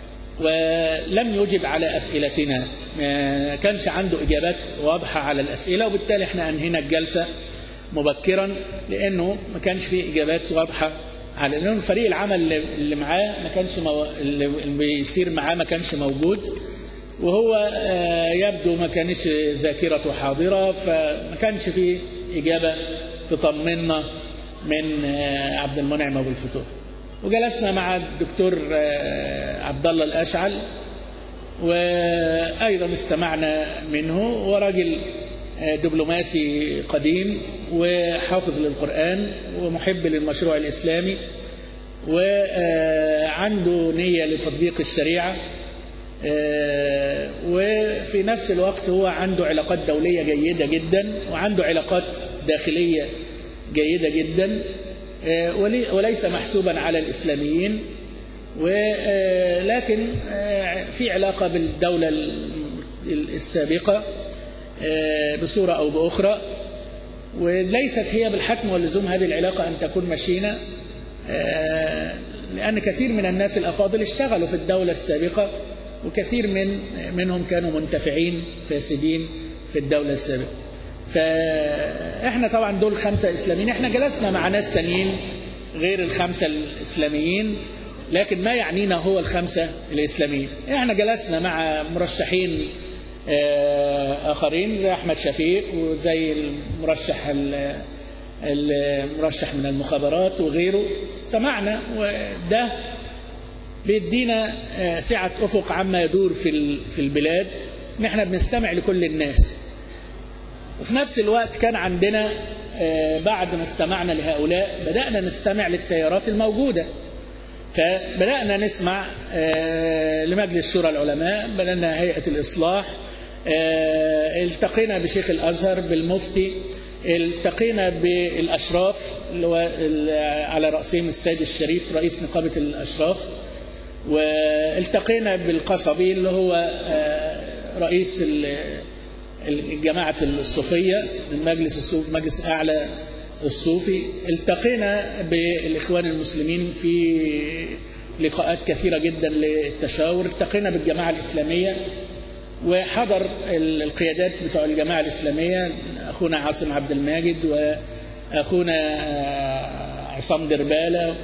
ولم يجب على أسئلتنا ما كانش عنده إجابات واضحة على الأسئلة وبالتالي احنا أنهينا الجلسة مبكرا لأنه ما كانش فيه إجابات واضحة على لأن فريق العمل اللي- اللي معاه ما كانش مو... اللي اللي بيصير معاه ما كانش موجود وهو آه، يبدو ما كانش ذاكرته حاضرة فما كانش فيه إجابة تطمنا من آه، عبد المنعم أبو الفتوح وجلسنا مع الدكتور آه، عبد الله الأشعل وأيضا استمعنا منه ورجل آه، دبلوماسي قديم وحافظ للقرآن ومحب للمشروع الإسلامي وعنده نية لتطبيق الشريعة آه، وفي نفس الوقت هو عنده علاقات دولية جيدة جدا وعنده علاقات داخلية جيدة جدا آه، ولي- وليس محسوبا على الإسلاميين ولكن في علاقة بالدولة ال- السابقة آه، بصورة أو بأخرى وليست هي بالحتم واللزوم هذه العلاقة أن تكون مشينة آه، لأن كثير من الناس الأفاضل اشتغلوا في الدولة السابقة وكثير من منهم كانوا منتفعين فاسدين في الدولة السابقة فإحنا طبعا دول خمسة إسلاميين إحنا جلسنا مع ناس تانيين غير الخمسة الإسلاميين لكن ما يعنينا هو الخمسة الإسلاميين إحنا جلسنا مع مرشحين آه، آخرين زي أحمد شفيق وزي المرشح ال- المرشح من المخابرات وغيره استمعنا وده بيدينا آه، سعة أفق عما يدور في ال- في البلاد إن إحنا بنستمع لكل الناس وفي نفس الوقت كان عندنا آه، بعد ما استمعنا لهؤلاء بدأنا نستمع للتيارات الموجودة فبدأنا نسمع آه، لمجلس شورى العلماء بدأنا هيئة الإصلاح آه، التقينا بشيخ الأزهر بالمفتي التقينا بالأشراف اللي هو ال- على رأسهم السيد الشريف رئيس نقابة الأشراف والتقينا بالقصبي اللي هو آه، رئيس ال- الجماعة الصوفية المجلس الصوفي مجلس أعلى الصوفي التقينا بالإخوان المسلمين في لقاءات كثيرة جدا للتشاور التقينا بالجماعة الإسلامية وحضر ال- القيادات بتوع الجماعة الإسلامية أخونا عاصم عبد الماجد وأخونا آه، عصام دربالة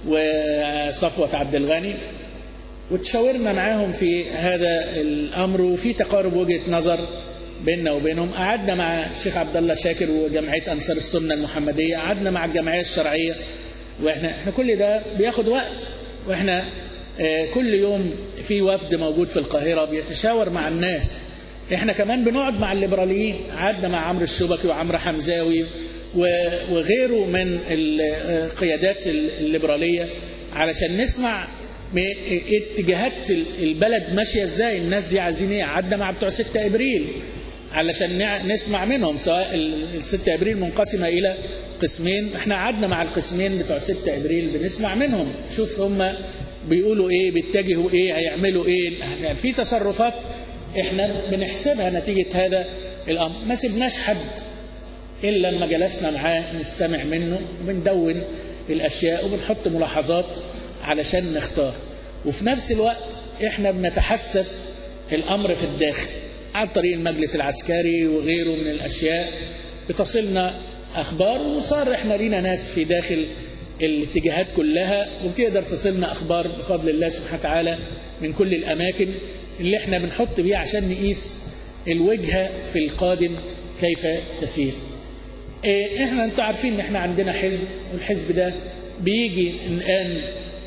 وصفوة عبد الغني وتشاورنا معاهم في هذا الامر وفي تقارب وجهه نظر بيننا وبينهم قعدنا مع الشيخ عبد الله شاكر وجمعيه انصار السنه المحمديه قعدنا مع الجمعيه الشرعيه واحنا احنا كل ده بياخد وقت واحنا آه، كل يوم في وفد موجود في القاهره بيتشاور مع الناس احنا كمان بنقعد مع الليبراليين قعدنا مع عمرو الشبكي وعمرو حمزاوي و- وغيره من القيادات الليبراليه علشان نسمع م- اتجاهات البلد ماشيه ازاي الناس دي عايزين ايه قعدنا مع بتوع 6 ابريل علشان نع- نسمع منهم سواء ال ال 6 ابريل منقسمه الى قسمين احنا قعدنا مع القسمين بتوع 6 ابريل بنسمع منهم شوف هم بيقولوا ايه بيتجهوا ايه هيعملوا ايه يعني في تصرفات احنا بنحسبها نتيجه هذا الامر ما سيبناش حد إلا لما جلسنا معاه نستمع منه وبندون الأشياء وبنحط ملاحظات علشان نختار وفي نفس الوقت إحنا بنتحسس الأمر في الداخل عن طريق المجلس العسكري وغيره من الأشياء بتصلنا أخبار وصار إحنا لينا ناس في داخل الاتجاهات كلها وبتقدر تصلنا أخبار بفضل الله سبحانه وتعالى من كل الأماكن اللي إحنا بنحط بيها عشان نقيس الوجهة في القادم كيف تسير إيه، احنا انتوا عارفين ان احنا عندنا حزب والحزب ده بيجي الان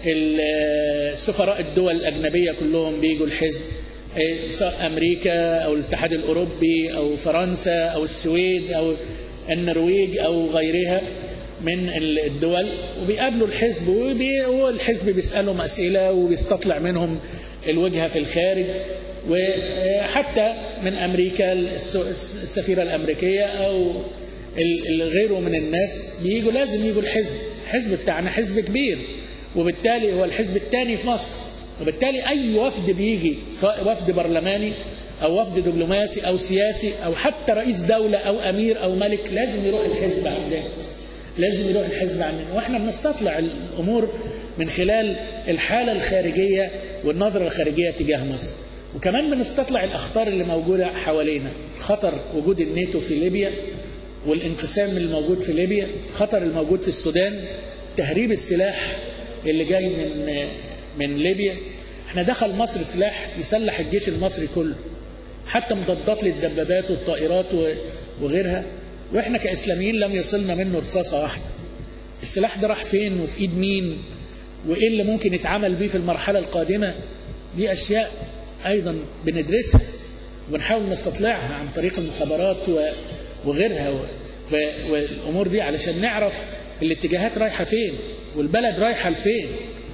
ال- سفراء الدول الاجنبيه كلهم بيجوا الحزب إيه، سواء امريكا او الاتحاد الاوروبي او فرنسا او السويد او النرويج او غيرها من ال- الدول وبيقابلوا الحزب وبي- والحزب بيسالهم اسئله وبيستطلع منهم الوجهه في الخارج وحتى من امريكا الس- السفيره الامريكيه او ال- ال- غيره من الناس بيجوا لازم يجوا الحزب الحزب بتاعنا حزب كبير وبالتالي هو الحزب الثاني في مصر وبالتالي أي وفد بيجي سواء وفد برلماني أو وفد دبلوماسي أو سياسي أو حتى رئيس دولة أو أمير أو ملك لازم يروح الحزب عندنا لازم يروح الحزب عندنا واحنا بنستطلع الأمور من خلال الحالة الخارجية والنظرة الخارجية تجاه مصر وكمان بنستطلع الأخطار اللي موجودة حوالينا خطر وجود الناتو في ليبيا والانقسام الموجود في ليبيا خطر الموجود في السودان تهريب السلاح اللي جاي من من ليبيا احنا دخل مصر سلاح يسلح الجيش المصري كله حتى مضادات للدبابات والطائرات و- وغيرها واحنا كاسلاميين لم يصلنا منه رصاصه واحده السلاح ده راح فين وفي ايد مين وايه اللي ممكن يتعمل بيه في المرحله القادمه دي اشياء ايضا بندرسها وبنحاول نستطلعها عن طريق المخابرات و- وغيرها و- و- والامور دي علشان نعرف الاتجاهات رايحه فين والبلد رايحه لفين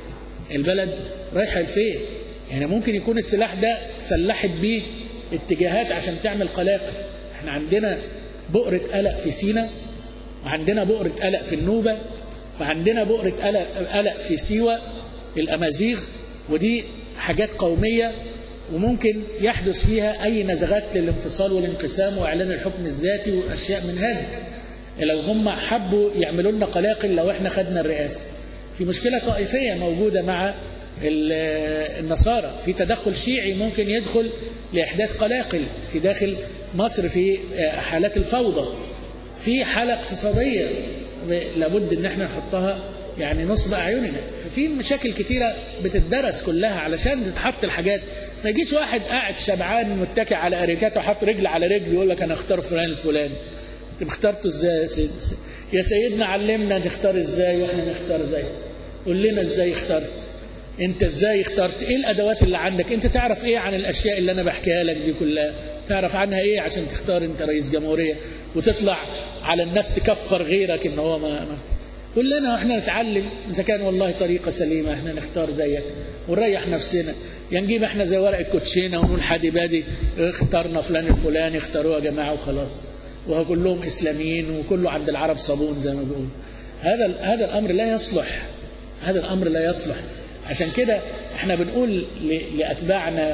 البلد رايحه لفين يعني ممكن يكون السلاح ده سلحت بيه اتجاهات عشان تعمل قلاقل احنا عندنا بؤرة قلق في سينا وعندنا بؤرة قلق في النوبة وعندنا بؤرة قلق, قلق في سيوة الأمازيغ ودي حاجات قومية وممكن يحدث فيها أي نزغات للانفصال والانقسام وإعلان الحكم الذاتي وأشياء من هذه لو هم حبوا يعملوا لنا قلاقل لو احنا خدنا الرئاسة في مشكلة طائفية موجودة مع ال- النصارى في تدخل شيعي ممكن يدخل لإحداث قلاقل في داخل مصر في حالات الفوضى في حالة اقتصادية لابد ان احنا نحطها يعني نصب اعيننا ففي مشاكل كتيرة بتدرس كلها علشان تتحط الحاجات ما يجيش واحد قاعد شبعان متكئ على اريكاته وحاط رجل على رجل يقول لك انا اختار فلان الفلاني انت اخترته ازاي يا سيد يا سيدنا علمنا نختار ازاي واحنا نختار ازاي قول لنا ازاي اخترت انت ازاي اخترت ايه الادوات اللي عندك انت تعرف ايه عن الاشياء اللي انا بحكيها لك دي كلها تعرف عنها ايه عشان تختار انت رئيس جمهوريه وتطلع على الناس تكفر غيرك ان هو ما, ما كلنا واحنا نتعلم اذا كان والله طريقه سليمه احنا نختار زيك ونريح نفسنا يا نجيب احنا زي ورق الكوتشينه ونقول حادي بادي اخترنا فلان الفلاني اختاروه يا جماعه وخلاص وهو كلهم اسلاميين وكله عند العرب صابون زي ما بيقولوا هذا هذا الامر لا يصلح هذا الامر لا يصلح عشان كده احنا بنقول لاتباعنا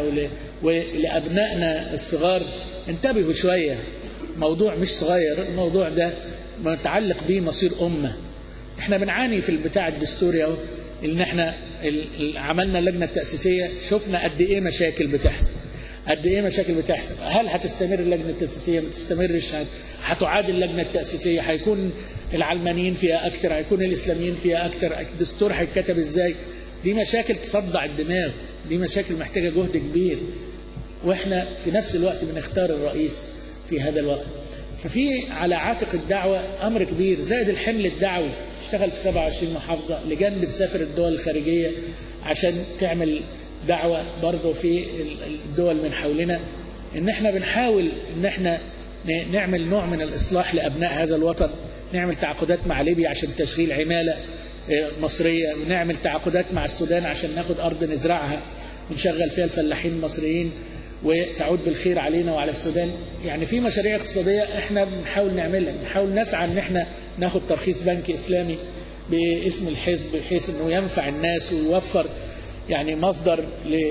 ولابنائنا الصغار انتبهوا شويه موضوع مش صغير الموضوع ده متعلق به مصير امه احنا بنعاني في البتاع الدستوري اهو ان احنا عملنا اللجنه التاسيسيه شفنا قد ايه مشاكل بتحصل قد ايه مشاكل بتحصل هل هتستمر اللجنه التاسيسيه ما تستمرش هتعاد اللجنه التاسيسيه هيكون العلمانيين فيها اكتر هيكون الاسلاميين فيها اكتر الدستور هيتكتب ازاي دي مشاكل تصدع الدماغ دي مشاكل محتاجه جهد كبير واحنا في نفس الوقت بنختار الرئيس في هذا الوقت ففي على عاتق الدعوة أمر كبير زائد الحمل الدعوي اشتغل في 27 محافظة لجان بتسافر الدول الخارجية عشان تعمل دعوة برضه في الدول من حولنا ان احنا بنحاول ان احنا نعمل نوع من الإصلاح لأبناء هذا الوطن نعمل تعاقدات مع ليبيا عشان تشغيل عمالة مصرية ونعمل تعاقدات مع السودان عشان ناخد أرض نزرعها ونشغل فيها الفلاحين المصريين وتعود بالخير علينا وعلى السودان يعني في مشاريع اقتصادية احنا بنحاول نعملها بنحاول نسعى ان احنا ناخد ترخيص بنكي اسلامي باسم الحزب بحيث انه ينفع الناس ويوفر يعني مصدر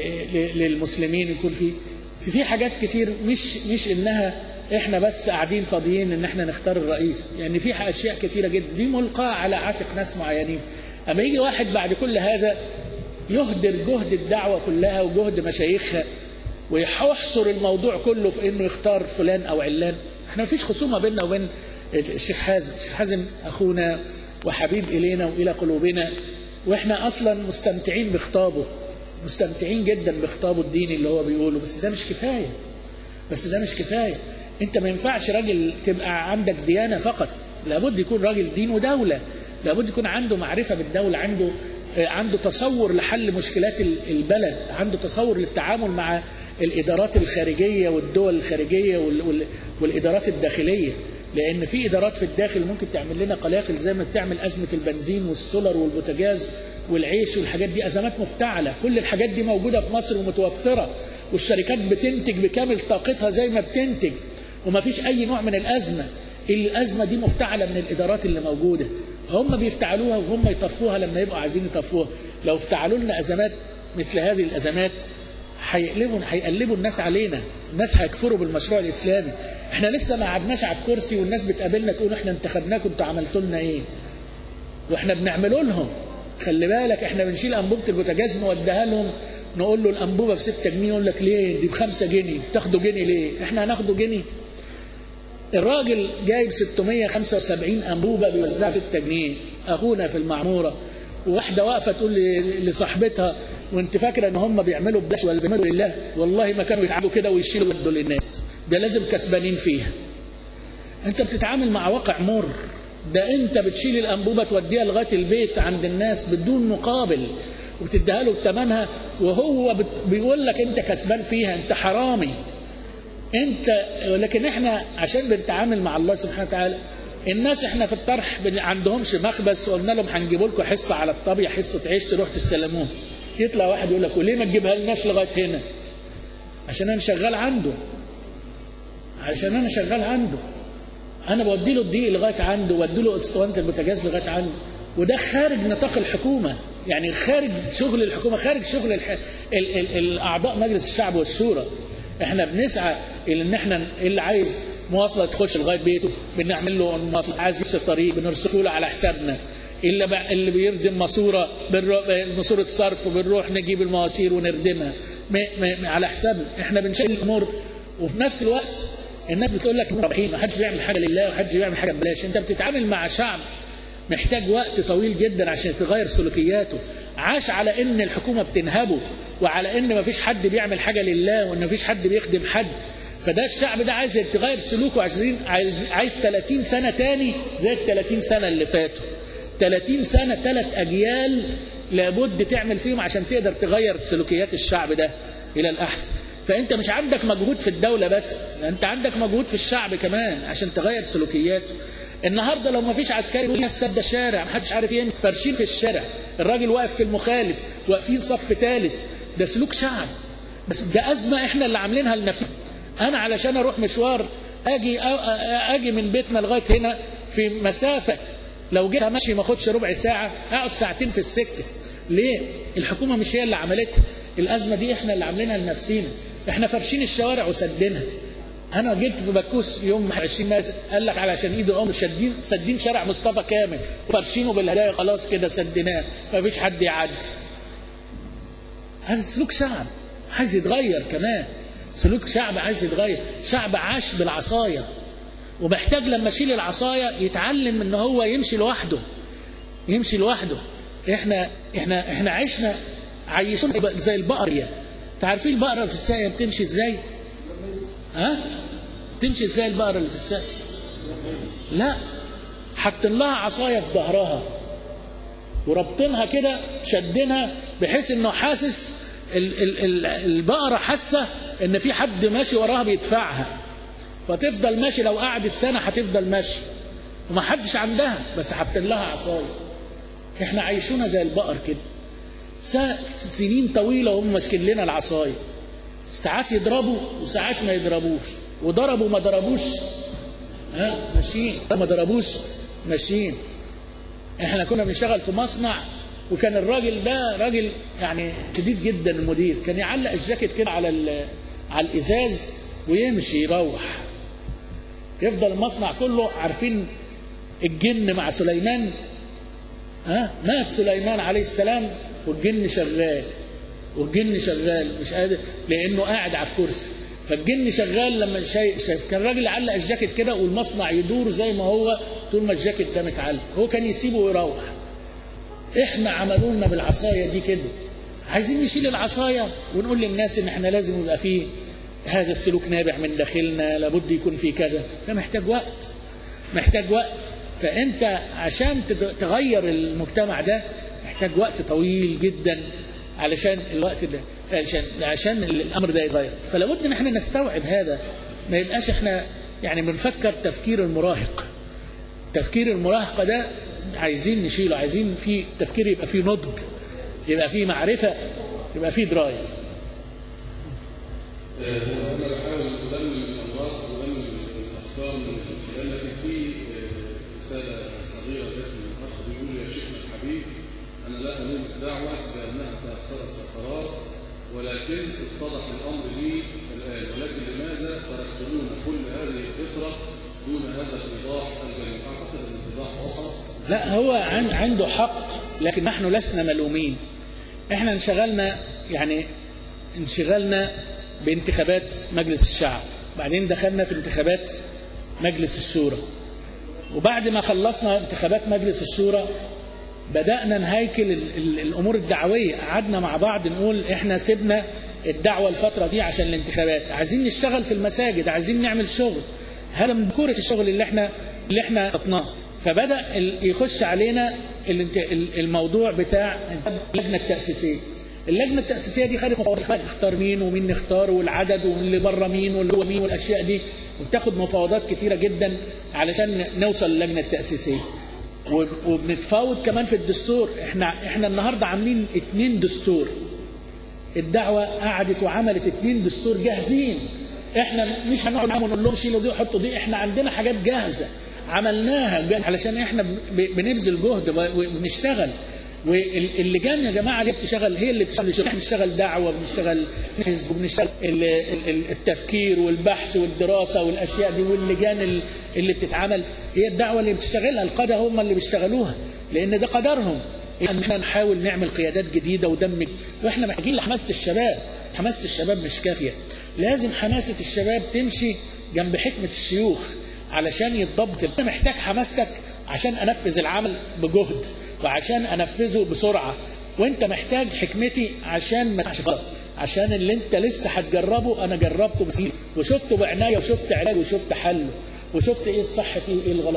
للمسلمين يكون فيه في في حاجات كتير مش مش انها احنا بس قاعدين فاضيين ان احنا نختار الرئيس يعني في اشياء كتيره جدا دي ملقاه على عاتق ناس معينين اما يجي واحد بعد كل هذا يهدر جهد الدعوه كلها وجهد مشايخها ويحصر الموضوع كله في انه يختار فلان او علان احنا مفيش خصومه بيننا وبين الشيخ حازم الشيخ حازم اخونا وحبيب الينا والى قلوبنا واحنا اصلا مستمتعين بخطابه مستمتعين جدا بخطابه الديني اللي هو بيقوله بس ده مش كفايه بس ده مش كفايه انت ما ينفعش راجل تبقى عندك ديانه فقط لابد يكون راجل دين ودوله لابد يكون عنده معرفه بالدوله عنده عنده تصور لحل مشكلات البلد عنده تصور للتعامل مع الإدارات الخارجية والدول الخارجية والإدارات الداخلية لأن في إدارات في الداخل ممكن تعمل لنا قلاقل زي ما بتعمل أزمة البنزين والسولر والبوتاجاز والعيش والحاجات دي أزمات مفتعلة كل الحاجات دي موجودة في مصر ومتوفرة والشركات بتنتج بكامل طاقتها زي ما بتنتج وما فيش أي نوع من الأزمة الأزمة دي مفتعلة من الإدارات اللي موجودة هم بيفتعلوها وهم يطفوها لما يبقوا عايزين يطفوها لو افتعلوا لنا أزمات مثل هذه الأزمات هيقلبوا هيقلبوا الناس علينا الناس هيكفروا بالمشروع الإسلامي احنا لسه ما قعدناش على الكرسي والناس بتقابلنا تقول احنا انتخبناكم انتوا عملتوا لنا ايه واحنا بنعمله لهم خلي بالك احنا بنشيل انبوبه البوتاجاز نوديها لهم نقول له الانبوبه ب 6 جنيه يقول لك ليه دي ب 5 جنيه تاخدوا جنيه ليه احنا هناخده جنيه الراجل جايب 675 انبوبه بيوزعها 6 جنيه اخونا في المعموره وواحده واقفه تقول لصاحبتها وانت فاكره ان هم بيعملوا بلاش ولا بيعملوا لله والله ما كانوا يتعبوا كده ويشيلوا يدوا للناس ده لازم كسبانين فيها انت بتتعامل مع واقع مر ده انت بتشيل الانبوبه توديها لغايه البيت عند الناس بدون مقابل وبتديها له بثمنها وهو بيقول لك انت كسبان فيها انت حرامي انت لكن احنا عشان بنتعامل مع الله سبحانه وتعالى الناس احنا في الطرح عندهمش مخبز وقلنا لهم هنجيب لكم حصه على الطبيعه حصه عيش تروح تستلموه يطلع واحد يقول لك وليه ما تجيبها لناش لغايه هنا عشان انا شغال عنده عشان انا شغال عنده انا بودي له الدقيق لغايه عنده وادي له اسطوانه البوتاجاز لغايه عنده وده خارج نطاق الحكومه يعني خارج شغل الحكومه خارج شغل الح... ال... ال... الاعضاء مجلس الشعب والشورى احنا بنسعى الى ان احنا اللي عايز مواصله تخش لغايه بيته بنعمل له مواصله عايز يمشي الطريق بنرسله له على حسابنا اللي ب... اللي بيردم ماسوره بنرو... ماسوره صرف بنروح نجيب المواسير ونردمها م... م... على حسابنا احنا بنشيل الامور وفي نفس الوقت الناس بتقول لك مربحين ما حدش بيعمل حاجه لله وحدش بيعمل حاجه ببلاش انت بتتعامل مع شعب محتاج وقت طويل جدا عشان تغير سلوكياته عاش على ان الحكومه بتنهبه وعلى ان ما فيش حد بيعمل حاجه لله وان ما فيش حد بيخدم حد فده الشعب ده عايز يتغير سلوكه عايزين عايز عايز 30 سنه تاني زي ال 30 سنه اللي فاتوا 30 سنه ثلاث اجيال لابد تعمل فيهم عشان تقدر تغير سلوكيات الشعب ده الى الاحسن فانت مش عندك مجهود في الدوله بس انت عندك مجهود في الشعب كمان عشان تغير سلوكياته النهارده لو ما فيش عسكري الناس سد الشارع محدش عارف يمشي فرشين في الشارع الراجل واقف في المخالف واقفين صف ثالث ده سلوك شعب بس ده ازمه احنا اللي عاملينها لنفسنا انا علشان اروح مشوار اجي اجي من بيتنا لغايه هنا في مسافه لو جيت ماشي ما اخدش ربع ساعه اقعد ساعتين في السكه ليه الحكومه مش هي اللي عملتها الازمه دي احنا اللي عاملينها لنفسينا احنا فرشين الشوارع وسدينها انا جيت في بكوس يوم 20 مارس قال لك علشان ايد الام شادين سدين شارع مصطفى كامل وفرشينه بالهدايا خلاص كده سديناه ما فيش حد يعدي هذا سلوك شعب عايز يتغير كمان سلوك شعب عايز يتغير شعب عاش بالعصايه ومحتاج لما يشيل العصايه يتعلم ان هو يمشي لوحده يمشي لوحده احنا احنا احنا عشنا عايشين زي البقريه تعرفين البقره في الساقيه بتمشي ازاي ها تمشي ازاي البقره اللي في الساقيه لا حاطين لها عصايه في ظهرها وربطينها كده شدينها بحيث انه حاسس ال ال ال البقره حاسه ان في حد ماشي وراها بيدفعها فتفضل ماشي لو قعدت سنه هتفضل ماشي وما حدش عندها بس حاطين لها عصايه احنا عايشونا زي البقر كده سنين طويله وهم ماسكين لنا العصايه ساعات يضربوا وساعات ما يضربوش وضربوا ما ضربوش ها ماشيين ما ضربوش ماشيين احنا كنا بنشتغل في مصنع وكان الراجل ده راجل يعني شديد جدا المدير كان يعلق الجاكيت كده على على الازاز ويمشي يروح يفضل المصنع كله عارفين الجن مع سليمان ها مات سليمان عليه السلام والجن شغال والجن شغال مش قادر لانه قاعد على الكرسي فالجن شغال لما شايف, شايف كان الراجل علق الجاكيت كده والمصنع يدور زي ما هو طول ما الجاكيت ده متعلق هو كان يسيبه ويروح احنا عملوا لنا بالعصايه دي كده عايزين نشيل العصايه ونقول للناس ان احنا لازم يبقى فيه هذا السلوك نابع من داخلنا لابد يكون في كذا ده محتاج وقت محتاج وقت فانت عشان تغير المجتمع ده محتاج وقت طويل جدا علشان الوقت ده عشان عشان الامر ده يتغير فلابد ان احنا نستوعب هذا ما يبقاش احنا يعني بنفكر تفكير المراهق تفكير المراهقه ده عايزين نشيله عايزين في تفكير يبقى فيه نضج يبقى فيه معرفه يبقى فيه درايه أنا بحاول أدمج الأمراض وأدمج الأفكار من خلال لكن في رسالة صغيرة جت من الأخ بيقول يا شيخنا الحبيب أنا لا ألوم الدعوة بأنها تأخرت في القرار ولكن اتضح الأمر لي الآن ولكن لماذا تركتمون كل هذه الفترة دون هذا الإيضاح الجميل أعتقد أن الإيضاح وسط لا هو عن عنده حق لكن نحن لسنا ملومين احنا انشغلنا يعني انشغلنا بانتخابات مجلس الشعب بعدين دخلنا في انتخابات مجلس الشورى وبعد ما خلصنا انتخابات مجلس الشورى بدأنا نهيكل ال- ال- الأمور الدعوية قعدنا مع بعض نقول إحنا سيبنا الدعوة الفترة دي عشان الانتخابات عايزين نشتغل في المساجد عايزين نعمل شغل هذا من كورة الشغل اللي احنا اللي احنا خطناه فبدأ ال- يخش علينا الانت- ال- الموضوع بتاع اللجنة التأسيسية اللجنة التأسيسية دي خدت مفاوضات نختار مين ومين نختار والعدد واللي بره مين واللي هو مين والأشياء دي وبتاخد مفاوضات كتيرة جدا علشان نوصل للجنة التأسيسية وب- وبنتفاوض كمان في الدستور احنا احنا النهارده عاملين اتنين دستور الدعوة قعدت وعملت اتنين دستور جاهزين احنا مش هنقعد معاهم ونقول لهم شيلوا دي وحطوا دي احنا عندنا حاجات جاهزة عملناها جاهزة علشان احنا ب- بنبذل جهد وبنشتغل واللجان يا جماعه اللي بتشتغل هي اللي بتشتغل احنا بنشتغل دعوه بنشتغل حزب وبنشتغل ال- ال- ال- التفكير والبحث والدراسه والاشياء دي واللجان ال- اللي بتتعمل هي الدعوه اللي بتشتغلها القاده هم اللي بيشتغلوها لان ده قدرهم ان احنا نحاول نعمل قيادات جديده ودمج واحنا محتاجين لحماسه الشباب حماسه الشباب مش كافيه لازم حماسه الشباب تمشي جنب حكمه الشيوخ علشان يتضبط انا محتاج حماستك عشان انفذ العمل بجهد وعشان انفذه بسرعه وانت محتاج حكمتي عشان ما تبقاش غلط عشان اللي انت لسه هتجربه انا جربته بسيط وشفته بعنايه وشفت علاج وشفت حل وشفت ايه الصح فيه وايه الغلط فيه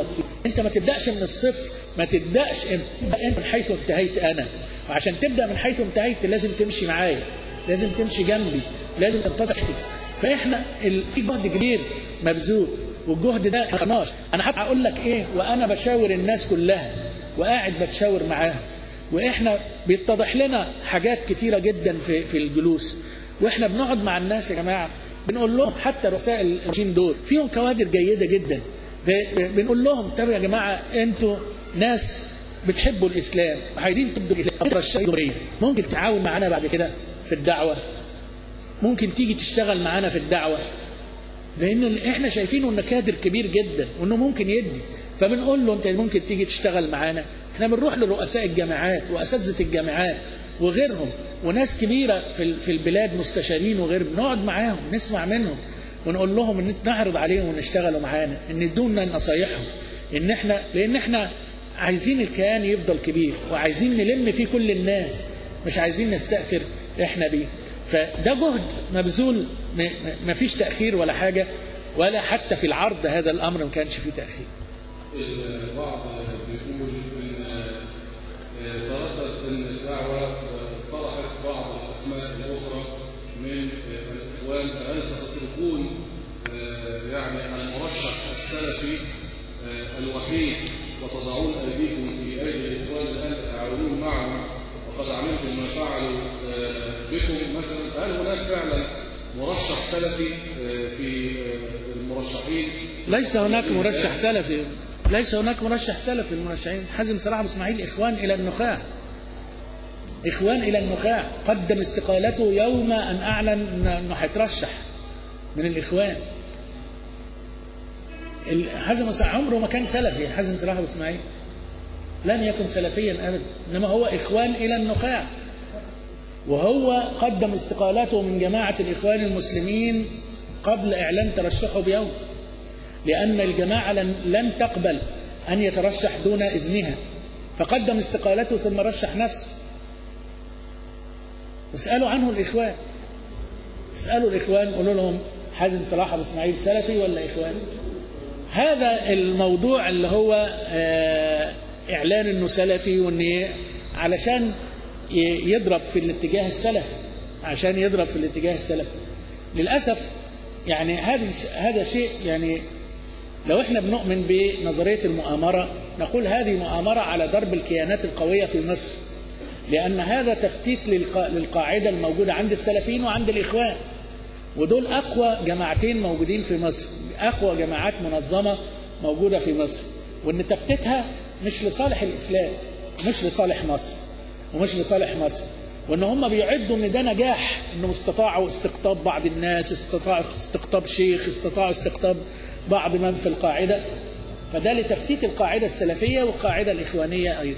انت ما تبداش من الصفر ما تبداش انت من حيث انتهيت انا وعشان تبدا من حيث انتهيت لازم تمشي معايا لازم تمشي جنبي لازم تنتظر فاحنا ال... في جهد كبير مبذول والجهد ده ما خناش انا حتى اقول لك ايه وانا بشاور الناس كلها وقاعد بتشاور معاهم واحنا بيتضح لنا حاجات كتيره جدا في في الجلوس واحنا بنقعد مع الناس يا جماعه بنقول لهم حتى رسائل الماشيين دول فيهم كوادر جيده جدا بنقول لهم طب يا جماعه انتوا ناس بتحبوا الاسلام عايزين تبدوا الاسلام ممكن تتعاون معانا بعد كده في الدعوه ممكن تيجي تشتغل معانا في الدعوه لان احنا شايفينه انه كادر كبير جدا وانه ممكن يدي فبنقول له انت ممكن تيجي تشتغل معانا احنا بنروح لرؤساء الجامعات واساتذه الجامعات وغيرهم وناس كبيره في في البلاد مستشارين وغيرهم نقعد معاهم نسمع منهم ونقول لهم ان نعرض عليهم ونشتغلوا معانا ان يدونا نصايحهم ان احنا لان احنا عايزين الكيان يفضل كبير وعايزين نلم فيه كل الناس مش عايزين نستأثر احنا بيه فده جهد مبذول ما فيش تأخير ولا حاجة ولا حتى في العرض هذا الأمر ما كانش فيه تأخير البعض بيقول ان تردد ان الدعوه طرحت بعض الاسماء الاخرى من الاخوان فهل ستتركون يعني المرشح السلفي الوحيد وتضعون ايديكم في ايدي الاخوان الان تتعاونون معهم وقد علمتم ما فعلوا بكم مثلا فهل هناك فعلا مرشح سلفي في المرشحين ليس هناك مرشح سلفي ليس هناك مرشح سلفي المرشحين حازم صلاح ابو اسماعيل اخوان الى النخاع اخوان الى النخاع قدم استقالته يوم ان اعلن انه هيترشح من الاخوان حازم عمره ما كان سلفي حازم صلاح ابو اسماعيل لم يكن سلفيا ابدا انما هو اخوان الى النخاع وهو قدم استقالته من جماعه الاخوان المسلمين قبل اعلان ترشحه بيوم لأن الجماعة لن, لن تقبل أن يترشح دون إذنها فقدم استقالته ثم رشح نفسه واسألوا عنه الإخوان اسألوا الإخوان قولوا لهم حازم صلاح أبو إسماعيل سلفي ولا إخوان هذا الموضوع اللي هو إعلان أنه سلفي وأن علشان يضرب في الاتجاه السلفي عشان يضرب في الاتجاه السلفي للأسف يعني هذا هذا شيء يعني لو احنا بنؤمن بنظرية المؤامرة نقول هذه مؤامرة على ضرب الكيانات القوية في مصر لأن هذا تفتيت للقاعدة الموجودة عند السلفيين وعند الإخوان ودول أقوى جماعتين موجودين في مصر أقوى جماعات منظمة موجودة في مصر وأن تفتيتها مش لصالح الإسلام مش لصالح مصر ومش لصالح مصر وان هم بيعدوا ان ده نجاح انهم استطاعوا استقطاب بعض الناس استطاعوا استقطاب شيخ استطاعوا استقطاب بعض من في القاعدة فده لتفتيت القاعدة السلفية والقاعدة الإخوانية أيضا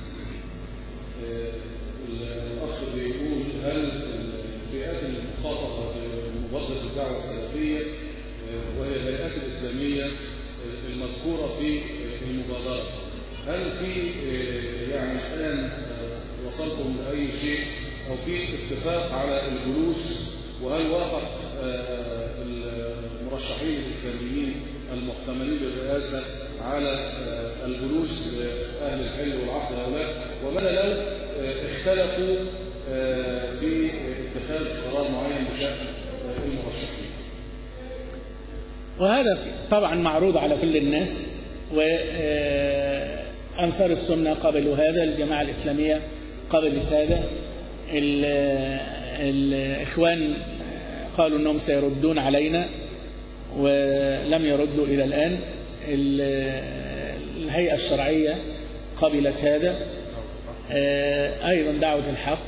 الأخ بيقول هل الفئات المخاطبة بمبادرة الدعوة السلفية وهي الهيئات الإسلامية المذكورة في المبادرة هل في يعني الآن وصلتم لأي شيء أو في اتفاق على الجلوس وهل وافق المرشحين الإسلاميين المحتملين للرئاسة على الجلوس أهل الحل والعقد هؤلاء وماذا لو اختلفوا في اتخاذ قرار معين بشأن المرشحين وهذا طبعا معروض على كل الناس وأنصار السنة قبلوا هذا الجماعة الإسلامية قبلت هذا الإخوان قالوا أنهم سيردون علينا ولم يردوا إلى الآن الهيئة الشرعية قبلت هذا أيضا دعوة الحق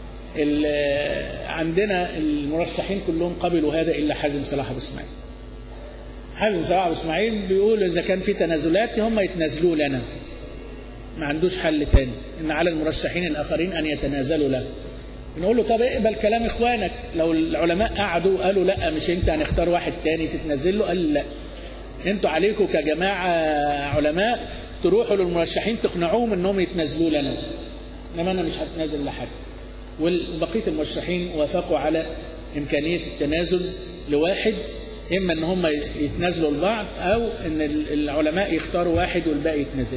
عندنا المرشحين كلهم قبلوا هذا إلا حازم صلاح أبو إسماعيل حازم صلاح أبو إسماعيل بيقول إذا كان في تنازلات هم يتنازلوا لنا ما عندوش حل تاني إن على المرشحين الآخرين أن يتنازلوا له بنقول له طب اقبل كلام إخوانك لو العلماء قعدوا قالوا لا مش أنت هنختار واحد تاني تتنازل له قال لا أنتوا عليكم كجماعة علماء تروحوا للمرشحين تقنعوهم أنهم يتنازلوا لنا إنما أنا مش هتنازل لحد وبقية المرشحين وافقوا على إمكانية التنازل لواحد إما أن هم يتنازلوا لبعض أو أن العلماء يختاروا واحد والباقي يتنازل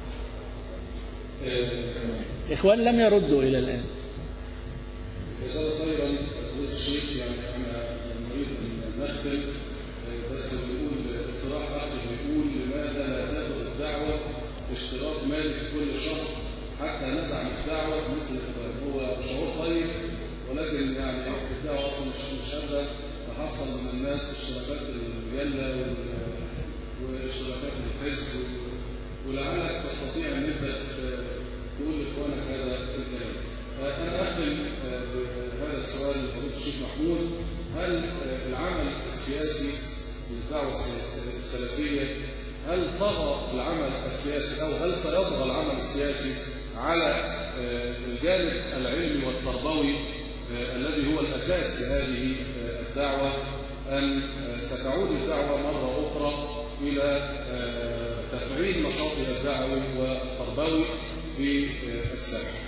إخوان لم يردوا إلى الآن جزاك خيرا فضيلة الشيخ يعني احنا نريد ان نختم بس بنقول اقتراح اخر بيقول لماذا لا تاخذ الدعوه اشتراك مالي في كل شهر حتى ندعم الدعوه مثل هو شعور طيب ولكن يعني الدعوه اصلا مش مش قادره تحصل من الناس اشتراكات المجله واشتراكات الحزب ولعلك تستطيع ان انت تقول لاخوانك هذا الكلام. انا اختم بهذا السؤال لفضيله الشيخ محمود هل العمل السياسي للدعوه السلفيه هل طغى العمل السياسي او هل سيطغى العمل السياسي على الجانب العلمي والتربوي الذي هو الاساس لهذه الدعوه ان ستعود الدعوه مره اخرى الى تفعيل نشاطها الدعوي والتربوي في الساحه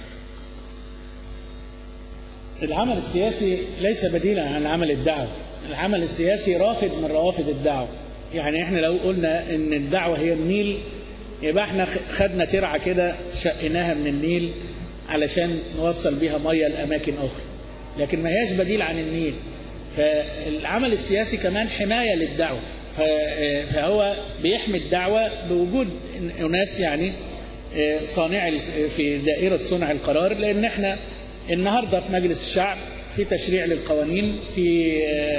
العمل السياسي ليس بديلا عن العمل الدعوي العمل السياسي رافد من روافد الدعوة يعني احنا لو قلنا ان الدعوة هي النيل يبقى احنا خدنا ترعة كده شقناها من النيل علشان نوصل بيها مية لأماكن أخرى لكن ما هياش بديل عن النيل فالعمل السياسي كمان حماية للدعوة فهو بيحمي الدعوة بوجود أناس يعني صانع في دائرة صنع القرار لأن احنا النهارده في مجلس الشعب في تشريع للقوانين في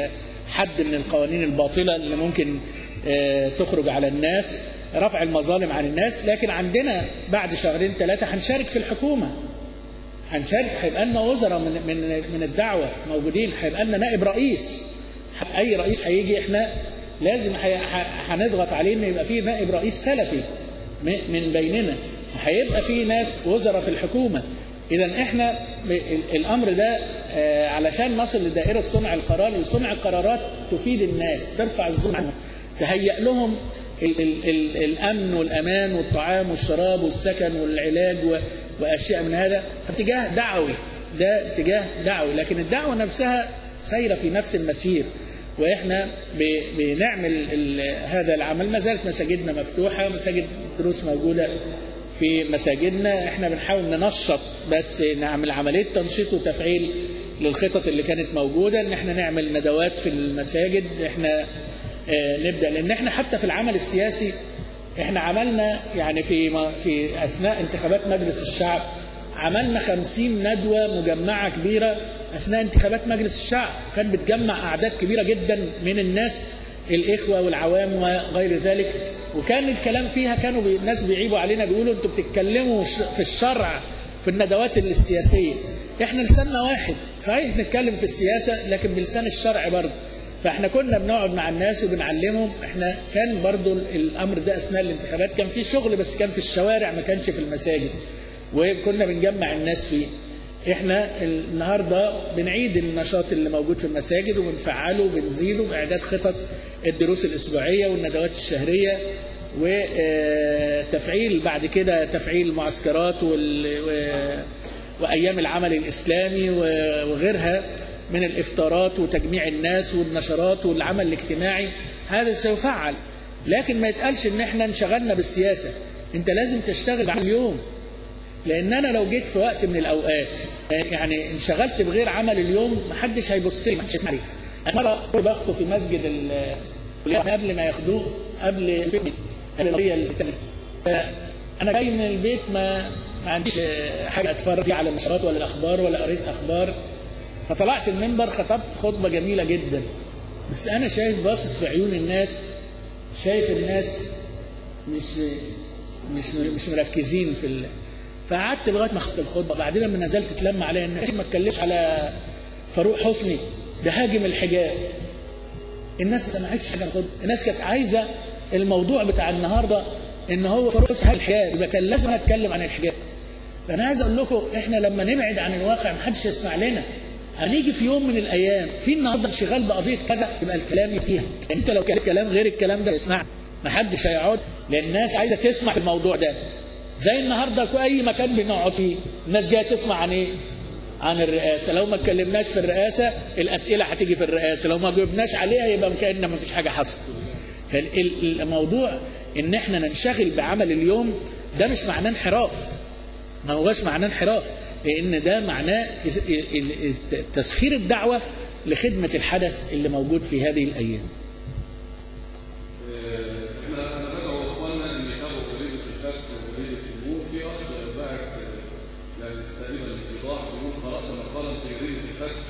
حد من القوانين الباطلة اللي ممكن تخرج على الناس رفع المظالم عن الناس لكن عندنا بعد شهرين ثلاثة هنشارك في الحكومة هنشارك هيبقى لنا وزراء من من من الدعوة موجودين هيبقى لنا نائب رئيس أي رئيس هيجي احنا لازم هنضغط عليه إن يبقى فيه نائب رئيس سلفي من بيننا هيبقى فيه ناس وزراء في الحكومة إذا إحنا الأمر ده علشان نصل لدائرة صنع القرار صنع القرارات تفيد الناس ترفع الظلم عنهم تهيأ لهم ال ال ال الأمن والأمان والطعام والشراب والسكن والعلاج وأشياء من هذا فاتجاه دعوي ده اتجاه دعوي لكن الدعوة نفسها سيرة في نفس المسير وإحنا بنعمل هذا العمل ما زالت مساجدنا مفتوحة مساجد دروس موجودة في مساجدنا احنا بنحاول ننشط بس نعمل عملية تنشيط وتفعيل للخطط اللي كانت موجودة ان احنا نعمل ندوات في المساجد احنا اه نبدأ لان احنا حتى في العمل السياسي احنا عملنا يعني في في اثناء انتخابات مجلس الشعب عملنا خمسين ندوة مجمعة كبيرة اثناء انتخابات مجلس الشعب كان بتجمع اعداد كبيرة جدا من الناس الإخوة والعوام وغير ذلك وكان الكلام فيها كانوا الناس بيعيبوا علينا بيقولوا انتوا بتتكلموا في الشرع في الندوات السياسية احنا لساننا واحد صحيح نتكلم في السياسة لكن بلسان الشرع برضه فاحنا كنا بنقعد مع الناس وبنعلمهم احنا كان برضه الامر ده اثناء الانتخابات كان في شغل بس كان في الشوارع ما كانش في المساجد وكنا بنجمع الناس فيه احنا النهارده بنعيد النشاط اللي موجود في المساجد وبنفعله وبنزيده باعداد خطط الدروس الاسبوعيه والندوات الشهريه وتفعيل بعد كده تفعيل المعسكرات وايام العمل الاسلامي وغيرها من الافطارات وتجميع الناس والنشرات والعمل الاجتماعي هذا سيفعل لكن ما يتقالش ان احنا انشغلنا بالسياسه انت لازم تشتغل على اليوم لان انا لو جيت في وقت من الاوقات يعني انشغلت بغير عمل اليوم محدش هيبص لي محدش يسمع لي مره كنت باخده في مسجد قبل ما ياخدوه قبل الفيلم انا جاي من البيت ما ما عنديش حاجه اتفرج فيها على النشرات ولا الاخبار ولا قريت اخبار فطلعت المنبر خطبت خطبه جميله جدا بس انا شايف باصص في عيون الناس شايف الناس مش مش مش مركزين في ال... فقعدت لغايه ما خلصت الخطبه بعدين لما نزلت اتلم عليا الناس ما اتكلمش على فاروق حسني ده هاجم الحجاب الناس ما سمعتش حاجه الخطبه الناس كانت عايزه الموضوع بتاع النهارده ان هو فاروق حسني الحجاب يبقى كان لازم اتكلم عن الحجاب فانا عايز اقول لكم احنا لما نبعد عن الواقع ما حدش يسمع لنا هنيجي في يوم من الايام في النهارده انشغال بقضيه كذا يبقى الكلام فيها انت لو كان كلام غير الكلام ده اسمع ما حدش هيقعد لان الناس عايزه تسمع في الموضوع ده زي النهارده في اي مكان بنقعد فيه الناس جايه تسمع عن ايه عن الرئاسة لو ما اتكلمناش في الرئاسة الأسئلة هتيجي في الرئاسة لو ما جبناش عليها يبقى كأن ما فيش حاجة حصل فالموضوع ان احنا ننشغل بعمل اليوم ده مش معناه انحراف ما هوش معناه انحراف لان ده معناه تسخير الدعوة لخدمة الحدث اللي موجود في هذه الأيام احنا انا بدعو اخواننا ان يتابعوا جريده الفتح وجريده النور في اخ بعت يعني تقريبا ايضاح بيقول قرات مقالا في جريده الفتح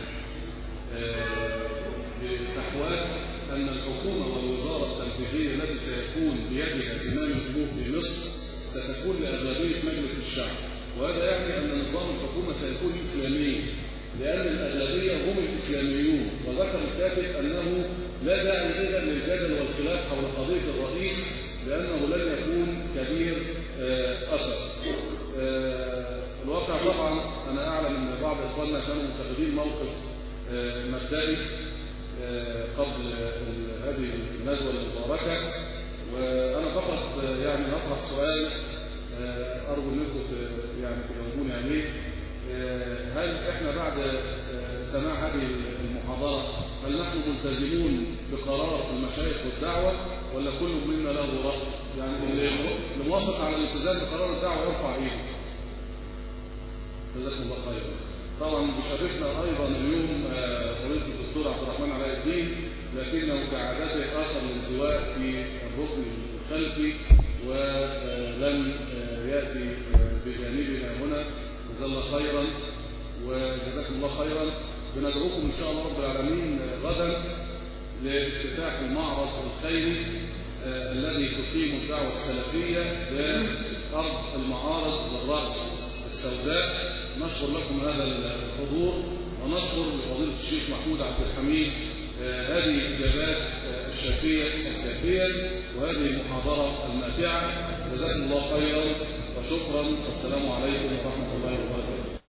بتحوال ان الحكومه والوزاره التنفيذيه التي سيكون بيدها زمام الامور في مصر ستكون لاغلبيه مجلس الشعب وهذا يعني ان نظام الحكومه سيكون اسلاميا لأن الأغلبية هم الإسلاميون وذكر الكاتب أنه لا داعي إذا للجدل والخلاف حول قضية الرئيس لأنه لن يكون كبير أثر الواقع طبعا أنا أعلم أن بعض إخواننا كانوا متخذين موقف مبدئي قبل هذه الندوة المباركة وأنا فقط يعني أطرح سؤال أرجو أنكم يعني تجاوبوني عليه هل احنا بعد سماع هذه المحاضرة هل نحن ملتزمون بقرار المشايخ والدعوة ولا كل منا له رأي يعني اللي موافق على الالتزام بقرار الدعوة يرفع ايده جزاكم الله خيرا طبعا بشرفنا ايضا اليوم فضيله الدكتور عبد الرحمن علاء الدين لكنه كعادته اثر الانزواء في الركن الخلفي ولم ياتي بجانبنا هنا جزا الله خيرا وجزاكم الله خيرا بندعوكم ان شاء الله رب العالمين غدا لافتتاح المعرض الخيري آه الذي تقيم الدعوه السلفيه بارض المعارض والراس السوداء نشكر لكم هذا الحضور ونشكر لفضيله الشيخ محمود عبد الحميد آه هذه الاجابات آه الشافيه الكافيه وهذه المحاضره الماتعه جزاكم الله خيرا وشكرا والسلام عليكم ورحمه الله وبركاته